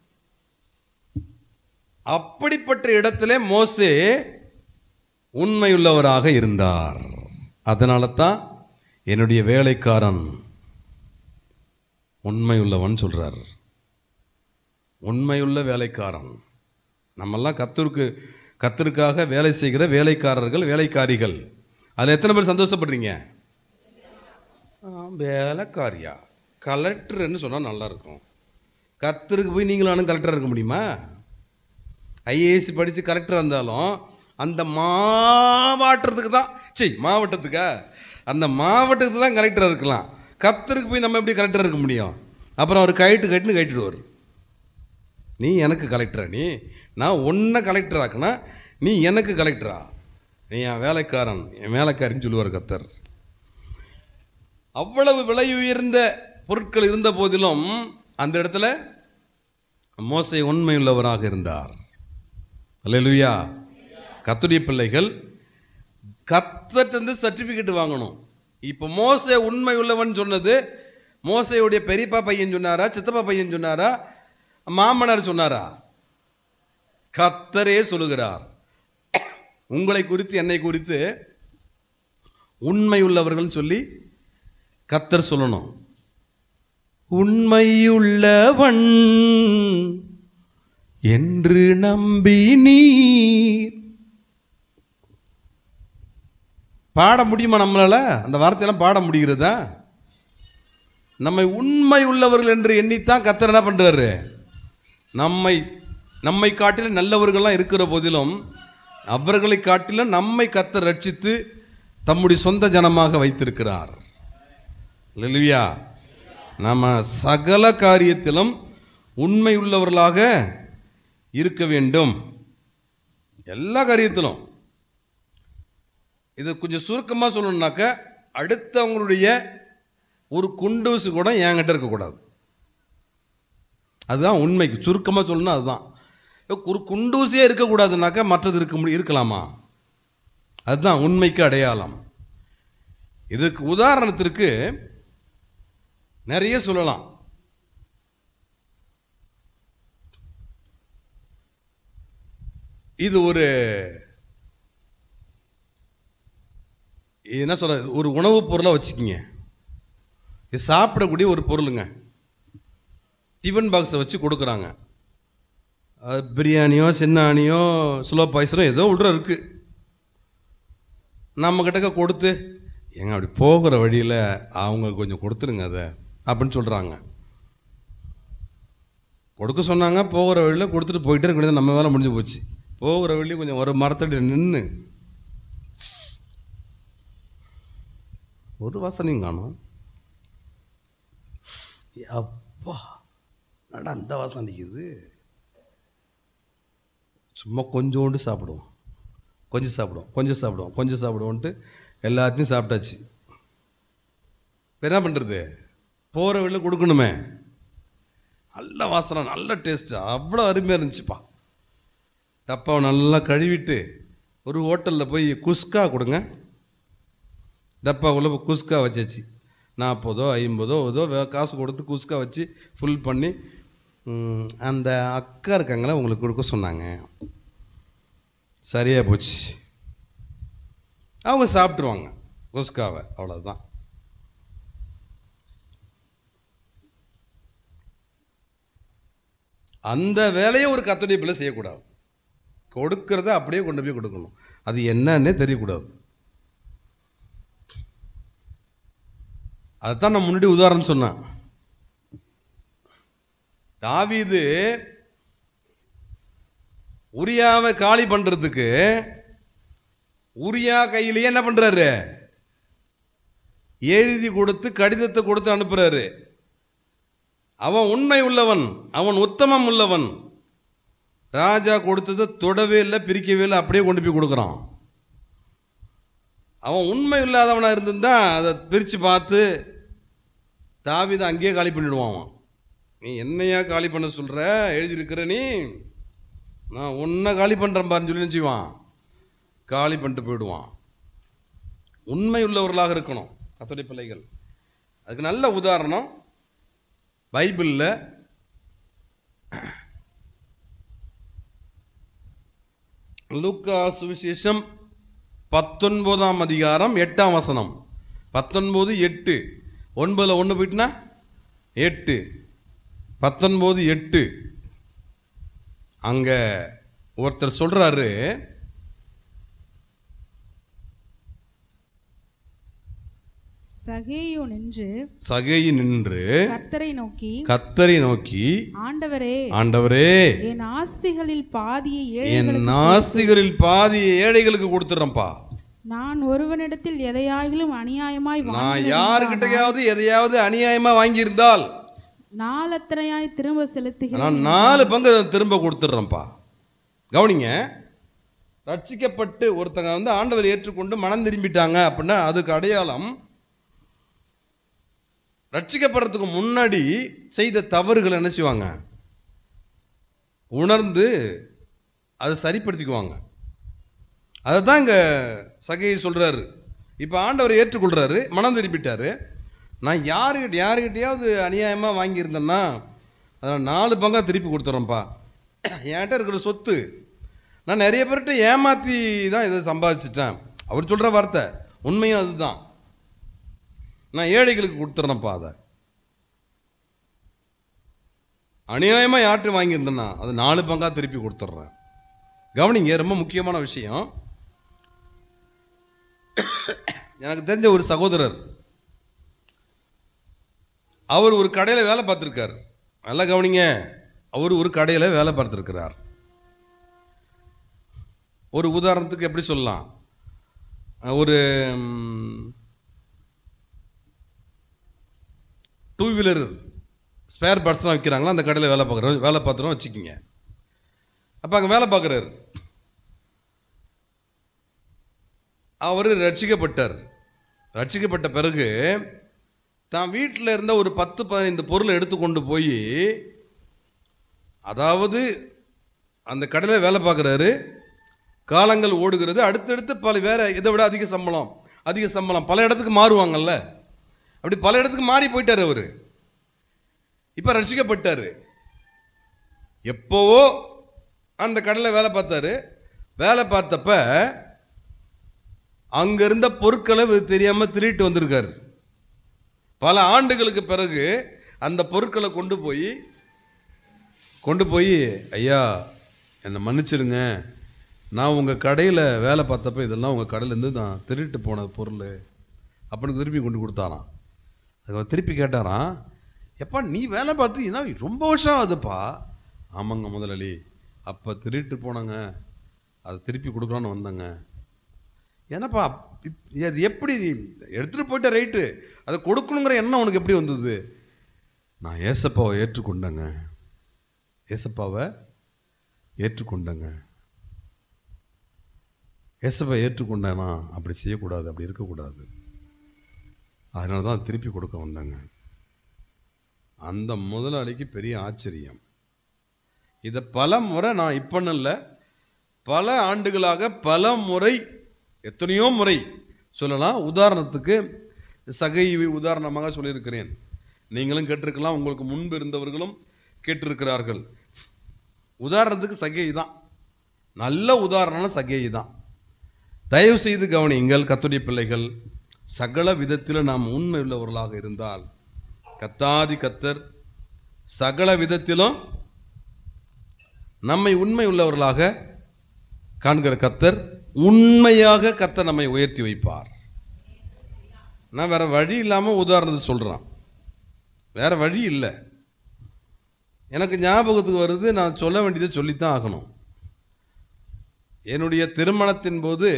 அப்படிப்பட்ட இடத்துல மோசே உண்மையுள்ளவராக இருந்தார் அதனால தான் என்னுடைய வேலைக்காரன் உண்மையுள்ளவன் சொல்றார் உண்மையுள்ள வேலைக்காரன் நம்மெல்லாம் கத்தருக்கு கத்தருக்காக வேலை செய்கிற வேலைக்காரர்கள் வேலைக்காரிகள் அதில் எத்தனை பேர் சந்தோஷப்படுறீங்க ஆ, வேலைக்காரியா கலெக்டர்னு சொன்னால் நல்லா இருக்கும் கத்தருக்கு போய் நீங்களும் நானும் கலெக்டராக இருக்க முடியுமா ஐஏஎஸ் படித்து கலெக்டராக இருந்தாலும் அந்த மாவட்டத்துக்கு தான் சரி மாவட்டத்துக்கா அந்த மாவட்டத்துக்கு தான் கலெக்டராக இருக்கலாம் கத்தருக்கு போய் நம்ம எப்படி கலெக்டராக இருக்க முடியும் அப்புறம் அவர் கைட்டு கட்டுன்னு கைட்டுடுவார் நீ எனக்கு கலெக்டரா நீ நான் உன்னை கலெக்டர் ஆக்குனா நீ எனக்கு கலெக்டரா நீ என் வேலைக்காரன் என் வேலைக்காரின்னு சொல்லுவார் கத்தர் அவ்வளவு விலை உயர்ந்த பொருட்கள் இருந்த போதிலும் அந்த இடத்துல மோசை உண்மையுள்ளவராக இருந்தார் அல்லேலூயா கத்துடைய பிள்ளைகள் கத்தட்டிருந்து சர்டிஃபிகேட் வாங்கணும் இப்போ மோசே உண்மை உள்ளவன் சொன்னது மோசையுடைய பெரியப்பா பையன் சொன்னாரா சித்தப்பா பையன் சொன்னாரா மாமனார் சொன்னாரா கத்தரே சொல்லுகிறார் உங்களை குறித்து என்னை குறித்து உண்மையுள்ளவர்கள்னு சொல்லி கத்தர் சொல்லணும் உண்மையுள்ளவன் என்று நம்பி நீர் பாட முடியுமா நம்மளால அந்த வார்த்தையெல்லாம் பாட முடிகிறதா நம்மை உண்மை உள்ளவர்கள் என்று எண்ணித்தான் கத்தர் என்ன பண்றாரு நம்மை நம்மை காட்டிலும் நல்லவர்கள்லாம் இருக்கிற போதிலும் அவர்களை காட்டிலும் நம்மை கத்தர் ரட்சித்து தம்முடைய சொந்த ஜனமாக வைத்திருக்கிறார் லெலுவியா நம்ம சகல காரியத்திலும் உண்மை உள்ளவர்களாக இருக்க வேண்டும் எல்லா காரியத்திலும் இது கொஞ்சம் சுருக்கமாக சொல்லணும்னாக்க அடுத்தவங்களுடைய ஒரு குண்டூசு கூட என்கிட்ட இருக்கக்கூடாது அதுதான் உண்மைக்கு சுருக்கமாக சொல்லணும்னா அதுதான் ஒரு குண்டூசியே இருக்கக்கூடாதுனாக்கா மற்றது இருக்க முடியும் இருக்கலாமா அதுதான் உண்மைக்கு அடையாளம் இதுக்கு உதாரணத்திற்கு நிறைய சொல்லலாம் இது ஒரு என்ன சொல்ற ஒரு உணவுப் பொருளை வச்சுக்கிங்க இது சாப்பிடக்கூடிய ஒரு பொருளுங்க டிஃபன் பாக்ஸை வச்சு கொடுக்குறாங்க அது பிரியாணியோ சின்னானியோ சுலோ பாயசனோ ஏதோ உள்ள இருக்குது நம்ம கிட்டக்க கொடுத்து ஏங்க அப்படி போகிற வழியில் அவங்க கொஞ்சம் கொடுத்துருங்க அதை அப்படின்னு சொல்கிறாங்க கொடுக்க சொன்னாங்க போகிற வழியில் கொடுத்துட்டு போயிட்டே இருக்க வேண்டியது நம்ம வேலை முடிஞ்சு போச்சு போகிற வழியில் கொஞ்சம் ஒரு மரத்தடி நின்று ஒரு வாசனையும் காணும் அப்பா நட அந்த வாசனை அடிக்குது சும்மா கொஞ்சோண்டு சாப்பிடுவோம் கொஞ்சம் சாப்பிடுவோம் கொஞ்சம் சாப்பிடுவோம் கொஞ்சம் சாப்பிடுவோன்ட்டு எல்லாத்தையும் சாப்பிட்டாச்சு இப்போ என்ன பண்ணுறது போகிற வெளில கொடுக்கணுமே நல்ல வாசனை நல்ல டேஸ்ட்டு அவ்வளோ அருமையாக இருந்துச்சுப்பா டப்பாவை நல்லா கழுவிட்டு ஒரு ஹோட்டலில் போய் குஸ்கா கொடுங்க டப்பாவுக்குள்ள குஸ்கா வச்சாச்சு நாற்பதோ ஐம்பதோ ஏதோ வே- காசு கொடுத்து குஸ்கா வச்சு ஃபுல் பண்ணி ம், அந்த அக்கா இருக்காங்களே உங்களுக்கு கொடுக்க சொன்னாங்க சரியாக போச்சு அவங்க சாப்பிட்ருவாங்க குஸ்காவை அவ்வளோதான் அந்த வேலையை ஒரு கத்தடி பிள்ளை செய்யக்கூடாது கொடுக்கறத அப்படியே கொண்டு போய் கொடுக்கணும் அது என்னன்னே தெரியக்கூடாது அதைத்தான் நான் முன்னாடி உதாரணம் சொன்னேன் தாவீது உரியாவை காலி பண்றதுக்கு உரியா கையிலேயே என்ன பண்றாரு எழுதி கொடுத்து கடிதத்தை கொடுத்து அனுப்புறாரு அவன் உண்மை உள்ளவன் அவன் உத்தமம் உள்ளவன் ராஜா கொடுத்ததை தொடவே இல்லை பிரிக்கவே இல்லை அப்படியே கொண்டு போய் கொடுக்குறான் அவன் உண்மை இல்லாதவனா இருந்திருந்தா அதை பிரித்து பார்த்து தாவிதை அங்கேயே காலி பண்ணிடுவான் அவன் நீ என்னையா காலி பண்ண சொல்கிற எழுதியிருக்கிற நீ நான் உன்னை காலி பண்ணுறேன் பாருன்னு சொல்லி நினச்சிவான் காலி பண்ணிட்டு போயிடுவான் உண்மை உள்ளவர்களாக இருக்கணும் கத்தோடைய பிள்ளைகள் அதுக்கு நல்ல உதாரணம் பைபிளில் லூக்கா சுவிசேஷம் பத்தொன்பதாம் அதிகாரம் எட்டாம் வசனம் பத்தொன்பது எட்டு ஒன்பதில் ஒன்று போயிட்டுனா எட்டு பத்தொன்பது எட்டு அங்கே ஒருத்தர் சொல்கிறாரு சகேயு நின்று சகையை நின்று கர்த்தரை நோக்கி கத்தரை நோக்கி ஆண்டவரே ஆண்டவரே என் ஆஸ்திகளில் பாதியை என் ஏழைகளுக்கு நாஸ்திகரில் பாதி ஏழைகளுக்கு கொடுத்துட்றேன்ப்பா நான் ஒருவனிடத்தில் எதையாகிலும் அநியாயமாய் நான் வாங்கினது யாருக்கிட்டையாவது எதையாவது அநியாயமா வாங்கியிருந்தால் நாளத்தனையாய் திரும்ப செலுத்துகிறேன் நான் நாலு பங்கு அதை திரும்ப கொடுத்துட்றேன்ப்பா கவனிங்க ரட்சிக்கப்பட்டு ஒருத்தங்க வந்து ஆண்டவர் ஏற்றுக்கொண்டு மனம் திரும்பிட்டாங்க அப்படின்னா அதுக்கு அடையாளம் ரட்சிக்கப்படுறதுக்கு முன்னாடி செய்த தவறுகளை என்ன செய்வாங்க உணர்ந்து அதை சரிப்படுத்திக்குவாங்க அதை தான் இங்கே சகையை சொல்கிறாரு இப்போ ஆண்டவர் ஏற்றுக்கொள்கிறாரு மனம் திரும்பிட்டாரு நான் யாருக்கிட்ட யாருக்கிட்டையாவது அநியாயமாக வாங்கியிருந்தேன்னா அதை நாலு பங்கா திருப்பி கொடுத்துட்றேன்ப்பா என்கிட்ட இருக்கிற சொத்து நான் நிறைய பேர்கிட்ட ஏமாற்றி தான் இதை சம்பாதிச்சிட்டேன் அவர் சொல்கிற வார்த்தை உண்மையும் அதுதான் நான் ஏழைகளுக்கு கொடுத்துட்றேன்ப்பா அதை அநியாயமாக யார்கிட்ட வாங்கியிருந்தேன்னா அது நாலு பங்கா திருப்பி கொடுத்துட்றேன் கவனிங்க ரொம்ப முக்கியமான விஷயம் எனக்கு தெரிஞ்ச ஒரு சகோதரர் அவர் ஒரு கடையில் வேலை பார்த்துருக்கார் நல்லா கவனிங்க அவர் ஒரு கடையில் வேலை பார்த்துருக்கிறார் ஒரு உதாரணத்துக்கு எப்படி சொல்லலாம் ஒரு டூ வீலர் ஸ்பேர் பார்ட்ஸ்லாம் விற்கிறாங்களா அந்த கடையில் வேலை பார்க்குறோம் வேலை பார்த்துறோம் வச்சுக்கிங்க அப்போ அங்கே வேலை பார்க்குறாரு அவர் ரட்சிக்கப்பட்டார் ரட்சிக்கப்பட்ட பிறகு தான் வீட்டில் இருந்த ஒரு பத்து பதினைந்து பொருளை எடுத்து கொண்டு போய் அதாவது அந்த கடையில் வேலை பார்க்குறாரு காலங்கள் ஓடுகிறது அடுத்தடுத்து பல வேற இதை விட அதிக சம்பளம் அதிக சம்பளம் பல இடத்துக்கு மாறுவாங்கல்ல அப்படி பல இடத்துக்கு மாறி போயிட்டார் அவர் இப்போ ரட்சிக்கப்பட்டார் எப்போவோ அந்த கடையில் வேலை பார்த்தாரு வேலை பார்த்தப்ப அங்க இருந்த பொருட்களை இவர் தெரியாம திருட்டு வந்திருக்காரு பல ஆண்டுகளுக்கு பிறகு அந்த பொருட்களை கொண்டு போய் கொண்டு போய் ஐயா என்னை மன்னிச்சிடுங்க நான் உங்கள் கடையில் வேலை பார்த்தப்ப இதெல்லாம் உங்கள் கடையிலேருந்து நான் திருட்டு போன பொருள் அப்படின்னு திருப்பி கொண்டு கொடுத்தாராம் அதுக்கு அவர் திருப்பி கேட்டாராம் எப்பா நீ வேலை பார்த்து என்ன ரொம்ப வருஷம் ஆகுதுப்பா ஆமாங்க முதலாளி அப்போ திருட்டு போனாங்க அதை திருப்பி கொடுக்கலான்னு வந்தேங்க ஏன்னாப்பா இப்- அது எப்படி எடுத்துகிட்டு போயிட்ட ரைட்டு அதை கொடுக்கணுங்கிற எண்ணம் உனக்கு எப்படி வந்தது நான் ஏசப்பாவை ஏற்றுக்கொண்டேங்க ஏசப்பாவை ஏற்றுக்கொண்டேங்க ஏசப்பா ஏற்றுக்கொண்டேனா அப்படி செய்யக்கூடாது அப்படி இருக்கக்கூடாது அதனால தான் திருப்பி கொடுக்க வந்தாங்க அந்த முதலாளிக்கு பெரிய ஆச்சரியம் இதை பல முறை நான் இப்போன்னு இல்லை பல ஆண்டுகளாக பல முறை எத்தனையோ முறை சொல்லலாம் உதாரணத்துக்கு சகை உதாரணமாக சொல்லியிருக்கிறேன் நீங்களும் கேட்டிருக்கலாம் உங்களுக்கு முன்பு இருந்தவர்களும் கேட்டிருக்கிறார்கள் உதாரணத்துக்கு சகை தான் நல்ல உதாரணம் சகை தான் தயவு செய்து கவனியுங்கள் கத்துடைய பிள்ளைகள் சகல விதத்தில் நாம் உண்மை உள்ளவர்களாக இருந்தால் கத்தாதி கத்தர் சகல விதத்திலும் நம்மை உண்மை உள்ளவர்களாக காண்கிற கத்தர் உண்மையாக கத்தர் நம்மை உயர்த்தி வைப்பார் நான் வேற வழி இல்லாமல் உதாரணத்தை சொல்கிறேன் வேற வழி இல்லை எனக்கு ஞாபகத்துக்கு வருது நான் சொல்ல வேண்டியதை சொல்லித்தான் ஆகணும் என்னுடைய திருமணத்தின் போது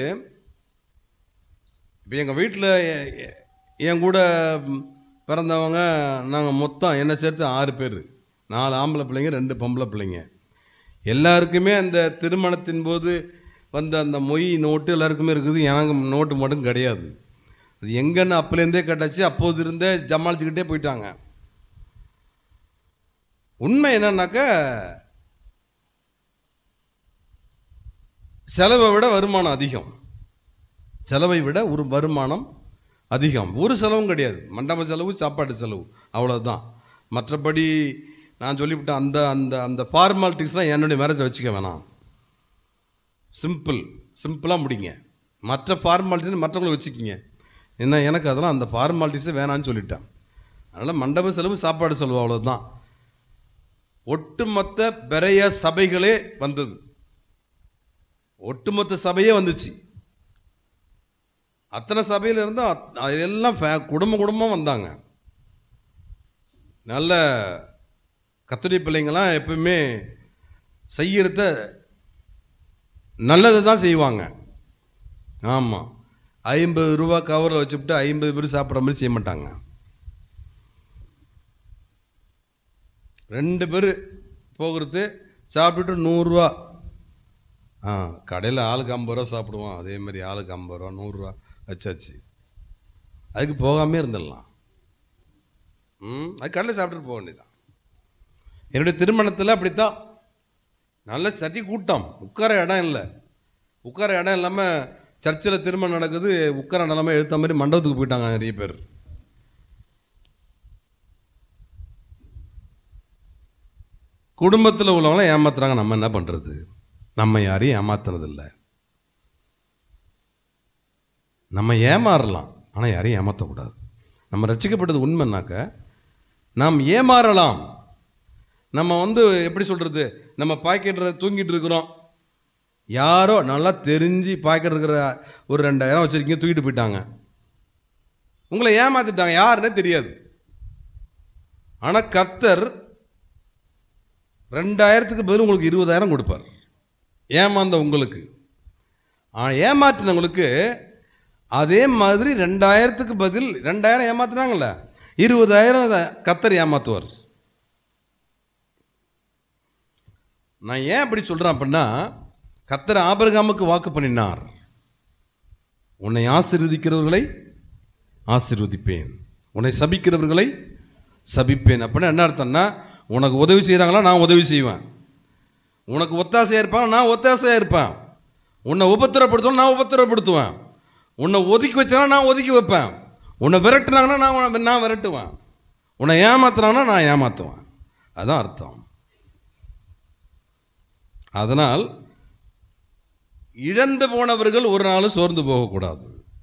இப்போ எங்கள் வீட்டில் என் கூட பிறந்தவங்க நாங்கள் மொத்தம் என்னை சேர்த்து ஆறு பேர் நாலு ஆம்பளை பிள்ளைங்க ரெண்டு பொம்பளை பிள்ளைங்க எல்லாருக்குமே அந்த திருமணத்தின் போது வந்த அந்த மொய் நோட்டு எல்லாருக்குமே இருக்குது எனக்கு நோட்டு மட்டும் கிடையாது அது எங்கன்னு அப்போலேருந்தே கேட்டாச்சு அப்போது இருந்தே ஜமாளிச்சுக்கிட்டே போயிட்டாங்க உண்மை என்னன்னாக்கா செலவை விட வருமானம் அதிகம் செலவை விட ஒரு வருமானம் அதிகம் ஒரு செலவும் கிடையாது மண்டப செலவு சாப்பாட்டு செலவு அவ்வளோதான் மற்றபடி நான் சொல்லிவிட்டேன் அந்த அந்த அந்த ஃபார்மாலிட்டிஸ்லாம் என்னுடைய மேரேஜ் வச்சுக்க வேணாம் சிம்பிள் சிம்பிளாக முடிங்க மற்ற ஃபார்மாலிட்டிஸ் மற்றவங்களை வச்சுக்கிங்க என்ன எனக்கு அதெல்லாம் அந்த ஃபார்மாலிட்டிஸே வேணான்னு சொல்லிட்டேன் அதனால் மண்டப செலவு சாப்பாடு செலவு அவ்வளோதான் ஒட்டுமொத்த பெரிய சபைகளே வந்தது ஒட்டுமொத்த சபையே வந்துச்சு அத்தனை சபையில் இருந்தும் அத்- அது எல்லாம் ஃபே- குடும்ப குடும்பம் வந்தாங்க நல்ல கத்துடைய பிள்ளைங்களாம் எப்பவுமே செய்யறத நல்லதை தான் செய்வாங்க ஆமாம் ஐம்பது ரூபா கவரில் வச்சுவிட்டு ஐம்பது பேர் சாப்பிட்ற மாதிரி செய்ய மாட்டாங்க ரெண்டு பேர் போகிறது சாப்பிட்டுட்டு நூறுரூவா ஆ கடையில் ஆளுக்கு ஐம்பது ரூபா சாப்பிடுவோம் அதே மாதிரி ஆளுக்கு ஐம்பது ரூபா நூறுரூவா வச்சாச்சு அதுக்கு போகாமே இருந்துடலாம் ம் அது கடையில் சாப்பிட்டுட்டு போக வேண்டியதான் என்னுடைய திருமணத்தில் அப்படித்தான் நல்ல சட்டி கூட்டம் உட்கார இடம் இல்லை உட்கார இடம் இல்லாமல் சர்ச்சில் திருமணம் நடக்குது உட்கார நிலமை எழுத்த மாதிரி மண்டபத்துக்கு போயிட்டாங்க நிறைய பேர் குடும்பத்தில் உள்ளவங்களாம் ஏமாத்துறாங்க நம்ம என்ன பண்ணுறது நம்ம யாரையும் ஏமாத்துறதில்ல நம்ம ஏமாறலாம் ஆனால் யாரையும் ஏமாற்றக்கூடாது நம்ம ரட்சிக்கப்பட்டது உண்மைனாக்க நாம் ஏமாறலாம் நம்ம வந்து எப்படி சொல்கிறது நம்ம பாக்கெட்டில் தூங்கிட்டு இருக்கிறோம் யாரோ நல்லா தெரிஞ்சு பாக்கெட் இருக்கிற ஒரு ரெண்டாயிரம் வச்சுருக்கீங்க தூக்கிட்டு போயிட்டாங்க உங்களை ஏமாத்திட்டாங்க யாருன்னே தெரியாது ஆனால் கர்த்தர் ரெண்டாயிரத்துக்கு பதில் உங்களுக்கு இருபதாயிரம் கொடுப்பார் ஏமாந்த உங்களுக்கு ஆனால் ஏமாற்றினவங்களுக்கு அதே மாதிரி ரெண்டாயிரத்துக்கு பதில் ரெண்டாயிரம் ஏமாத்துனாங்கல்ல இருபதாயிரம் அதை கத்தர் ஏமாத்துவார் நான் ஏன் அப்படி சொல்கிறேன் அப்படின்னா கத்தர் ஆபிரகாமுக்கு வாக்கு பண்ணினார் உன்னை ஆசீர்வதிக்கிறவர்களை ஆசீர்வதிப்பேன் உன்னை சபிக்கிறவர்களை சபிப்பேன் அப்படின்னா என்ன அர்த்தம்னா உனக்கு உதவி செய்கிறாங்களா நான் உதவி செய்வேன் உனக்கு ஒத்தாசையாக இருப்பான் நான் ஒத்தாசையாக இருப்பேன் உன்னை உபத்திரப்படுத்துவேன் நான் உபத்திரப்படுத்துவேன் உன்னை ஒதுக்கி வச்சாங்கன்னா நான் ஒதுக்கி வைப்பேன் உன்னை விரட்டுனாங்கன்னா நான் உன்னை- நான் விரட்டுவேன் உன்னை ஏமாத்துறாங்கன்னா நான் ஏமாற்றுவேன் அதான் அர்த்தம் அதனால் இழந்து போனவர்கள் ஒரு நாளும் சோர்ந்து போகக்கூடாது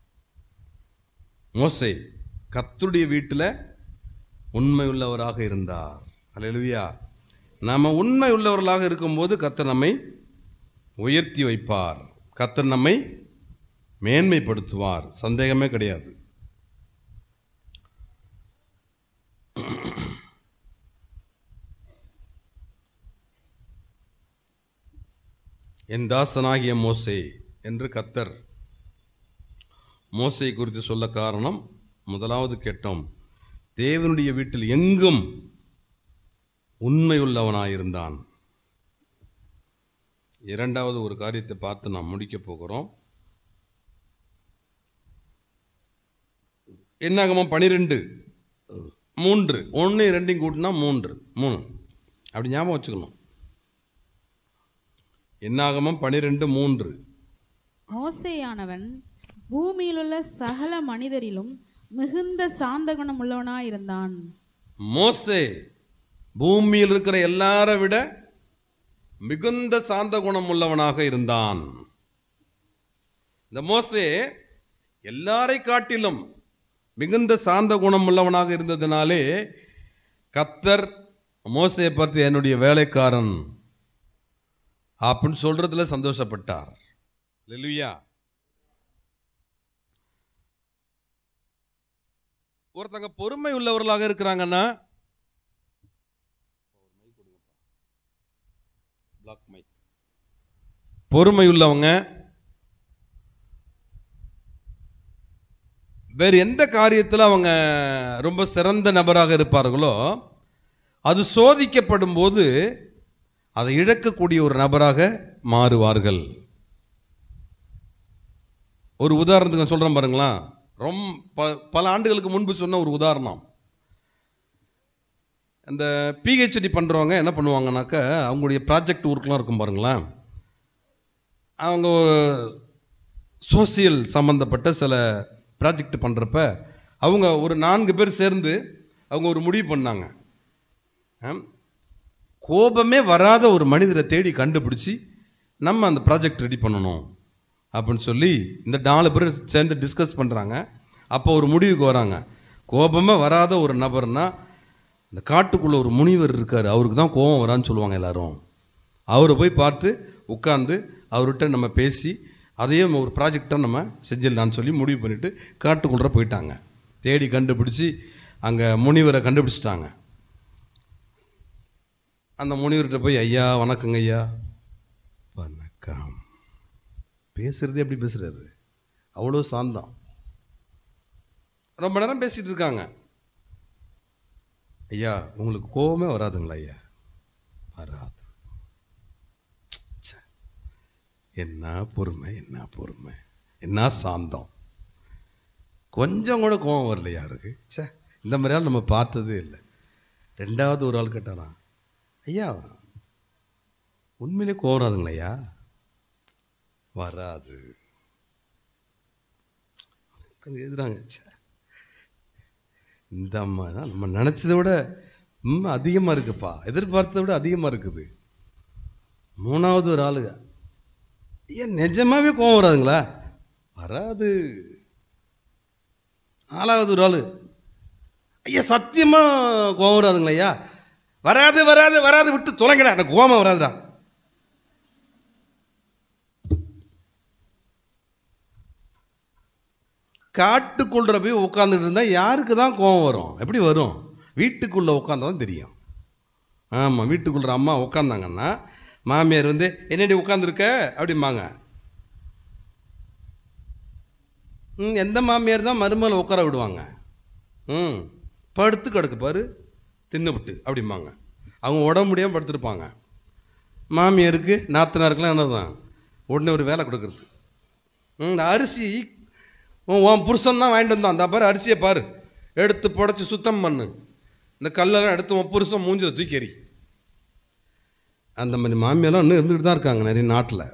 மோசே கத்துடைய வீட்டில் உண்மை உள்ளவராக இருந்தார் அல்லேலூயா நாம் உண்மை உள்ளவர்களாக இருக்கும்போது கத்தர் நம்மை உயர்த்தி வைப்பார் கத்தர் நம்மை மேன்மைப்படுத்துவார் சந்தேகமே கிடையாது என் தாசனாகிய மோசே என்று கத்தர் மோசை குறித்து சொல்ல காரணம் முதலாவது கேட்டோம் தேவனுடைய வீட்டில் எங்கும் உண்மையுள்ளவனாயிருந்தான் இரண்டாவது ஒரு காரியத்தை பார்த்து நாம் முடிக்கப் போகிறோம் என்னாகமம் பனிரெண்டு மூன்று ஒன்று ரெண்டையும் கூட்டினா மூன்று மூணு அப்படி ஞாபகம் வச்சுக்கணும் என்னாகமம் பனிரெண்டு மூன்று மோசேயானவன் பூமியிலுள்ள சகல மனிதரிலும் மிகுந்த சாந்த குணம் உள்ளவனாயிருந்தான் மோசே பூமியில் இருக்கிற எல்லாரை விட மிகுந்த சாந்த குணம் உள்ளவனாக இருந்தான் இந்த மோசே எல்லாரை காட்டிலும் மிகுந்த சாந்த குணம் உள்ளவனாக இருந்ததினாலே கத்தர் மோசையை பார்த்து என்னுடைய வேலைக்காரன் அப்படின்னு சொல்றதுல சந்தோஷப்பட்டார் லெலுயா ஒருத்தங்க பொறுமை உள்ளவர்களாக இருக்கிறாங்கன்னா பொறுமை உள்ளவங்க வேறு எந்த காரியத்தில் அவங்க ரொம்ப சிறந்த நபராக இருப்பார்களோ அது சோதிக்கப்படும் போது அதை இழக்கக்கூடிய ஒரு நபராக மாறுவார்கள் ஒரு உதாரணத்துக்கு நான் சொல்கிறேன் பாருங்களேன் ரொம்ப ப- பல ஆண்டுகளுக்கு முன்பு சொன்ன ஒரு உதாரணம் இந்த பிஹெச்டி பண்ணுறவங்க என்ன பண்ணுவாங்கனாக்கா அவங்களுடைய ப்ராஜெக்ட் ஒர்க்லாம் இருக்கும் பாருங்களேன் அவங்க ஒரு சோசியல் சம்மந்தப்பட்ட சில ப்ராஜெக்ட் பண்ணுறப்ப அவங்க ஒரு நான்கு பேர் சேர்ந்து அவங்க ஒரு முடிவு பண்ணாங்க ஆம், கோபமே வராத ஒரு மனிதரை தேடி கண்டுபிடிச்சி நம்ம அந்த ப்ராஜெக்ட் ரெடி பண்ணணும் அப்படின்னு சொல்லி இந்த நாலு பேர் சேர்ந்து டிஸ்கஸ் பண்ணுறாங்க அப்போ ஒரு முடிவுக்கு வராங்க கோபமே வராத ஒரு நபர்னா இந்த காட்டுக்குள்ளே ஒரு முனிவர் இருக்கார் அவருக்கு தான் கோபம் வரான்னு சொல்லுவாங்க எல்லாரும் அவரை போய் பார்த்து உட்கார்ந்து அவர்கிட்ட நம்ம பேசி அதையே ஒரு ப்ராஜெக்டாக நம்ம செஞ்சிடலான்னு சொல்லி முடிவு பண்ணிவிட்டு காட்டுக்குள்ளே போயிட்டாங்க தேடி கண்டுபிடிச்சி அங்கே முனிவரை கண்டுபிடிச்சிட்டாங்க அந்த முனிவர்கிட்ட போய் ஐயா வணக்கங்க ஐயா வணக்கம் பேசுறது எப்படி பேசுறாரு அவ்வளோ சாந்தம் ரொம்ப நேரம் பேசிட்டு இருக்காங்க ஐயா உங்களுக்கு கோபமே வராதுங்களா ஐயா வராது ச்சே. என்ன பொறுமை என்ன பொறுமை என்ன சாந்தம் கொஞ்சம் கூட கோபம் வரல யாருக்கு சே இந்த மாதிரியால் நம்ம பார்த்ததே இல்லை ரெண்டாவது ஒரு ஆள் கேட்டாராம் ஐயா உண்மையிலே கோவம் வராதுங்களா ஐயா வராது கொஞ்சம் எழுதுறாங்க ச்சே. இந்த அம்மா தான் நம்ம நினச்சதை விட ரொம்ப அதிகமாக இருக்குப்பா எதிர்பார்த்ததை விட அதிகமாக இருக்குது மூணாவது ஒரு ஆளுங்க ஐயா நிஜமாவே கோவம் வராதுங்களா வராது நாலாவது ஒரு ஆள் ஐயா சத்தியமாக கோவம் வராதுங்களா ஐயா வராது வராது வராது விட்டு தொலைங்கடா எனக்கு கோபம் வராதுடா காட்டுக்குள்ள போய் உட்காந்துட்டு இருந்தால் யாருக்கு தான் கோபம் வரும் எப்படி வரும் வீட்டுக்குள்ளே உட்காந்தா தான் தெரியும் ஆமாம் வீட்டுக்குள்ள அம்மா உட்காந்தாங்கன்னா மாமியார் வந்து என்னடி உட்காந்துருக்க அப்படிம்பாங்க ம் எந்த மாமியார் தான் மருமகளை உட்கார விடுவாங்க ம் படுத்து கிடக்கு பாரு தின்னுபிட்டு அப்படிம்பாங்க அவங்க உடம்பு முடியாமல் படுத்துருப்பாங்க மாமியாருக்கு நாத்தனாருக்கெல்லாம் என்னதான் உடனே ஒரு வேலை கொடுக்குறது ம் இந்த அரிசி உன் உன் புருஷன் தான் வாங்கிட்டு வந்தான் அந்த பாரு அரிசியை பாரு எடுத்து புடச்சி சுத்தம் பண்ணு இந்த கல்லெல்லாம் எடுத்து உன் புருஷன் மூஞ்சில் தூக்கி எறி அந்த மாதிரி மாமியெல்லாம் இன்னும் இருந்துகிட்டு தான் இருக்காங்க நிறைய நாட்டில்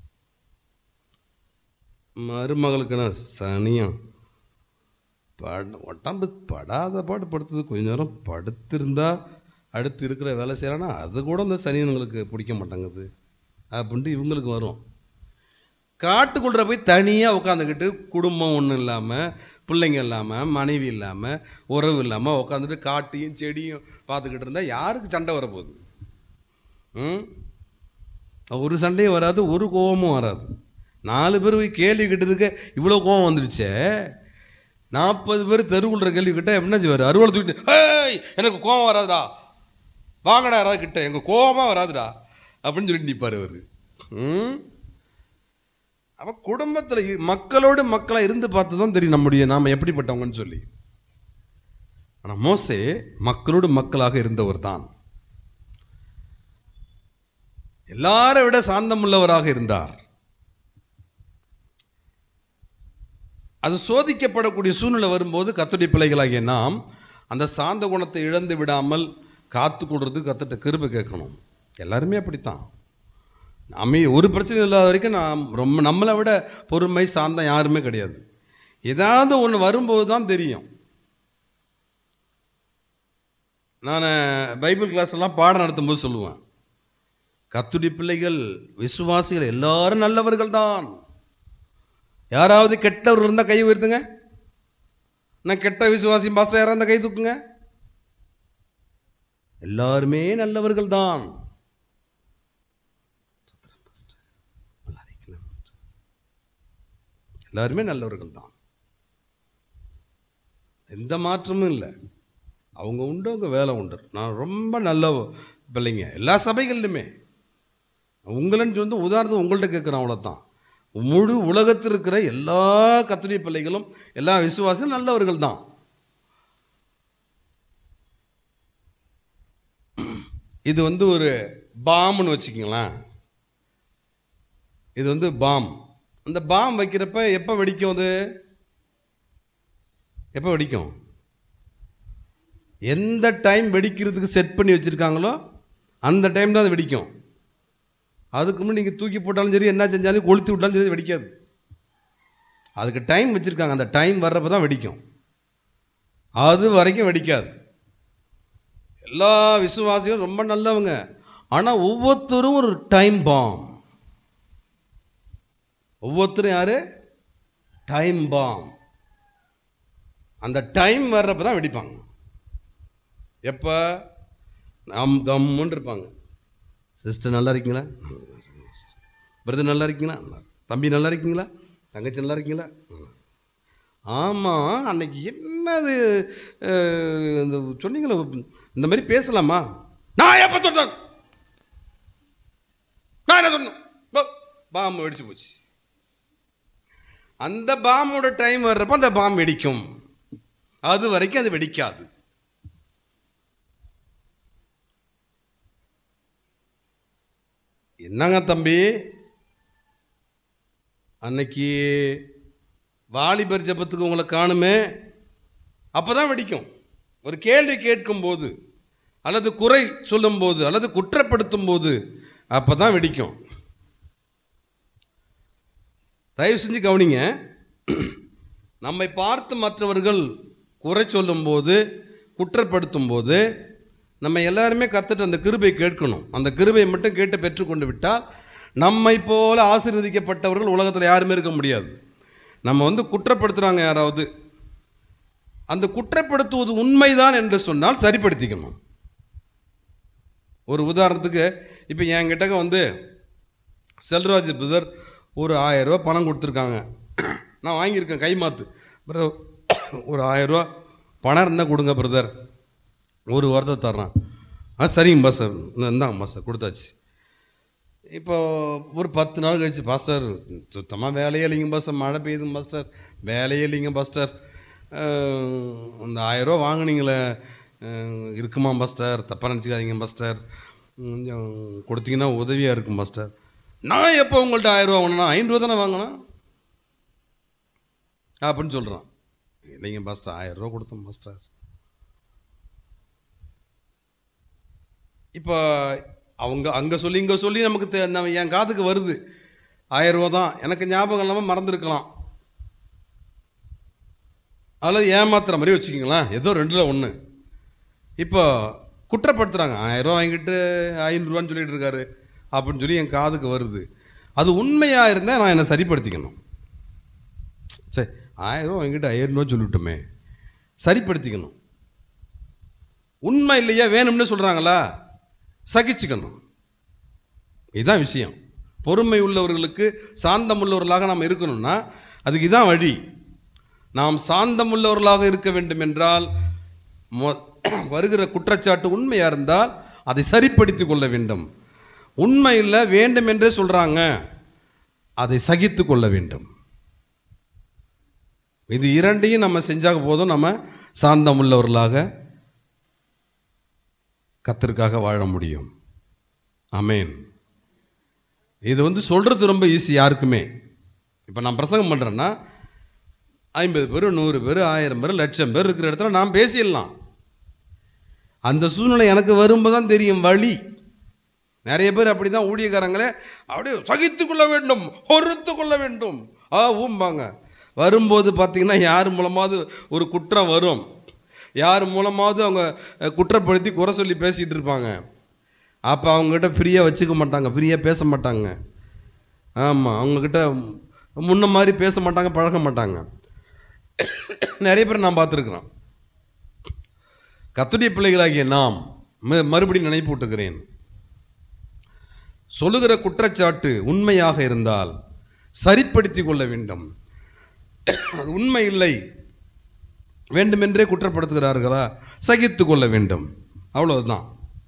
மருமகளுக்குன்னா சனியம் பட உடம்பு படாத பாடு படுத்தது கொஞ்ச நேரம் படுத்திருந்தா அடுத்து இருக்கிற வேலை செய்யலான்னா அது கூட இந்த சனியனுங்களுக்கு பிடிக்க மாட்டேங்குது அப்படின்ட்டு இவங்களுக்கு வரும் காட்டுக்குள்ள போய் தனியாக உட்காந்துக்கிட்டு குடும்பம் ஒன்றும் இல்லாமல் பிள்ளைங்க இல்லாமல் மனைவி இல்லாமல் உறவு இல்லாமல் உட்காந்துட்டு காட்டையும் செடியும் பார்த்துக்கிட்டு இருந்தால் யாருக்கு சண்டை வரப்போகுது ம் ஒரு சண்டையும் வராது ஒரு கோபமும் வராது நாலு பேர் போய் கேள்வி கேட்டதுக்கு இவ்வளோ கோபம் வந்துடுச்சே நாற்பது பேர் தெருவுள்ள கேள்வி கிட்ட என்ன செய்வார் அறுவலை தூக்கிட்டு ஏய் எனக்கு கோபம் வராதுடா வாங்கடா யாராவது கிட்ட எங்கள் கோபமாக வராதுடா அப்படின்னு சொல்லிட்டு நிற்பார் அவர் ம் அப்போ குடும்பத்தில் மக்களோடு மக்களாக இருந்து பார்த்து தான் தெரியும் நம்முடைய நாம் எப்படிப்பட்டவங்கன்னு சொல்லி ஆனால் மோசே மக்களோடு மக்களாக இருந்தவர் தான் எல்லாரை விட சாந்தமுள்ளவராக இருந்தார் அது சோதிக்கப்படக்கூடிய சூழ்நிலை வரும்போது கத்துடைய பிள்ளைகளாகிய நாம் அந்த சாந்த குணத்தை இழந்து விடாமல் காத்து கொடுறது கத்துட்ட கிருபை கேட்கணும் எல்லாருமே அப்படித்தான் நாம ஒரு பிரச்சனை இல்லாத வரைக்கும் நாம் ரொம்ப நம்மளை விட பொறுமை சாந்தம் யாருமே கிடையாது ஏதாவது ஒன்று வரும்போது தான் தெரியும் நான் பைபிள் கிளாஸ் எல்லாம் பாடம் நடத்தும்போது சொல்லுவேன் கத்துடி பிள்ளைகள் விசுவாசிகள் எல்லாரும் நல்லவர்கள் தான் யாராவது கெட்டவர் இருந்தால் கை உயர்த்துங்க நான் கெட்ட விசுவாசி பாச யாராக இருந்தால் கை தூக்குங்க எல்லாருமே நல்லவர்கள் தான் எல்லாருமே நல்லவர்கள் தான் எந்த மாற்றமும் இல்லை அவங்க உண்டு அவங்க வேலை உண்டு நான் ரொம்ப நல்ல பிள்ளைங்க எல்லா சபைகள்லையுமே உங்களன்னு வந்து உதாரணத்துக்கு உங்கள்கிட்ட கேட்குறேன் அவ்வளோதான் முழு உலகத்தில் இருக்கிற எல்லா கத்துடைய பிள்ளைகளும் எல்லா விசுவாசிகளும் நல்லவர்கள் தான் இது வந்து ஒரு பாம்னு வச்சுக்கிங்களேன் இது வந்து பாம் அந்த பாம் வைக்கிறப்ப எப்போ வெடிக்கும் அது எப்போ வெடிக்கும் எந்த டைம் வெடிக்கிறதுக்கு செட் பண்ணி வச்சுருக்காங்களோ அந்த டைம் தான் அது வெடிக்கும் அதுக்கு முன்னாடி நீங்கள் தூக்கி போட்டாலும் சரி என்ன செஞ்சாலும் கொளுத்தி விட்டாலும் சரி வெடிக்காது அதுக்கு டைம் வச்சுருக்காங்க அந்த டைம் வர்றப்ப தான் வெடிக்கும் அது வரைக்கும் வெடிக்காது எல்லா விசுவாசிகளும் ரொம்ப நல்லவங்க ஆனால் ஒவ்வொருத்தரும் ஒரு டைம் பாம் ஒவ்வொருத்தரும் யாரு டைம் பாம் அந்த டைம் வர்றப்ப தான் வெடிப்பாங்க எப்போ நம் கம்முன்னு இருப்பாங்க சிஸ்டர் நல்லா இருக்கீங்களா பிரதர் நல்லா இருக்கீங்களா நல்லா இருக்கு. தம்பி நல்லா இருக்கீங்களா தங்கச்சி நல்லா இருக்கீங்களா ஆமாம் அன்னைக்கு என்னது அஹ், இந்த சொன்னீங்களே இந்த மாதிரி பேசலாமா நான் எப்போ சொன்னேன் நான் என்ன சொன்னேன் பா- பாம்பு வெடிச்சு போச்சு அந்த பாம்போட டைம் வர்றப்ப அந்த பாம்பு வெடிக்கும் அது வரைக்கும் அது வெடிக்காது என்னங்க தம்பி அன்னைக்கு வாலிபர் ஜபத்துக்கு உங்களை காணுமே அப்போ தான் வெடிக்கும் ஒரு கேள்வி கேட்கும்போது அல்லது குறை சொல்லும்போது அல்லது குற்றப்படுத்தும் போது அப்போ தான் வெடிக்கும் தயவு செஞ்சு கவனிங்க நம்மை பார்த்து மற்றவர்கள் குறை சொல்லும்போது குற்றப்படுத்தும் போது நம்ம எல்லாருமே கற்றுட்டு அந்த கிருபை கேட்கணும் அந்த கிருபை மட்டும் கேட்டு பெற்றுக்கொண்டு விட்டால் நம்மை போல ஆசீர்வதிக்கப்பட்டவர்கள் உலகத்தில் யாருமே இருக்க முடியாது நம்ம வந்து குற்றப்படுத்துகிறாங்க யாராவது அந்த குற்றப்படுத்துவது உண்மைதான் என்று சொன்னால் சரிப்படுத்திக்கணும் ஒரு உதாரணத்துக்கு இப்போ என்கிட்டக்க வந்து செல்வராஜ் பிரதர் ஒரு ஆயிரம் ரூபாய் பணம் கொடுத்துருக்காங்க நான் வாங்கியிருக்கேன் கைமாத்து பிரதர் ஒரு ஆயிரம் ரூபாய் பணம் இருந்தால் கொடுங்க பிரதர் ஒரு வாரத்தை தர்றேன் ஆ சரிங்க பாஸ்டர் இந்தாங்க பாஸ்டர் கொடுத்தாச்சு இப்போ ஒரு பத்து நாள் கழிச்சு பாஸ்டர் சுத்தமாக வேலையே இல்லைங்க பாஸ்டர் மழை பெய்யுதுங்க பாஸ்டர் வேலையே இல்லைங்க பாஸ்டர் அஹ், இந்த ஆயிரரூவா வாங்குனீங்களே அஹ், இருக்குமா பாஸ்டர் தப்பாக நினச்சிக்காதீங்க பாஸ்டர் கொஞ்சம் கொடுத்தீங்கன்னா உதவியாக இருக்கும் பாஸ்டர் நான் எப்போ உங்கள்கிட்ட ஆயிரரூவா வாங்கினா ஐநூறுவா தானே வாங்கினேன் அப்படின்னு சொல்கிறான் இல்லைங்க பாஸ்டர் ஆயிரரூவா கொடுத்தோம் பாஸ்டர் இப்போ அவங்க அங்கே சொல்லி இங்கே சொல்லி நமக்கு தெ- நம்ம என் காதுக்கு வருது ஆயிரம் ரூபா தான் எனக்கு ஞாபகம் இல்லாமல் மறந்துருக்கலாம் அல்லது ஏமாத்துற மாதிரி வச்சுக்கிங்களேன் ஏதோ ரெண்டில் ஒன்று இப்போ குற்றப்படுத்துகிறாங்க ஆயிரம் ரூபா வாங்கிட்டு ஐநூறுரூவான்னு சொல்லிட்டு இருக்காரு அப்படின்னு சொல்லி என் காதுக்கு வருது அது உண்மையாக இருந்தால் நான் என்னை சரிப்படுத்திக்கணும் சரி ஆயிரம் ரூபா வாங்கிட்டு ஐநூறுரூவா சொல்லிவிட்டோமே சரிப்படுத்திக்கணும் உண்மை இல்லையா வேணும்னு சொல்கிறாங்களா சகிச்சுக்கணும் இதுதான் விஷயம் பொறுமை உள்ளவர்களுக்கு சாந்தம் உள்ளவர்களாக நாம் இருக்கணும்னா அதுக்கு இதான் வழி நாம் சாந்தம் உள்ளவர்களாக இருக்க வேண்டும் என்றால் மொ- வருகிற குற்றச்சாட்டு உண்மையாக இருந்தால் அதை சரிப்படுத்தி கொள்ள வேண்டும் உண்மை இல்லை வேண்டும் என்றே சொல்கிறாங்க அதை சகித்து கொள்ள வேண்டும் இது இரண்டையும் நம்ம செஞ்சாக போதும் நம்ம சாந்தம் உள்ளவர்களாக கத்தருக்காக வாழ முடியும் ஆமென் இது வந்து சொல்கிறது ரொம்ப ஈஸி யாருக்குமே இப்போ நான் பிரசங்கம் பண்ணுறேன்னா ஐம்பது பேர் நூறு பேர் ஆயிரம் பேர் லட்சம் பேர் இருக்கிற இடத்துல நான் பேசிடலாம் அந்த சூழ்நிலை எனக்கு வரும்போது தான் தெரியும் வழி நிறைய பேர் அப்படி தான் ஊழியக்காரங்களே அப்படியே சகித்து கொள்ள வேண்டும் பொறுத்து கொள்ள வேண்டும் ஆ ஊம்பாங்க வரும்போது பார்த்தீங்கன்னா யார் மூலமாவது ஒரு குற்றம் வரும் யார் மூலமாவது அவங்க அஹ், குற்றப்படுத்தி குறை சொல்லி பேசிகிட்டு இருப்பாங்க அப்போ அவங்ககிட்ட ஃப்ரீயாக வச்சுக்க மாட்டாங்க ஃப்ரீயாக பேச மாட்டாங்க ஆமாம் அவங்கக்கிட்ட முன்ன மாதிரி பேச மாட்டாங்க பழக மாட்டாங்க நிறைய பேர் நான் பார்த்துருக்குறேன் கத்துடைய பிள்ளைகளாகிய நாம் ம- மறுபடியும் நினைப்பூட்டுகிறேன் சொல்லுகிற குற்றச்சாட்டு உண்மையாக இருந்தால் சரிப்படுத்தி கொள்ள வேண்டும் அது உண்மை இல்லை வேண்டுமென்றே குற்றப்படுத்துகிறார்களா சகித்து கொள்ள வேண்டும் அவ்வளவுதான்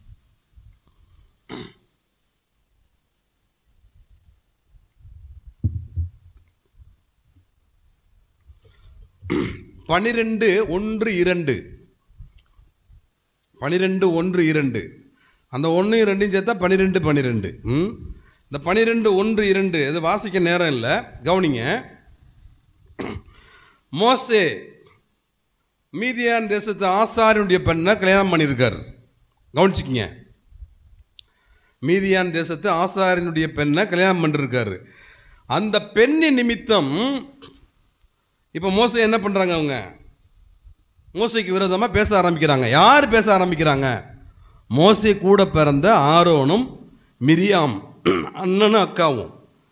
பனிரெண்டு ஒன்று இரண்டு பனிரெண்டு ஒன்று இரண்டு அந்த ஒன்று இரண்டையும் சேர்த்தா பனிரெண்டு பன்னிரெண்டு ம் இந்த பனிரெண்டு ஒன்று இரண்டு இது வாசிக்க நேரம் இல்லை கவனிங்க மோசே மீதியான் தேசத்து ஆசாரியனுடைய பெண்ணை கல்யாணம் பண்ணியிருக்கார் கவனிச்சுக்கிங்க மீதியான் தேசத்து ஆசாரியனுடைய பெண்ணை கல்யாணம் பண்ணிருக்காரு அந்த பெண்ணின் நிமித்தம் இப்போ மோசை என்ன பண்ணுறாங்க அவங்க மோசைக்கு விரோதமாக பேச ஆரம்பிக்கிறாங்க யார் பேச ஆரம்பிக்கிறாங்க மோசை கூட பிறந்த ஆரோனும் மிரியாம் அண்ணனும் அக்காவும்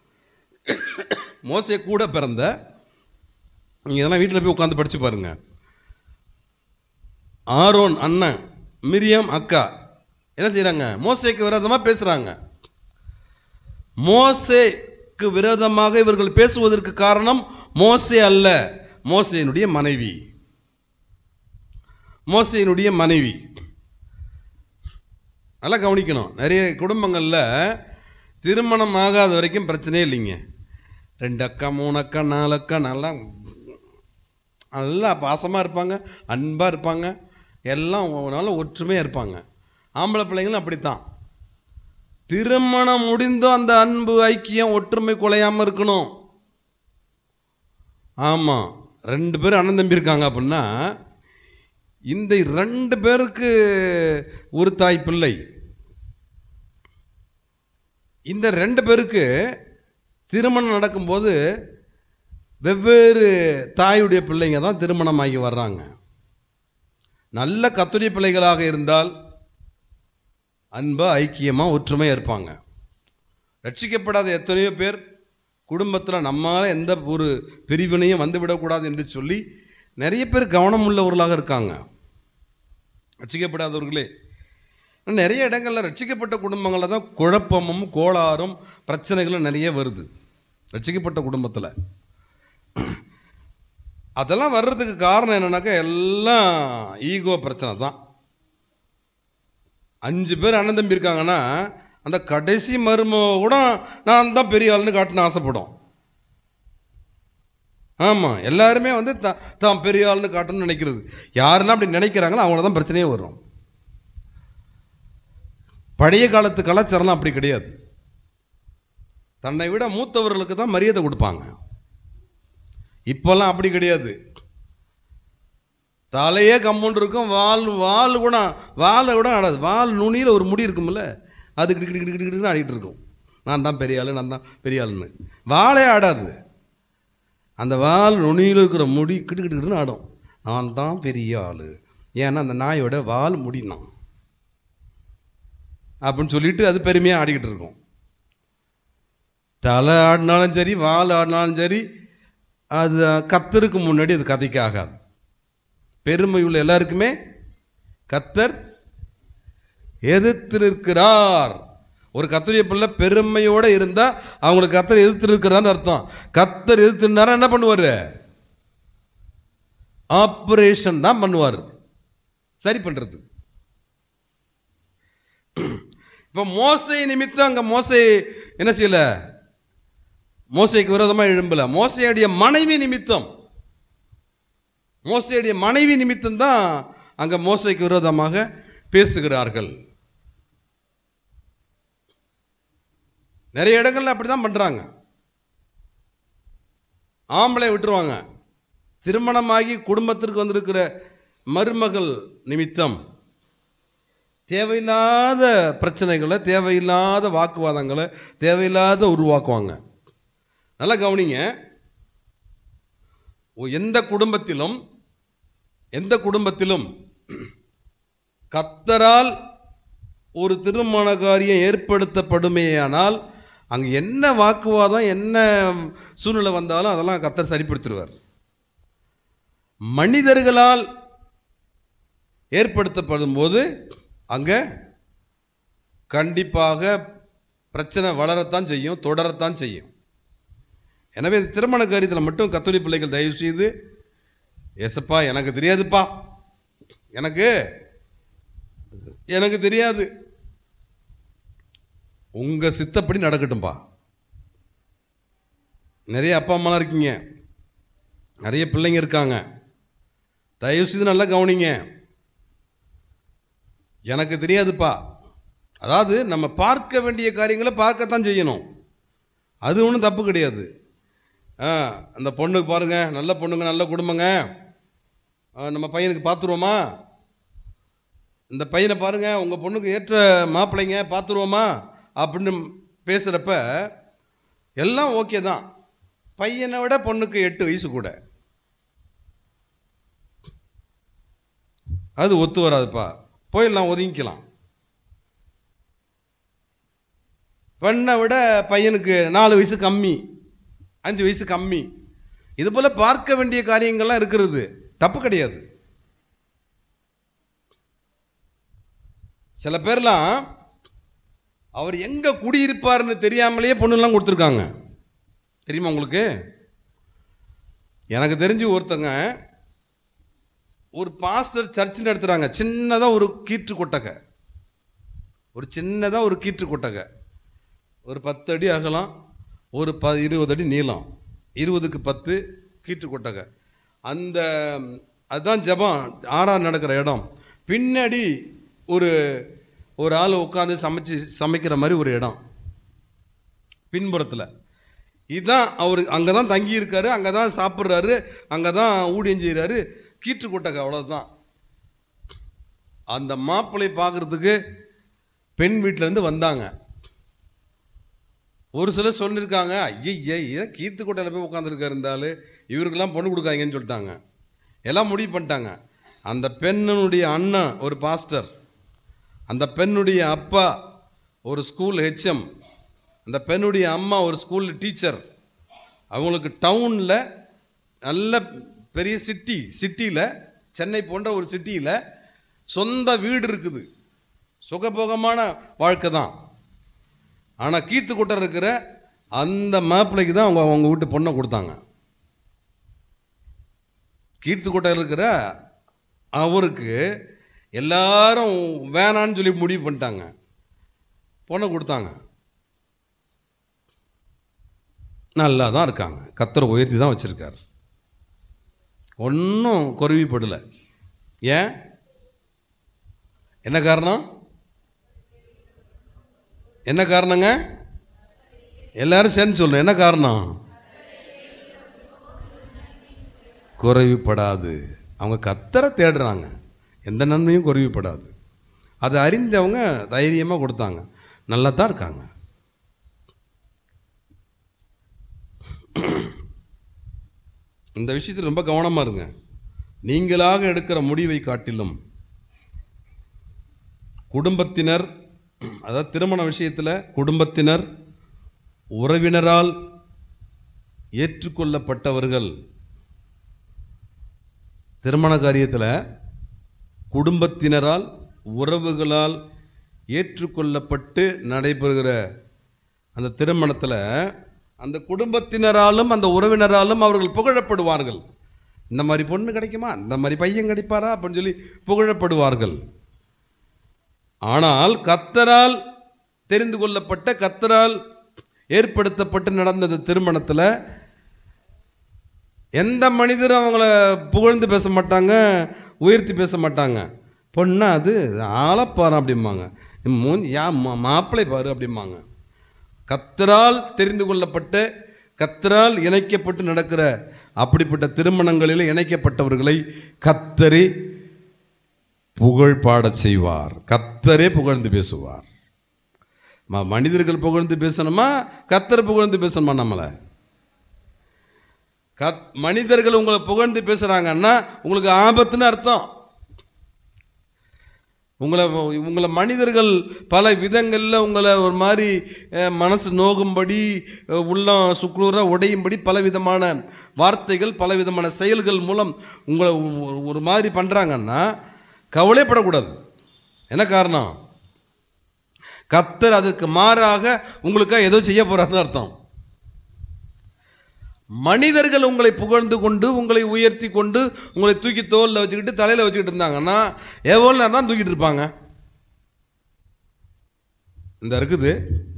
மோசை கூட பிறந்த நீங்கள் இதெல்லாம் வீட்டில் போய் உட்காந்து படிச்சு பாருங்க ஆரோன் அண்ணன் மிரியாம் அக்கா என்ன செய்கிறாங்க மோசைக்கு விரோதமாக பேசுகிறாங்க மோசேக்கு விரோதமாக இவர்கள் பேசுவதற்கு காரணம் மோசே அல்ல மோசேனுடைய மனைவி மோசையினுடைய மனைவி நல்லா கவனிக்கணும் நிறைய குடும்பங்களில் திருமணம் ஆகாத வரைக்கும் பிரச்சனையே இல்லைங்க ரெண்டு அக்கா மூணு அக்கா நாலு அக்கா நல்லா நல்லா பாசமாக இருப்பாங்க அன்பாக இருப்பாங்க எல்லாம் நல்ல ஒற்றுமையாக இருப்பாங்க ஆம்பளை பிள்ளைங்களும் அப்படித்தான் திருமணம் முடிந்தும் அந்த அன்பு ஐக்கியம் ஒற்றுமை குலையாமல் இருக்கணும் ஆமாம் ரெண்டு பேரும் அண்ணன் தம்பி இருக்காங்க அப்படின்னா இந்த ரெண்டு பேருக்கு ஒரு தாய் பிள்ளை இந்த ரெண்டு பேருக்கு திருமணம் நடக்கும்போது வெவ்வேறு தாயுடைய பிள்ளைங்க தான் திருமணமாகி வர்றாங்க நல்ல கத்துடைய பிள்ளைகளாக இருந்தால் அன்பாக ஐக்கியமாக ஒற்றுமையாக இருப்பாங்க ரட்சிக்கப்படாத எத்தனையோ பேர் குடும்பத்தில் நம்மால் எந்த ஒரு பிரிவினையும் வந்துவிடக்கூடாது என்று சொல்லி நிறைய பேர் கவனம் உள்ளவர்களாக இருக்காங்க ரட்சிக்கப்படாதவர்களே நிறைய இடங்களில் ரட்சிக்கப்பட்ட குடும்பங்களில் தான் குழப்பமும் கோளாறும் பிரச்சனைகளும் நிறைய வருது ரட்சிக்கப்பட்ட குடும்பத்தில் அதெல்லாம் வர்றதுக்கு காரணம் என்னன்னாக்கா எல்லாம் ஈகோ பிரச்சனை தான் அஞ்சு பேர் அண்ணன் தம்பி இருக்காங்கன்னா அந்த கடைசி மருமக கூட நான் தான் பெரிய ஆளுன்னு காட்டுன்னு ஆசைப்படும் ஆமாம் எல்லாருமே வந்து த தான் பெரிய ஆளுன்னு காட்டணும்னு நினைக்கிறது யாரெல்லாம் அப்படி நினைக்கிறாங்களோ அவங்கள தான் பிரச்சனையே வரும் பழைய காலத்து கலாச்சாரம்லாம் அப்படி கிடையாது தன்னை விட மூத்தவர்களுக்கு தான் மரியாதை கொடுப்பாங்க இப்போல்லாம் அப்படி கிடையாது தலையே கம்பவுண்ட் இருக்கும் வால் வால் கூட வாலை கூட ஆடாது வால் நுனியில் ஒரு முடி இருக்கும்ல அது கிட்டு கிட்டு கிட்டு கிட்டு ஆடிட்டு இருக்கும் நான் தான் பெரிய ஆளு நான் தான் பெரிய ஆளுன்னு வாலே ஆடாது அந்த வால் நுனியில் இருக்கிற முடி கிட்டு கிட்டு கிட்டுன்னு ஆடும் நான் தான் பெரிய ஆள் ஏன்னா அந்த நாயோட வால் முடினான் அப்படின்னு சொல்லிட்டு அது பெருமையாக ஆடிக்கிட்டு இருக்கும் தலை ஆடினாலும் சரி வால் ஆடினாலும் சரி அது கத்தருக்கு முன்னாடி அது கதைக்கு ஆகாது பெருமை உள்ள எல்லாருக்குமே கத்தர் எதிர்த்து நிற்கிறார் ஒரு கத்தரிய பிள்ளை பெருமையோடு இருந்தால் அவங்களுக்கு கத்தர் எதிர்த்து இருக்கிறான்னு அர்த்தம் கத்தர் எதிர்த்துனாரா என்ன பண்ணுவார் ஆப்ரேஷன் தான் பண்ணுவார் சரி பண்ணுறது இப்போ மோசை நிமித்தம் அங்கே மோசை என்ன செய்யல மோசைக்கு விரோதமாக எழும்பல மோசையுடைய மனைவி நிமித்தம் மோசையுடைய மனைவி நிமித்தம் தான் அங்கே மோசைக்கு விரோதமாக பேசுகிறார்கள் நிறைய இடங்கள்ல அப்படி தான் பண்ணுறாங்க ஆம்பளை விட்டுருவாங்க திருமணமாகி குடும்பத்திற்கு வந்திருக்கிற மருமகள் நிமித்தம் தேவையில்லாத பிரச்சனைகளை தேவையில்லாத வாக்குவாதங்களை தேவையில்லாத உருவாக்குவாங்க நல்லா கவனிங்க ஓ, எந்த குடும்பத்திலும் எந்த குடும்பத்திலும் கத்தரால் ஒரு திருமண காரியம் ஏற்படுத்தப்படுமேயானால் அங்கே என்ன வாக்குவாதம் என்ன சூழ்நிலை வந்தாலும் அதெல்லாம் கத்தர் சரிப்படுத்திடுவார் மனிதர்களால் ஏற்படுத்தப்படும் போது அங்கே கண்டிப்பாக பிரச்சனை வளரத்தான் செய்யும் தொடரத்தான் செய்யும் எனவே இந்த திருமண காரியத்தில் மட்டும் கத்தோலி பிள்ளைகள் தயவு செய்து ஏசப்பா எனக்கு தெரியாதுப்பா எனக்கு எனக்கு தெரியாது உங்க சித்தப்படி நடக்கட்டும்பா நிறைய அப்பா அம்மாலாம் இருக்கீங்க நிறைய பிள்ளைங்க இருக்காங்க தயவு செய்து நல்லா கவனிங்க எனக்கு தெரியாதுப்பா அதாவது நம்ம பார்க்க வேண்டிய காரியங்களை பார்க்கத்தான் செய்யணும் அது ஒன்றும் தப்பு கிடையாது ஆ அந்த பொண்ணுக்கு பாருங்க நல்ல பொண்ணுங்க நல்ல குடும்பங்க ஆ, நம்ம பையனுக்கு பார்த்துருவோமா இந்த பையனை பாருங்க உங்கள் பொண்ணுக்கு ஏற்ற மாப்பிள்ளைங்க பார்த்துருவோமா அப்படின்னு பேசுகிறப்ப எல்லாம் ஓகே தான் பையனை விட பொண்ணுக்கு எட்டு வயசு கூட அது ஒத்து வராதுப்பா போயிடலாம் ஒதுங்கிக்கலாம் பெண்ணை விட பையனுக்கு நாலு வயசு கம்மி அஞ்சு வயசு கம்மி இது போல் பார்க்க வேண்டிய காரியங்கள்லாம் இருக்கிறது தப்பு கிடையாது சில பேர்லாம் அவர் எங்கே குடியிருப்பாருன்னு தெரியாமலேயே பொண்ணுலாம் கொடுத்துருக்காங்க தெரியுமா உங்களுக்கு எனக்கு தெரிஞ்சு ஒருத்தங்க ஒரு பாஸ்டர் சர்ச் நடத்துகிறாங்க சின்னதாக ஒரு கீற்று கொட்டகை ஒரு சின்னதாக ஒரு கீற்று கொட்டகை ஒரு பத்து அடி அகலம் ஒரு ப இருபது அடி நீளம் இருபதுக்கு பத்து கீற்று கொட்டகை அந்த அதுதான் ஜெபம் ஆறாம் நடக்கிற இடம் பின்னாடி ஒரு ஒரு ஆள் உட்காந்து சமைச்சு சமைக்கிற மாதிரி ஒரு இடம் பின்புறத்தில் இதுதான் அவர் அங்கே தான் தங்கியிருக்காரு அங்கே தான் சாப்பிட்றாரு அங்கே தான் ஊழியம் செய்கிறாரு கீற்று கொட்டகை அவ்வளோதான் அந்த மாப்பிள்ளை பார்க்குறதுக்கு பெண் வீட்டிலேருந்து வந்தாங்க ஒரு சிலர் சொல்லியிருக்காங்க ஐயய்ய ஏன் கீத்து கொட்டையில் போய் உட்காந்துருக்காரு இருந்தாலும் இவருக்கெல்லாம் பொண்ணு கொடுக்காங்கன்னு சொல்லிட்டாங்க எல்லாம் முடிவு பண்ணிட்டாங்க அந்த பெண்ணுடைய அண்ணன் ஒரு பாஸ்டர் அந்த பெண்ணுடைய அப்பா ஒரு ஸ்கூல் ஹெச்எம் அந்த பெண்ணுடைய அம்மா ஒரு ஸ்கூல் டீச்சர் அவங்களுக்கு டவுனில் நல்ல பெரிய சிட்டி சிட்டியில் சென்னை போன்ற ஒரு சிட்டியில் சொந்த வீடு இருக்குது சுகபோகமான வாழ்க்கை தான் ஆனால் கீத்துக்குட்டர் இருக்கிற அந்த மாப்பிள்ளைக்கு தான் அவங்க அவங்க வீட்டு பொண்ணை கொடுத்தாங்க கீர்த்துக்கோட்டை இருக்கிற அவருக்கு எல்லாரும் வேணான்னு சொல்லி முடிவு பண்ணிட்டாங்க பொண்ணை கொடுத்தாங்க நல்லா தான் இருக்காங்க கத்தரை உயர்த்தி தான் வச்சுருக்கார் ஒன்றும் குறைவிப்படலை ஏன் என்ன காரணம் என்ன காரணங்க எல்லாரும் சேர்ந்து சொல்லணும் என்ன காரணம் குறைவுபடாது அவங்க கத்தரை தேடுறாங்க எந்த நன்மையும் குறைவுபடாது அதை அறிந்தவங்க தைரியமாக கொடுத்தாங்க நல்லா தான் இருக்காங்க இந்த விஷயத்தில் ரொம்ப கவனமாக இருங்க நீங்களாக எடுக்கிற முடிவை காட்டிலும் குடும்பத்தினர் அதாவது திருமண விஷயத்தில் குடும்பத்தினர் உறவினரால் ஏற்றுக்கொள்ளப்பட்டவர்கள் திருமண காரியத்தில் குடும்பத்தினரால் உறவுகளால் ஏற்றுக்கொள்ளப்பட்டு நடைபெறுகிற அந்த திருமணத்தில் அந்த குடும்பத்தினராலும் அந்த உறவினராலும் அவர்கள் புகழப்படுவார்கள் இந்த மாதிரி பொண்ணு கிடைக்குமா இந்த மாதிரி பையன் கிடைப்பாரா அப்படின்னு சொல்லி புகழப்படுவார்கள் ஆனால் கத்தரால் தெரிந்து கொள்ளப்பட்ட கத்தரால் ஏற்படுத்தப்பட்டு நடந்த இந்த திருமணத்தில் எந்த மனிதரும் அவங்கள புகழ்ந்து பேச மாட்டாங்க உயர்த்தி பேச மாட்டாங்க பொண்ணா அது ஆளப்பாரு அப்படிம்பாங்க மூஞ்சி யா மா- மாப்பிள்ளை பாரு அப்படிம்பாங்க கத்தரால் தெரிந்து கொள்ளப்பட்ட கத்தரால் இணைக்கப்பட்டு நடக்கிற அப்படிப்பட்ட திருமணங்களில் இணைக்கப்பட்டவர்களை கத்தரே புகழ் பாடச் செய்வார் கத்தரே புகழ்ந்து பேசுவார் ம- மனிதர்கள் புகழ்ந்து பேசணுமா கத்தர் புகழ்ந்து பேசணுமா நம்மளை கத் மனிதர்கள் உங்களை புகழ்ந்து பேசுகிறாங்கன்னா உங்களுக்கு ஆபத்துன்னு அர்த்தம் உங்களை உங்களை மனிதர்கள் பல விதங்களில் உங்களை ஒரு மாதிரி அஹ், மனசு நோகும்படி அஹ், உள்ளம் சுக்குநூறாக உடையும்படி பல விதமான வார்த்தைகள் பல விதமான செயல்கள் மூலம் உங்களை ஒரு- ஒரு மாதிரி பண்ணுறாங்கன்னா கவலைப்படக்கூடாது என்ன காரணம் கத்தர் அதற்கு மாறாக உங்களுக்காக ஏதோ செய்ய போகிறாருன்னு அர்த்தம் மனிதர்கள் உங்களை புகழ்ந்து கொண்டு உங்களை உயர்த்தி கொண்டு உங்களை தூக்கி தோலில் வச்சுக்கிட்டு தலையில் வச்சுக்கிட்டு இருந்தாங்கன்னா எவ்வளோ நேரம் தான் தூக்கிட்டு இருப்பாங்க இந்த இருக்குது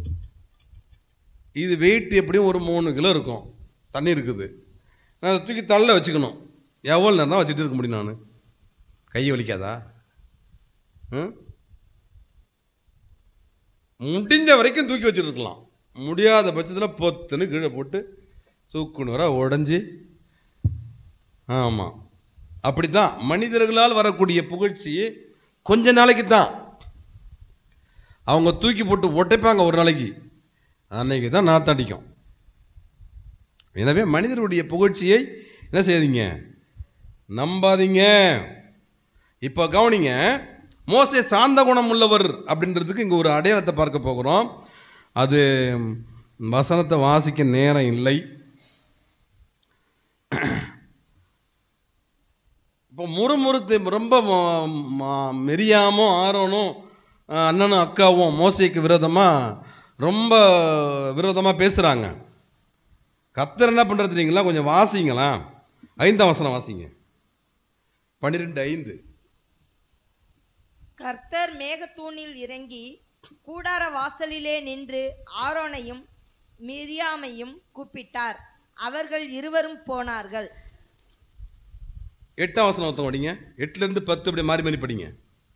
இது வெயிட் எப்படியும் ஒரு மூணு கிலோ இருக்கும் தண்ணி இருக்குது நான் அதை தூக்கி தலையில் வச்சுக்கணும் எவ்வளோ நேரம் தான் வச்சுட்டு இருக்க முடியும் நான் கை வலிக்காதா ம்? முடிஞ்ச வரைக்கும் தூக்கி வச்சுட்டு இருக்கலாம் முடியாத பட்சத்தில் பொத்துன்னு கீழே போட்டு தூக்குனராக உடஞ்சி ஆமாம் அப்படி தான் மனிதர்களால் வரக்கூடிய புகழ்ச்சி கொஞ்ச நாளைக்கு தான் அவங்க தூக்கி போட்டு ஒட்டைப்பாங்க ஒரு நாளைக்கு அன்னைக்கு தான் நாத்தடிக்கும் எனவே மனிதருடைய புகழ்ச்சியை என்ன செய்யாதீங்க நம்பாதீங்க இப்போ கவனிங்க மோசே சாந்த குணம் உள்ளவர் அப்படின்றதுக்கு இங்கே ஒரு அடையாளத்தை பார்க்க போகிறோம் அது வசனத்தை வாசிக்க நேரம் இல்லை இப்போ முறுமுறுத்து ரொம்ப ம- ம- மெரியாமும் ஆரோனும் அஹ், அண்ணனும் அக்காவும் மோசைக்கு விரோதமாக ரொம்ப விரோதமாக பேசுகிறாங்க கத்தர் என்ன பண்ணுறது தெரியுங்களா கொஞ்சம் வாசிங்களா ஐந்தாம் வசனம் வாசிங்க பன்னிரெண்டு ஐந்து கர்த்தர் மேகத்தூணில் இறங்கி கூடார வாசலிலே நின்று ஆரோனையும் மிரியாமையும் கூப்பிட்டார் அவர்கள் இருவரும் போனார்கள் எட்டாம் வசனம் ஒருத்தன் படிங்க எட்டுலேருந்து பத்து அப்படி மாறி மாறி படிங்க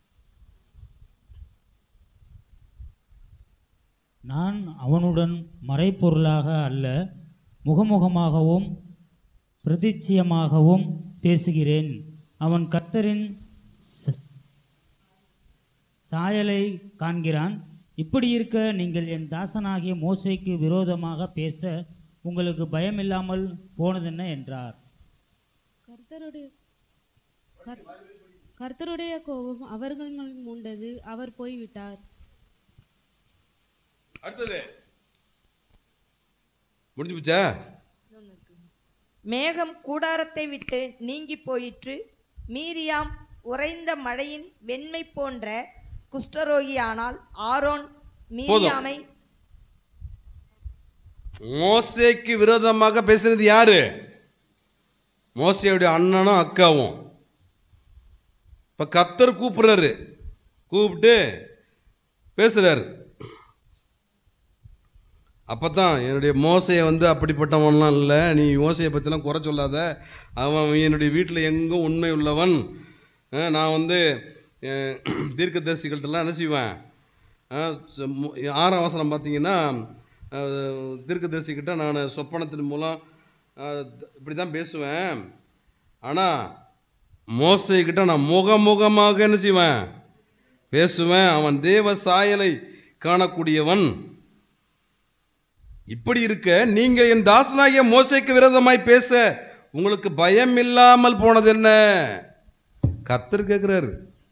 நான் அவனுடன் மறைப்பொருளாக அல்ல முகமுகமாகவும் பிரதிச்சியமாகவும் பேசுகிறேன் அவன் கர்த்தரின் ச- சாயலை காண்கிறான் இப்படி இருக்க நீங்கள் என் தாசனாகிய மோசேக்கு விரோதமாக பேச உங்களுக்கு பயமில்லாமல் போனதென்ன என்றார் கர்த்தருடைய கர்- கர்த்தருடைய கோபம் அவர்கள் மேல் மூண்டது அவர் போய்விட்டார் அடுத்தது முடிஞ்சு போச்சா மேகம் கூடாரத்தை விட்டு நீங்கி போயிற்று மீரியாம் உறைந்த மழையின் வெண்மை போன்ற குஷ்டரோகியானால் ஆரோன் மீரியாமை மோசேக்கு விரோதமாக பேசுனது யாரு மோசையுடைய அண்ணனும் அக்காவும் இப்போ கத்தர் கூப்பிடுறாரு கூப்பிட்டு பேசுறாரு அப்போ தான் என்னுடைய மோசையை வந்து அப்படிப்பட்டவன்லாம் இல்லை நீ மோசையை பற்றிலாம் குறை சொல்லாத அவன் என்னுடைய வீட்டில் எங்கும் உண்மை உள்ளவன் அஹ் நான் வந்து அஹ், தீர்க்கதரிசிகள்ட்டெல்லாம் என்ன செய்வேன் அஹ், ச- மு- ஆறாம் வசனம் பார்த்தீங்கன்னா அஹ், தீர்க்கதரிசிக்கிட்ட நான் சொப்பனத்தின் மூலம் அஹ், த- இப்படி தான் பேசுவேன் ஆனால் மோசைக்கிட்ட நான் முகமுகமாக என்ன செய்வேன் பேசுவேன் அவன் தேவ சாயலை காணக்கூடியவன் இப்படி இருக்க நீங்க என் தாசனாகிய மோசைக்கு விரோதமாய் பேச உங்களுக்கு பயம் இல்லாமல் போனது என்ன கத்தர் கேட்கிறாரு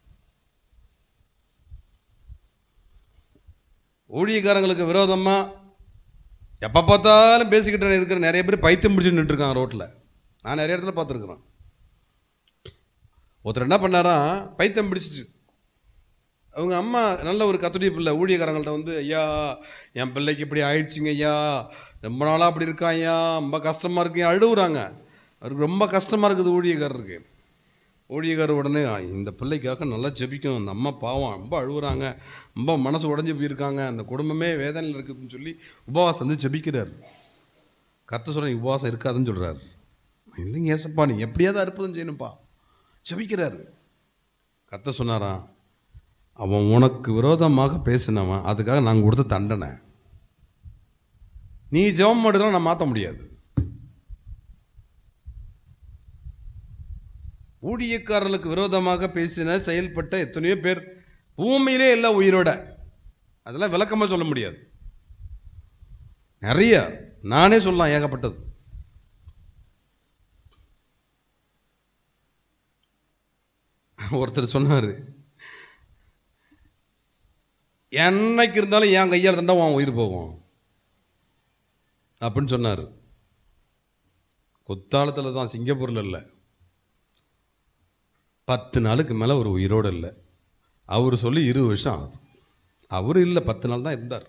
ஊழியக்காரங்களுக்கு விரோதமா எப்போ பார்த்தாலும் பேசிக்கிட்டு இருக்கிற நிறைய பேர் பைத்தியம் பிடிச்சிட்டு நின்றுருக்காங்க ரோட்டில் நான் நிறைய இடத்துல பார்த்துருக்குறேன் ஒருத்தர் என்ன பண்ணாராம் பைத்தியம் பிடிச்சிட்டு அவங்க அம்மா நல்ல ஒரு கத்துடைய பிள்ளை ஊழியக்காரங்கள்ட்ட வந்து ஐயா என் பிள்ளைக்கு இப்படி ஆயிடுச்சுங்க ஐயா ரொம்ப நாளாக அப்படி இருக்கான் ஐயா ரொம்ப கஷ்டமாக இருக்கு அழுகுறாங்க அவருக்கு ரொம்ப கஷ்டமாக இருக்குது ஊழியக்காரருக்கு ஊழியக்காரர் உடனே "ஆ, இந்த பிள்ளைக்காக நல்லா ஜெபிக்கணும் அந்த அம்மா பாவம் ரொம்ப அழுகுறாங்க ரொம்ப மனசு உடஞ்சி போயிருக்காங்க அந்த குடும்பமே வேதனையில் இருக்குதுன்னு சொல்லி உபவாசம் வந்து ஜெபிக்கிறார் கத்த சொல்கிறேன் உபவாசம் இருக்காதுன்னு சொல்கிறாரு இல்லைங்க ஏசப்பா நீ எப்படியாவது அற்புதம் செய்யணும்ப்பா ஜெபிக்கிறாரு கத்த சொன்னாராம் அவன் உனக்கு விரோதமாக பேசினவன் அதுக்காக நாங்கள் கொடுத்த தண்டனை நீ ஜெபம் பண்ணுறதுலாம் நான் மாற்ற முடியாது ஊழியக்காரர்களுக்கு விரோதமாக பேசின செயல்பட்ட எத்தனையோ பேர் பூமியிலே இல்லை உயிரோட அதெல்லாம் விளக்கமாக சொல்ல முடியாது நிறைய நானே சொல்லலாம் ஏகப்பட்டது ஒருத்தர் சொன்னார் என்னைக்கு இருந்தாலும் என் கையால் தண்டா உன் உயிர் போகும் அப்படின்னு சொன்னார் குத்தாலத்தில் தான் சிங்கப்பூரில் இல்லை பத்து நாளுக்கு மேலே ஒரு உயிரோடு இல்லை அவர் சொல்லி இருபது வருஷம் ஆகுது அவர் இல்லை பத்து நாள் தான் இருந்தார்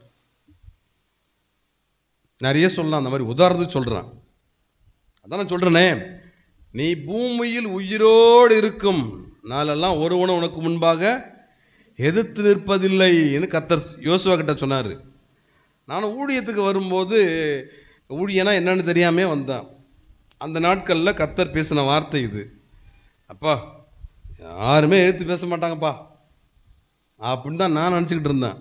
நிறைய சொல்லலாம் அந்த மாதிரி உதாரணத்துக்கு சொல்கிறேன் அதான் நான் சொல்கிறேனே நீ பூமியில் உயிரோடு இருக்கும் நாளெல்லாம் ஒருவனும் உனக்கு முன்பாக எதிர்த்து நிற்பதில்லை என்று கத்தர் யோசுவா கிட்ட சொன்னார் நான் ஊழியத்துக்கு வரும்போது ஊழியனா என்னன்னு தெரியாமே வந்தேன் அந்த நாட்களில் கத்தர் பேசின வார்த்தை இது அப்பா யாருமே எதிர்த்து பேச மாட்டாங்கப்பா அப்படின்னு தான் நான் நினச்சிக்கிட்டு இருந்தேன்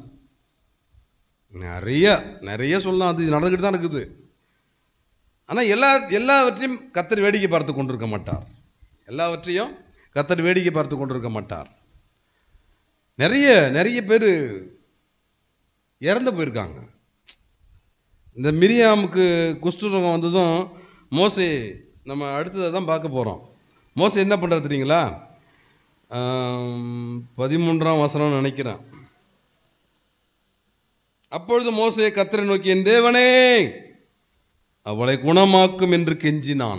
நிறைய நிறைய சொல்லலாம் அது நடந்துக்கிட்டு தான் இருக்குது ஆனால் எல்லா எல்லாவற்றையும் கத்தர் வேடிக்கை பார்த்து கொண்டிருக்க மாட்டார் எல்லாவற்றையும் கத்தர் வேடிக்கை பார்த்து கொண்டிருக்க மாட்டார் நிறைய நிறைய பேர் இறந்து போயிருக்காங்க இந்த மிரியாமுக்கு குஷ்டரோகம் வந்ததும் மோசே நம்ம அடுத்ததை தான் பார்க்க போகிறோம் மோசே என்ன பண்ணுறது தெரியுங்களா ஆம், பதிமூன்றாம் வசனம் நினைக்கிறேன் அப்பொழுது மோசே கத்தரை நோக்கி என் தேவனே அவளை குணமாக்கும் என்று கெஞ்சினான்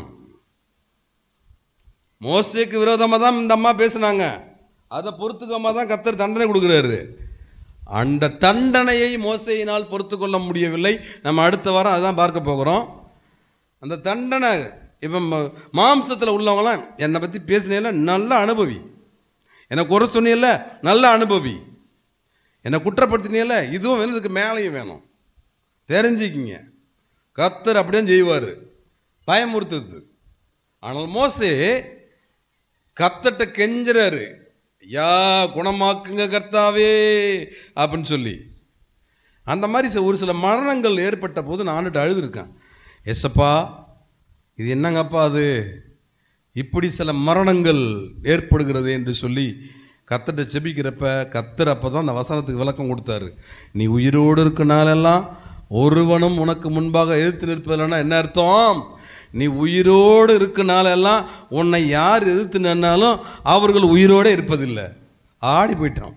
மோசேக்கு விரோதமாக தான் இந்த அம்மா பேசுனாங்க அதை பொறுத்துக்காம தான் கத்தர் தண்டனை கொடுக்குறாரு அந்த தண்டனையை மோசையினால் பொறுத்து கொள்ள முடியவில்லை நம்ம அடுத்த வாரம் அதான் பார்க்க போகிறோம் அந்த தண்டனை இப்போ மாம்சத்தில் உள்ளவங்களாம் என்னை பற்றி பேசினேல நல்ல அனுபவி என்னை குறை சொன்னியல்ல நல்ல அனுபவி என்னை குற்றப்படுத்தினியல்ல இதுவும் வேணும் இதுக்கு மேலேயும் வேணும் தெரிஞ்சுக்கிங்க கத்தர் அப்படியே செய்வார் பயமுறுத்துது ஆனால் மோசே கத்தட்ட கெஞ்சுறாரு யா குணமாக்குங்க கர்த்தாவே அப்படின்னு சொல்லி அந்த மாதிரி சில- ஒரு சில மரணங்கள் ஏற்பட்ட போது நானுட்டு அழுதுருக்கேன் எஸ்ஸப்பா இது என்னங்கப்பா அது இப்படி சில மரணங்கள் ஏற்படுகிறது என்று சொல்லி கத்தட்ட செபிக்கிறப்ப கத்தர் அப்போ தான் அந்த வசனத்துக்கு விளக்கம் கொடுத்தாரு நீ உயிரோடு இருக்க நாளெல்லாம் ஒருவனும் உனக்கு முன்பாக எதிர்த்து நிற்பதில்லைன்னா என்ன அர்த்தம் நீ உயிரோடு இருக்க நாளெல்லாம் உன்னை யார் எதிர்த்து நின்னாலும் அவர்கள் உயிரோடு இருப்பதில்லை ஆடி போயிட்டான்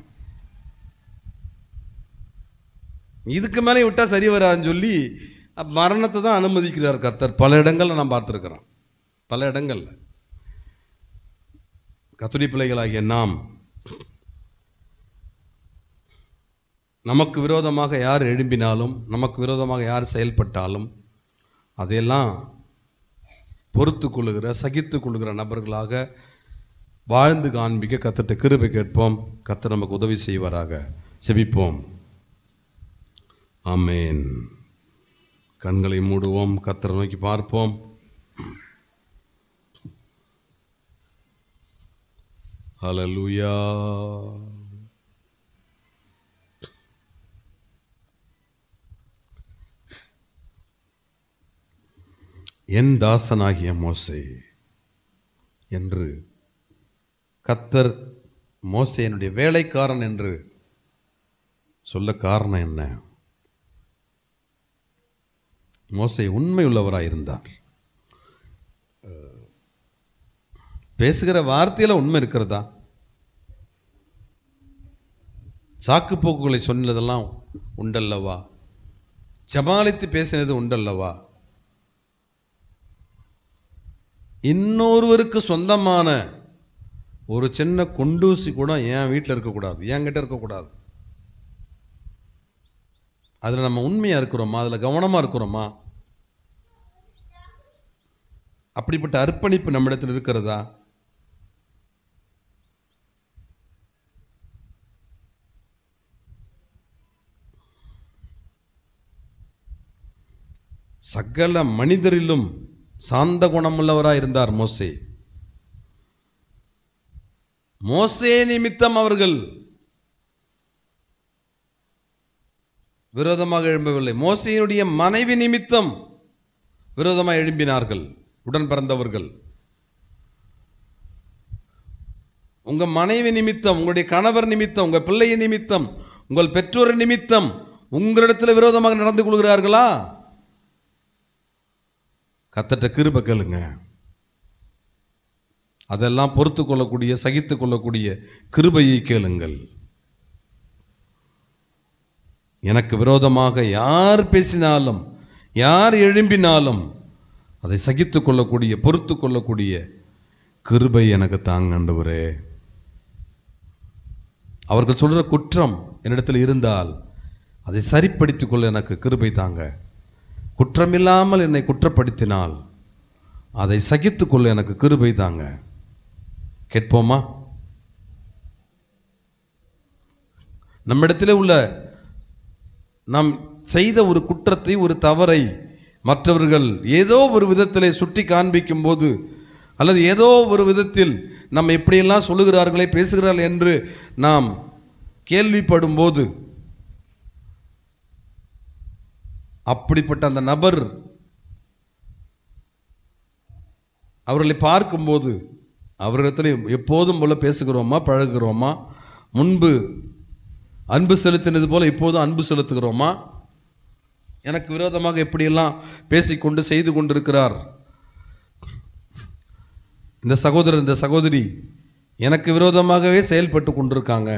இதுக்கு மேலே விட்டால் சரி வராதுன்னு சொல்லி அப்ப மரணத்தை தான் அனுமதிக்கிறார் கர்த்தர் பல இடங்களில் நான் பார்த்துருக்குறேன் பல இடங்கள்ல கத்துரி பிள்ளைகளாகிய நாம் நமக்கு விரோதமாக யார் எழும்பினாலும் நமக்கு விரோதமாக யார் செயல்பட்டாலும் அதையெல்லாம் பொறுத்து கொள்ளுகிற சகித்து கொள்ளுகிற நபர்களாக வாழ்ந்து காண்பிக்க கத்திட்ட கிருபை கேட்போம் கத்தர் நமக்கு உதவி செய்வாராக செபிப்போம் ஆமேன் கண்களை மூடுவோம் கத்தரை நோக்கி பார்ப்போம் ஹalleluya என் தாசனாகிய மோசே என்று கத்தர் மோசேனுடைய வேலைக்காரன் என்று சொல்ல காரணம் என்ன மோசே உண்மையுள்ளவராக இருந்தார் பேசுகிற வார்த்தையில் உண்மை இருக்கிறதா சாக்கு போக்குகளை சொன்னதெல்லாம் உண்டல்லவா சமாளித்து பேசினது உண்டல்லவா இன்னொருவருக்கு சொந்தமான ஒரு சின்ன குண்டூசி கூட என் வீட்டில் இருக்கக்கூடாது என்கிட்ட இருக்கக்கூடாது அதில் நம்ம உண்மையாக இருக்கிறோமா அதில் கவனமாக இருக்கிறோமா அப்படிப்பட்ட அர்ப்பணிப்பு நம்மிடத்தில் இருக்கிறதா சகல மனிதரிலும் சாந்த குணமுள்ளவராய் இருந்தார் மோசே மோசே நிமித்தம் அவர்கள் விரோதமாக எழும்பவில்லை மோசையினுடைய மனைவி நிமித்தம் விரோதமாக எழும்பினார்கள் உடன் பிறந்தவர்கள் உங்க மனைவி நிமித்தம் உங்களுடைய கணவர் நிமித்தம் உங்க பிள்ளையின் நிமித்தம் உங்கள் பெற்றோர் நிமித்தம் உங்களிடத்தில் விரோதமாக நடந்து கொள்கிறார்களா கத்தட்ட கிருப கேளுங்க அதெல்லாம் பொறுத்து கொள்ளக்கூடிய சகித்து கொள்ளக்கூடிய கிருபையை கேளுங்கள் எனக்கு விரோதமாக யார் பேசினாலும் யார் எழும்பினாலும் அதை சகித்து கொள்ளக்கூடிய பொறுத்து கொள்ளக்கூடிய கிருபை எனக்கு தாங்கண்டவரே அவர்கள் சொல்கிற குற்றம் என்னிடத்தில் இருந்தால் அதை சரிப்படுத்திக் கொள்ள எனக்கு கிருபை தாங்க குற்றமில்லாமல் என்னை குற்றப்படுத்தினால் அதை சகித்துக் கொள்ள எனக்கு கிருபை தாங்க கேட்போமா நம்மிடத்தில் உள்ள நாம் செய்த ஒரு குற்றத்தை ஒரு தவறை மற்றவர்கள் ஏதோ ஒரு விதத்திலே சுட்டி காண்பிக்கும் போது அல்லது ஏதோ ஒரு விதத்தில் நம்ம எப்படியெல்லாம் சொல்லுகிறார்களே பேசுகிறார்கள் என்று நாம் கேள்விப்படும் போது அப்படிப்பட்ட அந்த நபர் அவர்களை பார்க்கும்போது அவரிடத்தில் எப்போதும் போல பேசுகிறோமா பழகுகிறோமா முன்பு அன்பு செலுத்தினது போல இப்போதும் அன்பு செலுத்துகிறோமா எனக்கு விரோதமாக எப்படியெல்லாம் பேசிக்கொண்டு செய்து கொண்டிருக்கிறார் இந்த சகோதரர் இந்த சகோதரி எனக்கு விரோதமாகவே செயல்பட்டு கொண்டிருக்காங்க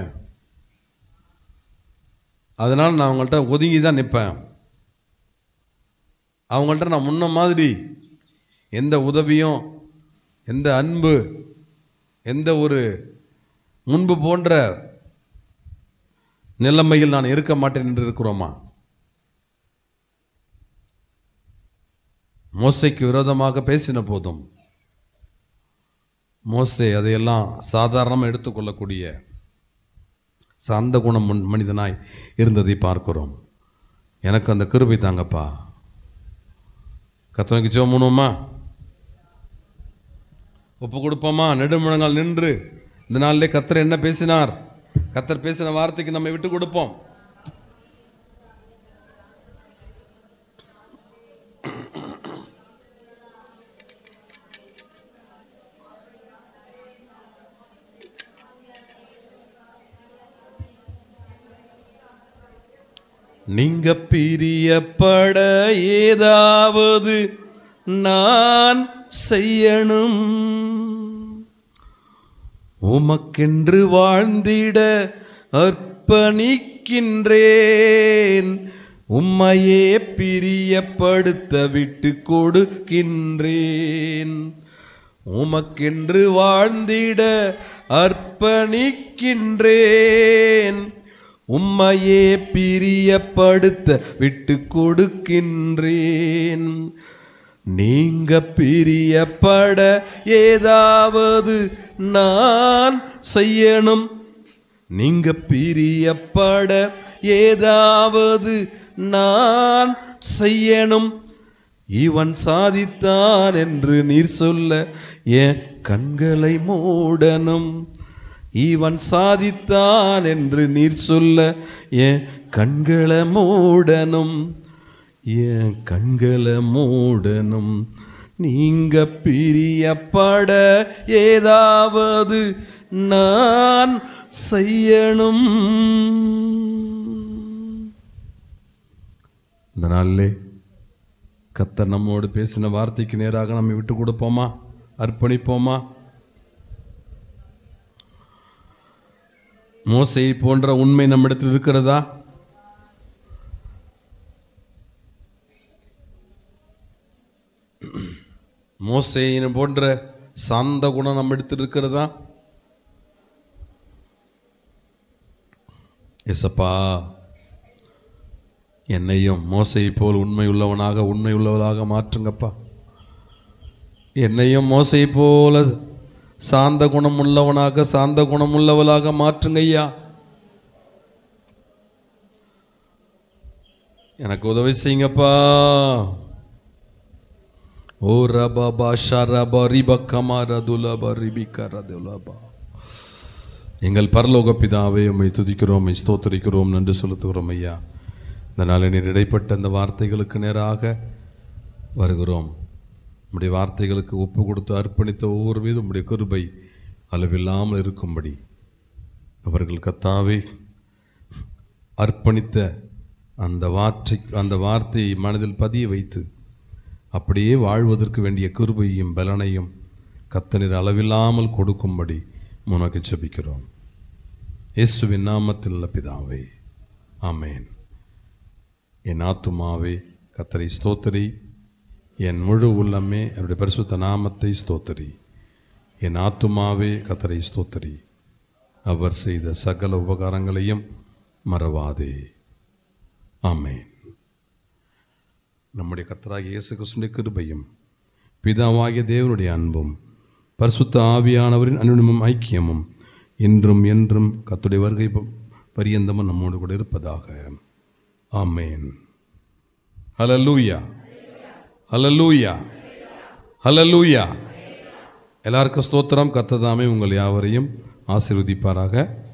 அதனால் நான் அவங்கள்ட்ட ஒதுங்கி தான் நிற்பேன் அவங்கள்ட்ட நான் முன்ன மாதிரி எந்த உதவியும் எந்த அன்பு எந்த ஒரு முன்பு போன்ற நிலைமையில் நான் இருக்க மாட்டேன் என்று இருக்கிறோமா மோசைக்கு விரோதமாக பேசின போதும் மோசே அதையெல்லாம் சாதாரணமாக எடுத்துக்கொள்ளக்கூடிய சாந்த குணம் மன்- மனிதனாய் இருந்ததை பார்க்கிறோம் எனக்கு அந்த கிருபை தாங்கப்பா கத்தனைக்கு ஜெபம் பண்ணுவோமா ஒப்பு கொடுப்போமா நெடுமுழங்கால் நின்று இந்த நாளிலே கத்தர் என்ன பேசினார் கத்தர் பேசின வார்த்தைக்கு நம்ம விட்டு கொடுப்போம் நீங்க பிரியப்பட ஏதாவது நான் செய்யணும் உமக்கென்று வாழ்ந்திட அர்ப்பணிக்கின்றேன் உம்மையே பிரியப்படுத்த விட்டு கொடுக்கின்றேன் உமக்கென்று வாழ்ந்திட அர்ப்பணிக்கின்றேன் உம்மையே பிரியப்படுத்த விட்டு கொடுக்கின்றேன் நீங்க பிரியப்பட ஏதாவது நான் செய்யணும் நீங்க பிரியப்பட ஏதாவது நான் செய்யணும் இவன் சாதித்தான் என்று நீர் சொல்ல என் கண்களை மூடனும் இவன் சாதித்தான் என்று நீர் சொல்ல என் கண்களை மூடனும் என் கண்களை மூடனும் நீங்க பிரியப்பட ஏதாவது நான் செய்யணும் இந்த நாளிலே கத்தர் நம்மோடு பேசின வார்த்தைக்கு நேராக நம்ம விட்டு கொடுப்போமா அர்ப்பணிப்போமா மோசையை போன்ற உண்மை நம்மிடத்தில் இருக்கிறதா மோசையின் போன்ற சாந்த குணம் நம்மிடத்தில் இருக்கிறதா எசப்பா என்னையும் மோசையை போல் உண்மை உள்ளவனாக உண்மை உள்ளவளாக மாற்றுங்கப்பா என்னையும் மோசை போல சாந்த குணம் உள்ளவனாக சாந்த குணம் உள்ளவளாக மாற்றுங்க ஐயா எனக்கு உதவி செய்யுங்கப்பா ஓ ரபா ஷரபா ரிபக்கமா ரதுலபா ரிபிகா ரதுலபா எங்கள் பரலோக பிதாவே உம்மை துதிக்கிறோம் உம்மை ஸ்தோத்தரிக்கிறோம் நன்றி செலுத்துகிறோம் ஐயா இந்த நாளில் நீர் இடைப்பட்ட அந்த வார்த்தைகளுக்கு நேராக வருகிறோம் உம்முடைய வார்த்தைகளுக்கு ஒப்பு கொடுத்து அர்ப்பணித்த ஒவ்வொரு மீதும் உம்முடைய கிருபை அளவில்லாமல் இருக்கும்படி அவர்கள் கத்தாவே அர்ப்பணித்த அந்த வார்த்தை அந்த வார்த்தையை மனதில் பதிய வைத்து அப்படியே வாழ்வதற்கு வேண்டிய கிருபையும் பலனையும் கத்தனின் அளவில்லாமல் கொடுக்கும்படி உனக்கு ஜெபிக்கிறோம் இயேசுவின் நாமத்தில் உள்ள பிதாவே ஆமேன் என் ஆத்துமாவே கத்தரை ஸ்தோத்திரி என் முழு உள்ளமே அவருடைய பரிசுத்த நாமத்தை ஸ்தோத்திரி என் ஆத்துமாவே கத்தரை ஸ்தோத்திரி அவர் செய்த சகல உபகாரங்களையும் மறவாதே ஆமேன் நம்முடைய கத்தராகிய இயேசு கிறிஸ்துடைய கிருபையும் பிதாவாகிய தேவனுடைய அன்பும் பரிசுத்த ஆவியானவரின் அனுபவமும் ஐக்கியமும் இன்றும் என்றும் கத்துடைய வருகை ப- பரியந்தமும் நம்மோடு கூட இருப்பதாக ஆமேன் ஹலலூயா ஹலலூயா ஹலலூயா எல்லாருக்கும் ஸ்தோத்திரம் கத்ததாமே உங்கள் யாவரையும் ஆசீர்வதிப்பாராக